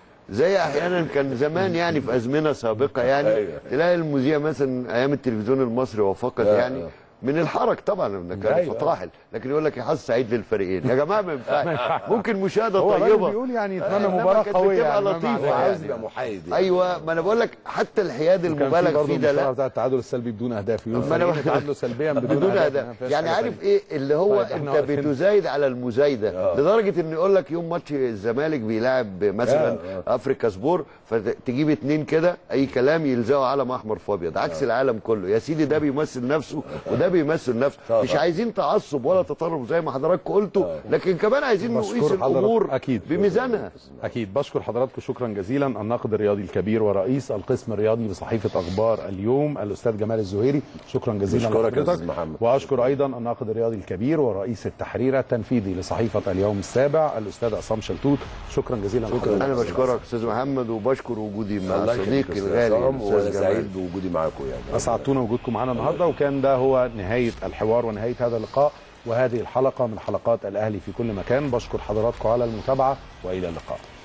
I: زي احيانا كان زمان يعني في ازمنه سابقه يعني
G: أيوة.
I: تلاقي المذيع مثلا ايام التلفزيون المصري وفقط
G: آه،
I: يعني
G: آه.
I: من الحرج طبعا ده كان
G: أيوة.
I: فطاحل لكن يقول لك يا حظ سعيد للفريقين يا جماعه ما ينفعش ممكن مشاهده
A: هو الراجل
I: طيبه
A: بيقول يعني يتمنى
I: إنما
A: مباراه
I: كانت
A: قويه
I: بتبقى
A: يعني
I: لطيفة
G: هو عاوز
I: يعني.
G: يبقى محايد يعني.
I: ايوه ما انا بقول لك حتى الحياد
A: وكان في
I: المبالغ
A: برضه
I: فيه ده
A: المشكله
I: لا
A: بتاع التعادل السلبي بدون اهداف يقول
I: ما أنا
A: فريقين تعادلوا سلبيا بدون,
I: بدون
A: أهداف.
I: هدف
A: ما فيهاش
I: يعني
A: حاجة
I: عارف
A: تانية.
I: ايه اللي هو
A: طيب، إحنا
I: انت
A: واقفين.
I: بتزايد على المزايده لدرجه ان يقول لك يوم ماتش الزمالك بيلاعب مثلا
G: آه،
I: افريكا سبور فتجيب اتنين كده اي كلام يلزقوا علم احمر في ابيض عكس العالم كله يا سيدي ده بيمثل نفسه وده بيمثل نفسه
G: طبعا.
I: مش عايزين تعصب ولا تطرف زي ما حضراتكم قلتوا لكن كمان عايزين
A: بشكر
I: نقيس
A: حضرتك.
I: الامور
A: أكيد.
I: بميزانها
A: اكيد بشكر حضراتكم شكرا جزيلا الناقد الرياضي الكبير ورئيس القسم الرياضي بصحيفه اخبار اليوم الاستاذ جمال الزهيري شكرا جزيلا
G: بشكرك يا
A: لحضرتك.
G: أستاذ محمد.
A: واشكر ايضا الناقد الرياضي الكبير ورئيس التحرير التنفيذي لصحيفه اليوم السابع الاستاذ عصام شلتوت شكرا جزيلا لحضرتك.
I: انا بشكرك استاذ محمد وبشكر وجودي مع
G: الله يخليك
I: صديقي
G: يا أستاذ
I: الغالي
G: عصام، وانا
I: الاستاذ
G: سعيد
I: جمال
G: بوجودي معاكم يعني
A: اسعدتونا وجودكم معنا النهارده وكان ده هو نهايه الحوار ونهايه هذا اللقاء وهذه الحلقه من حلقات الاهلي في كل مكان بشكر حضراتكم على المتابعه والى اللقاء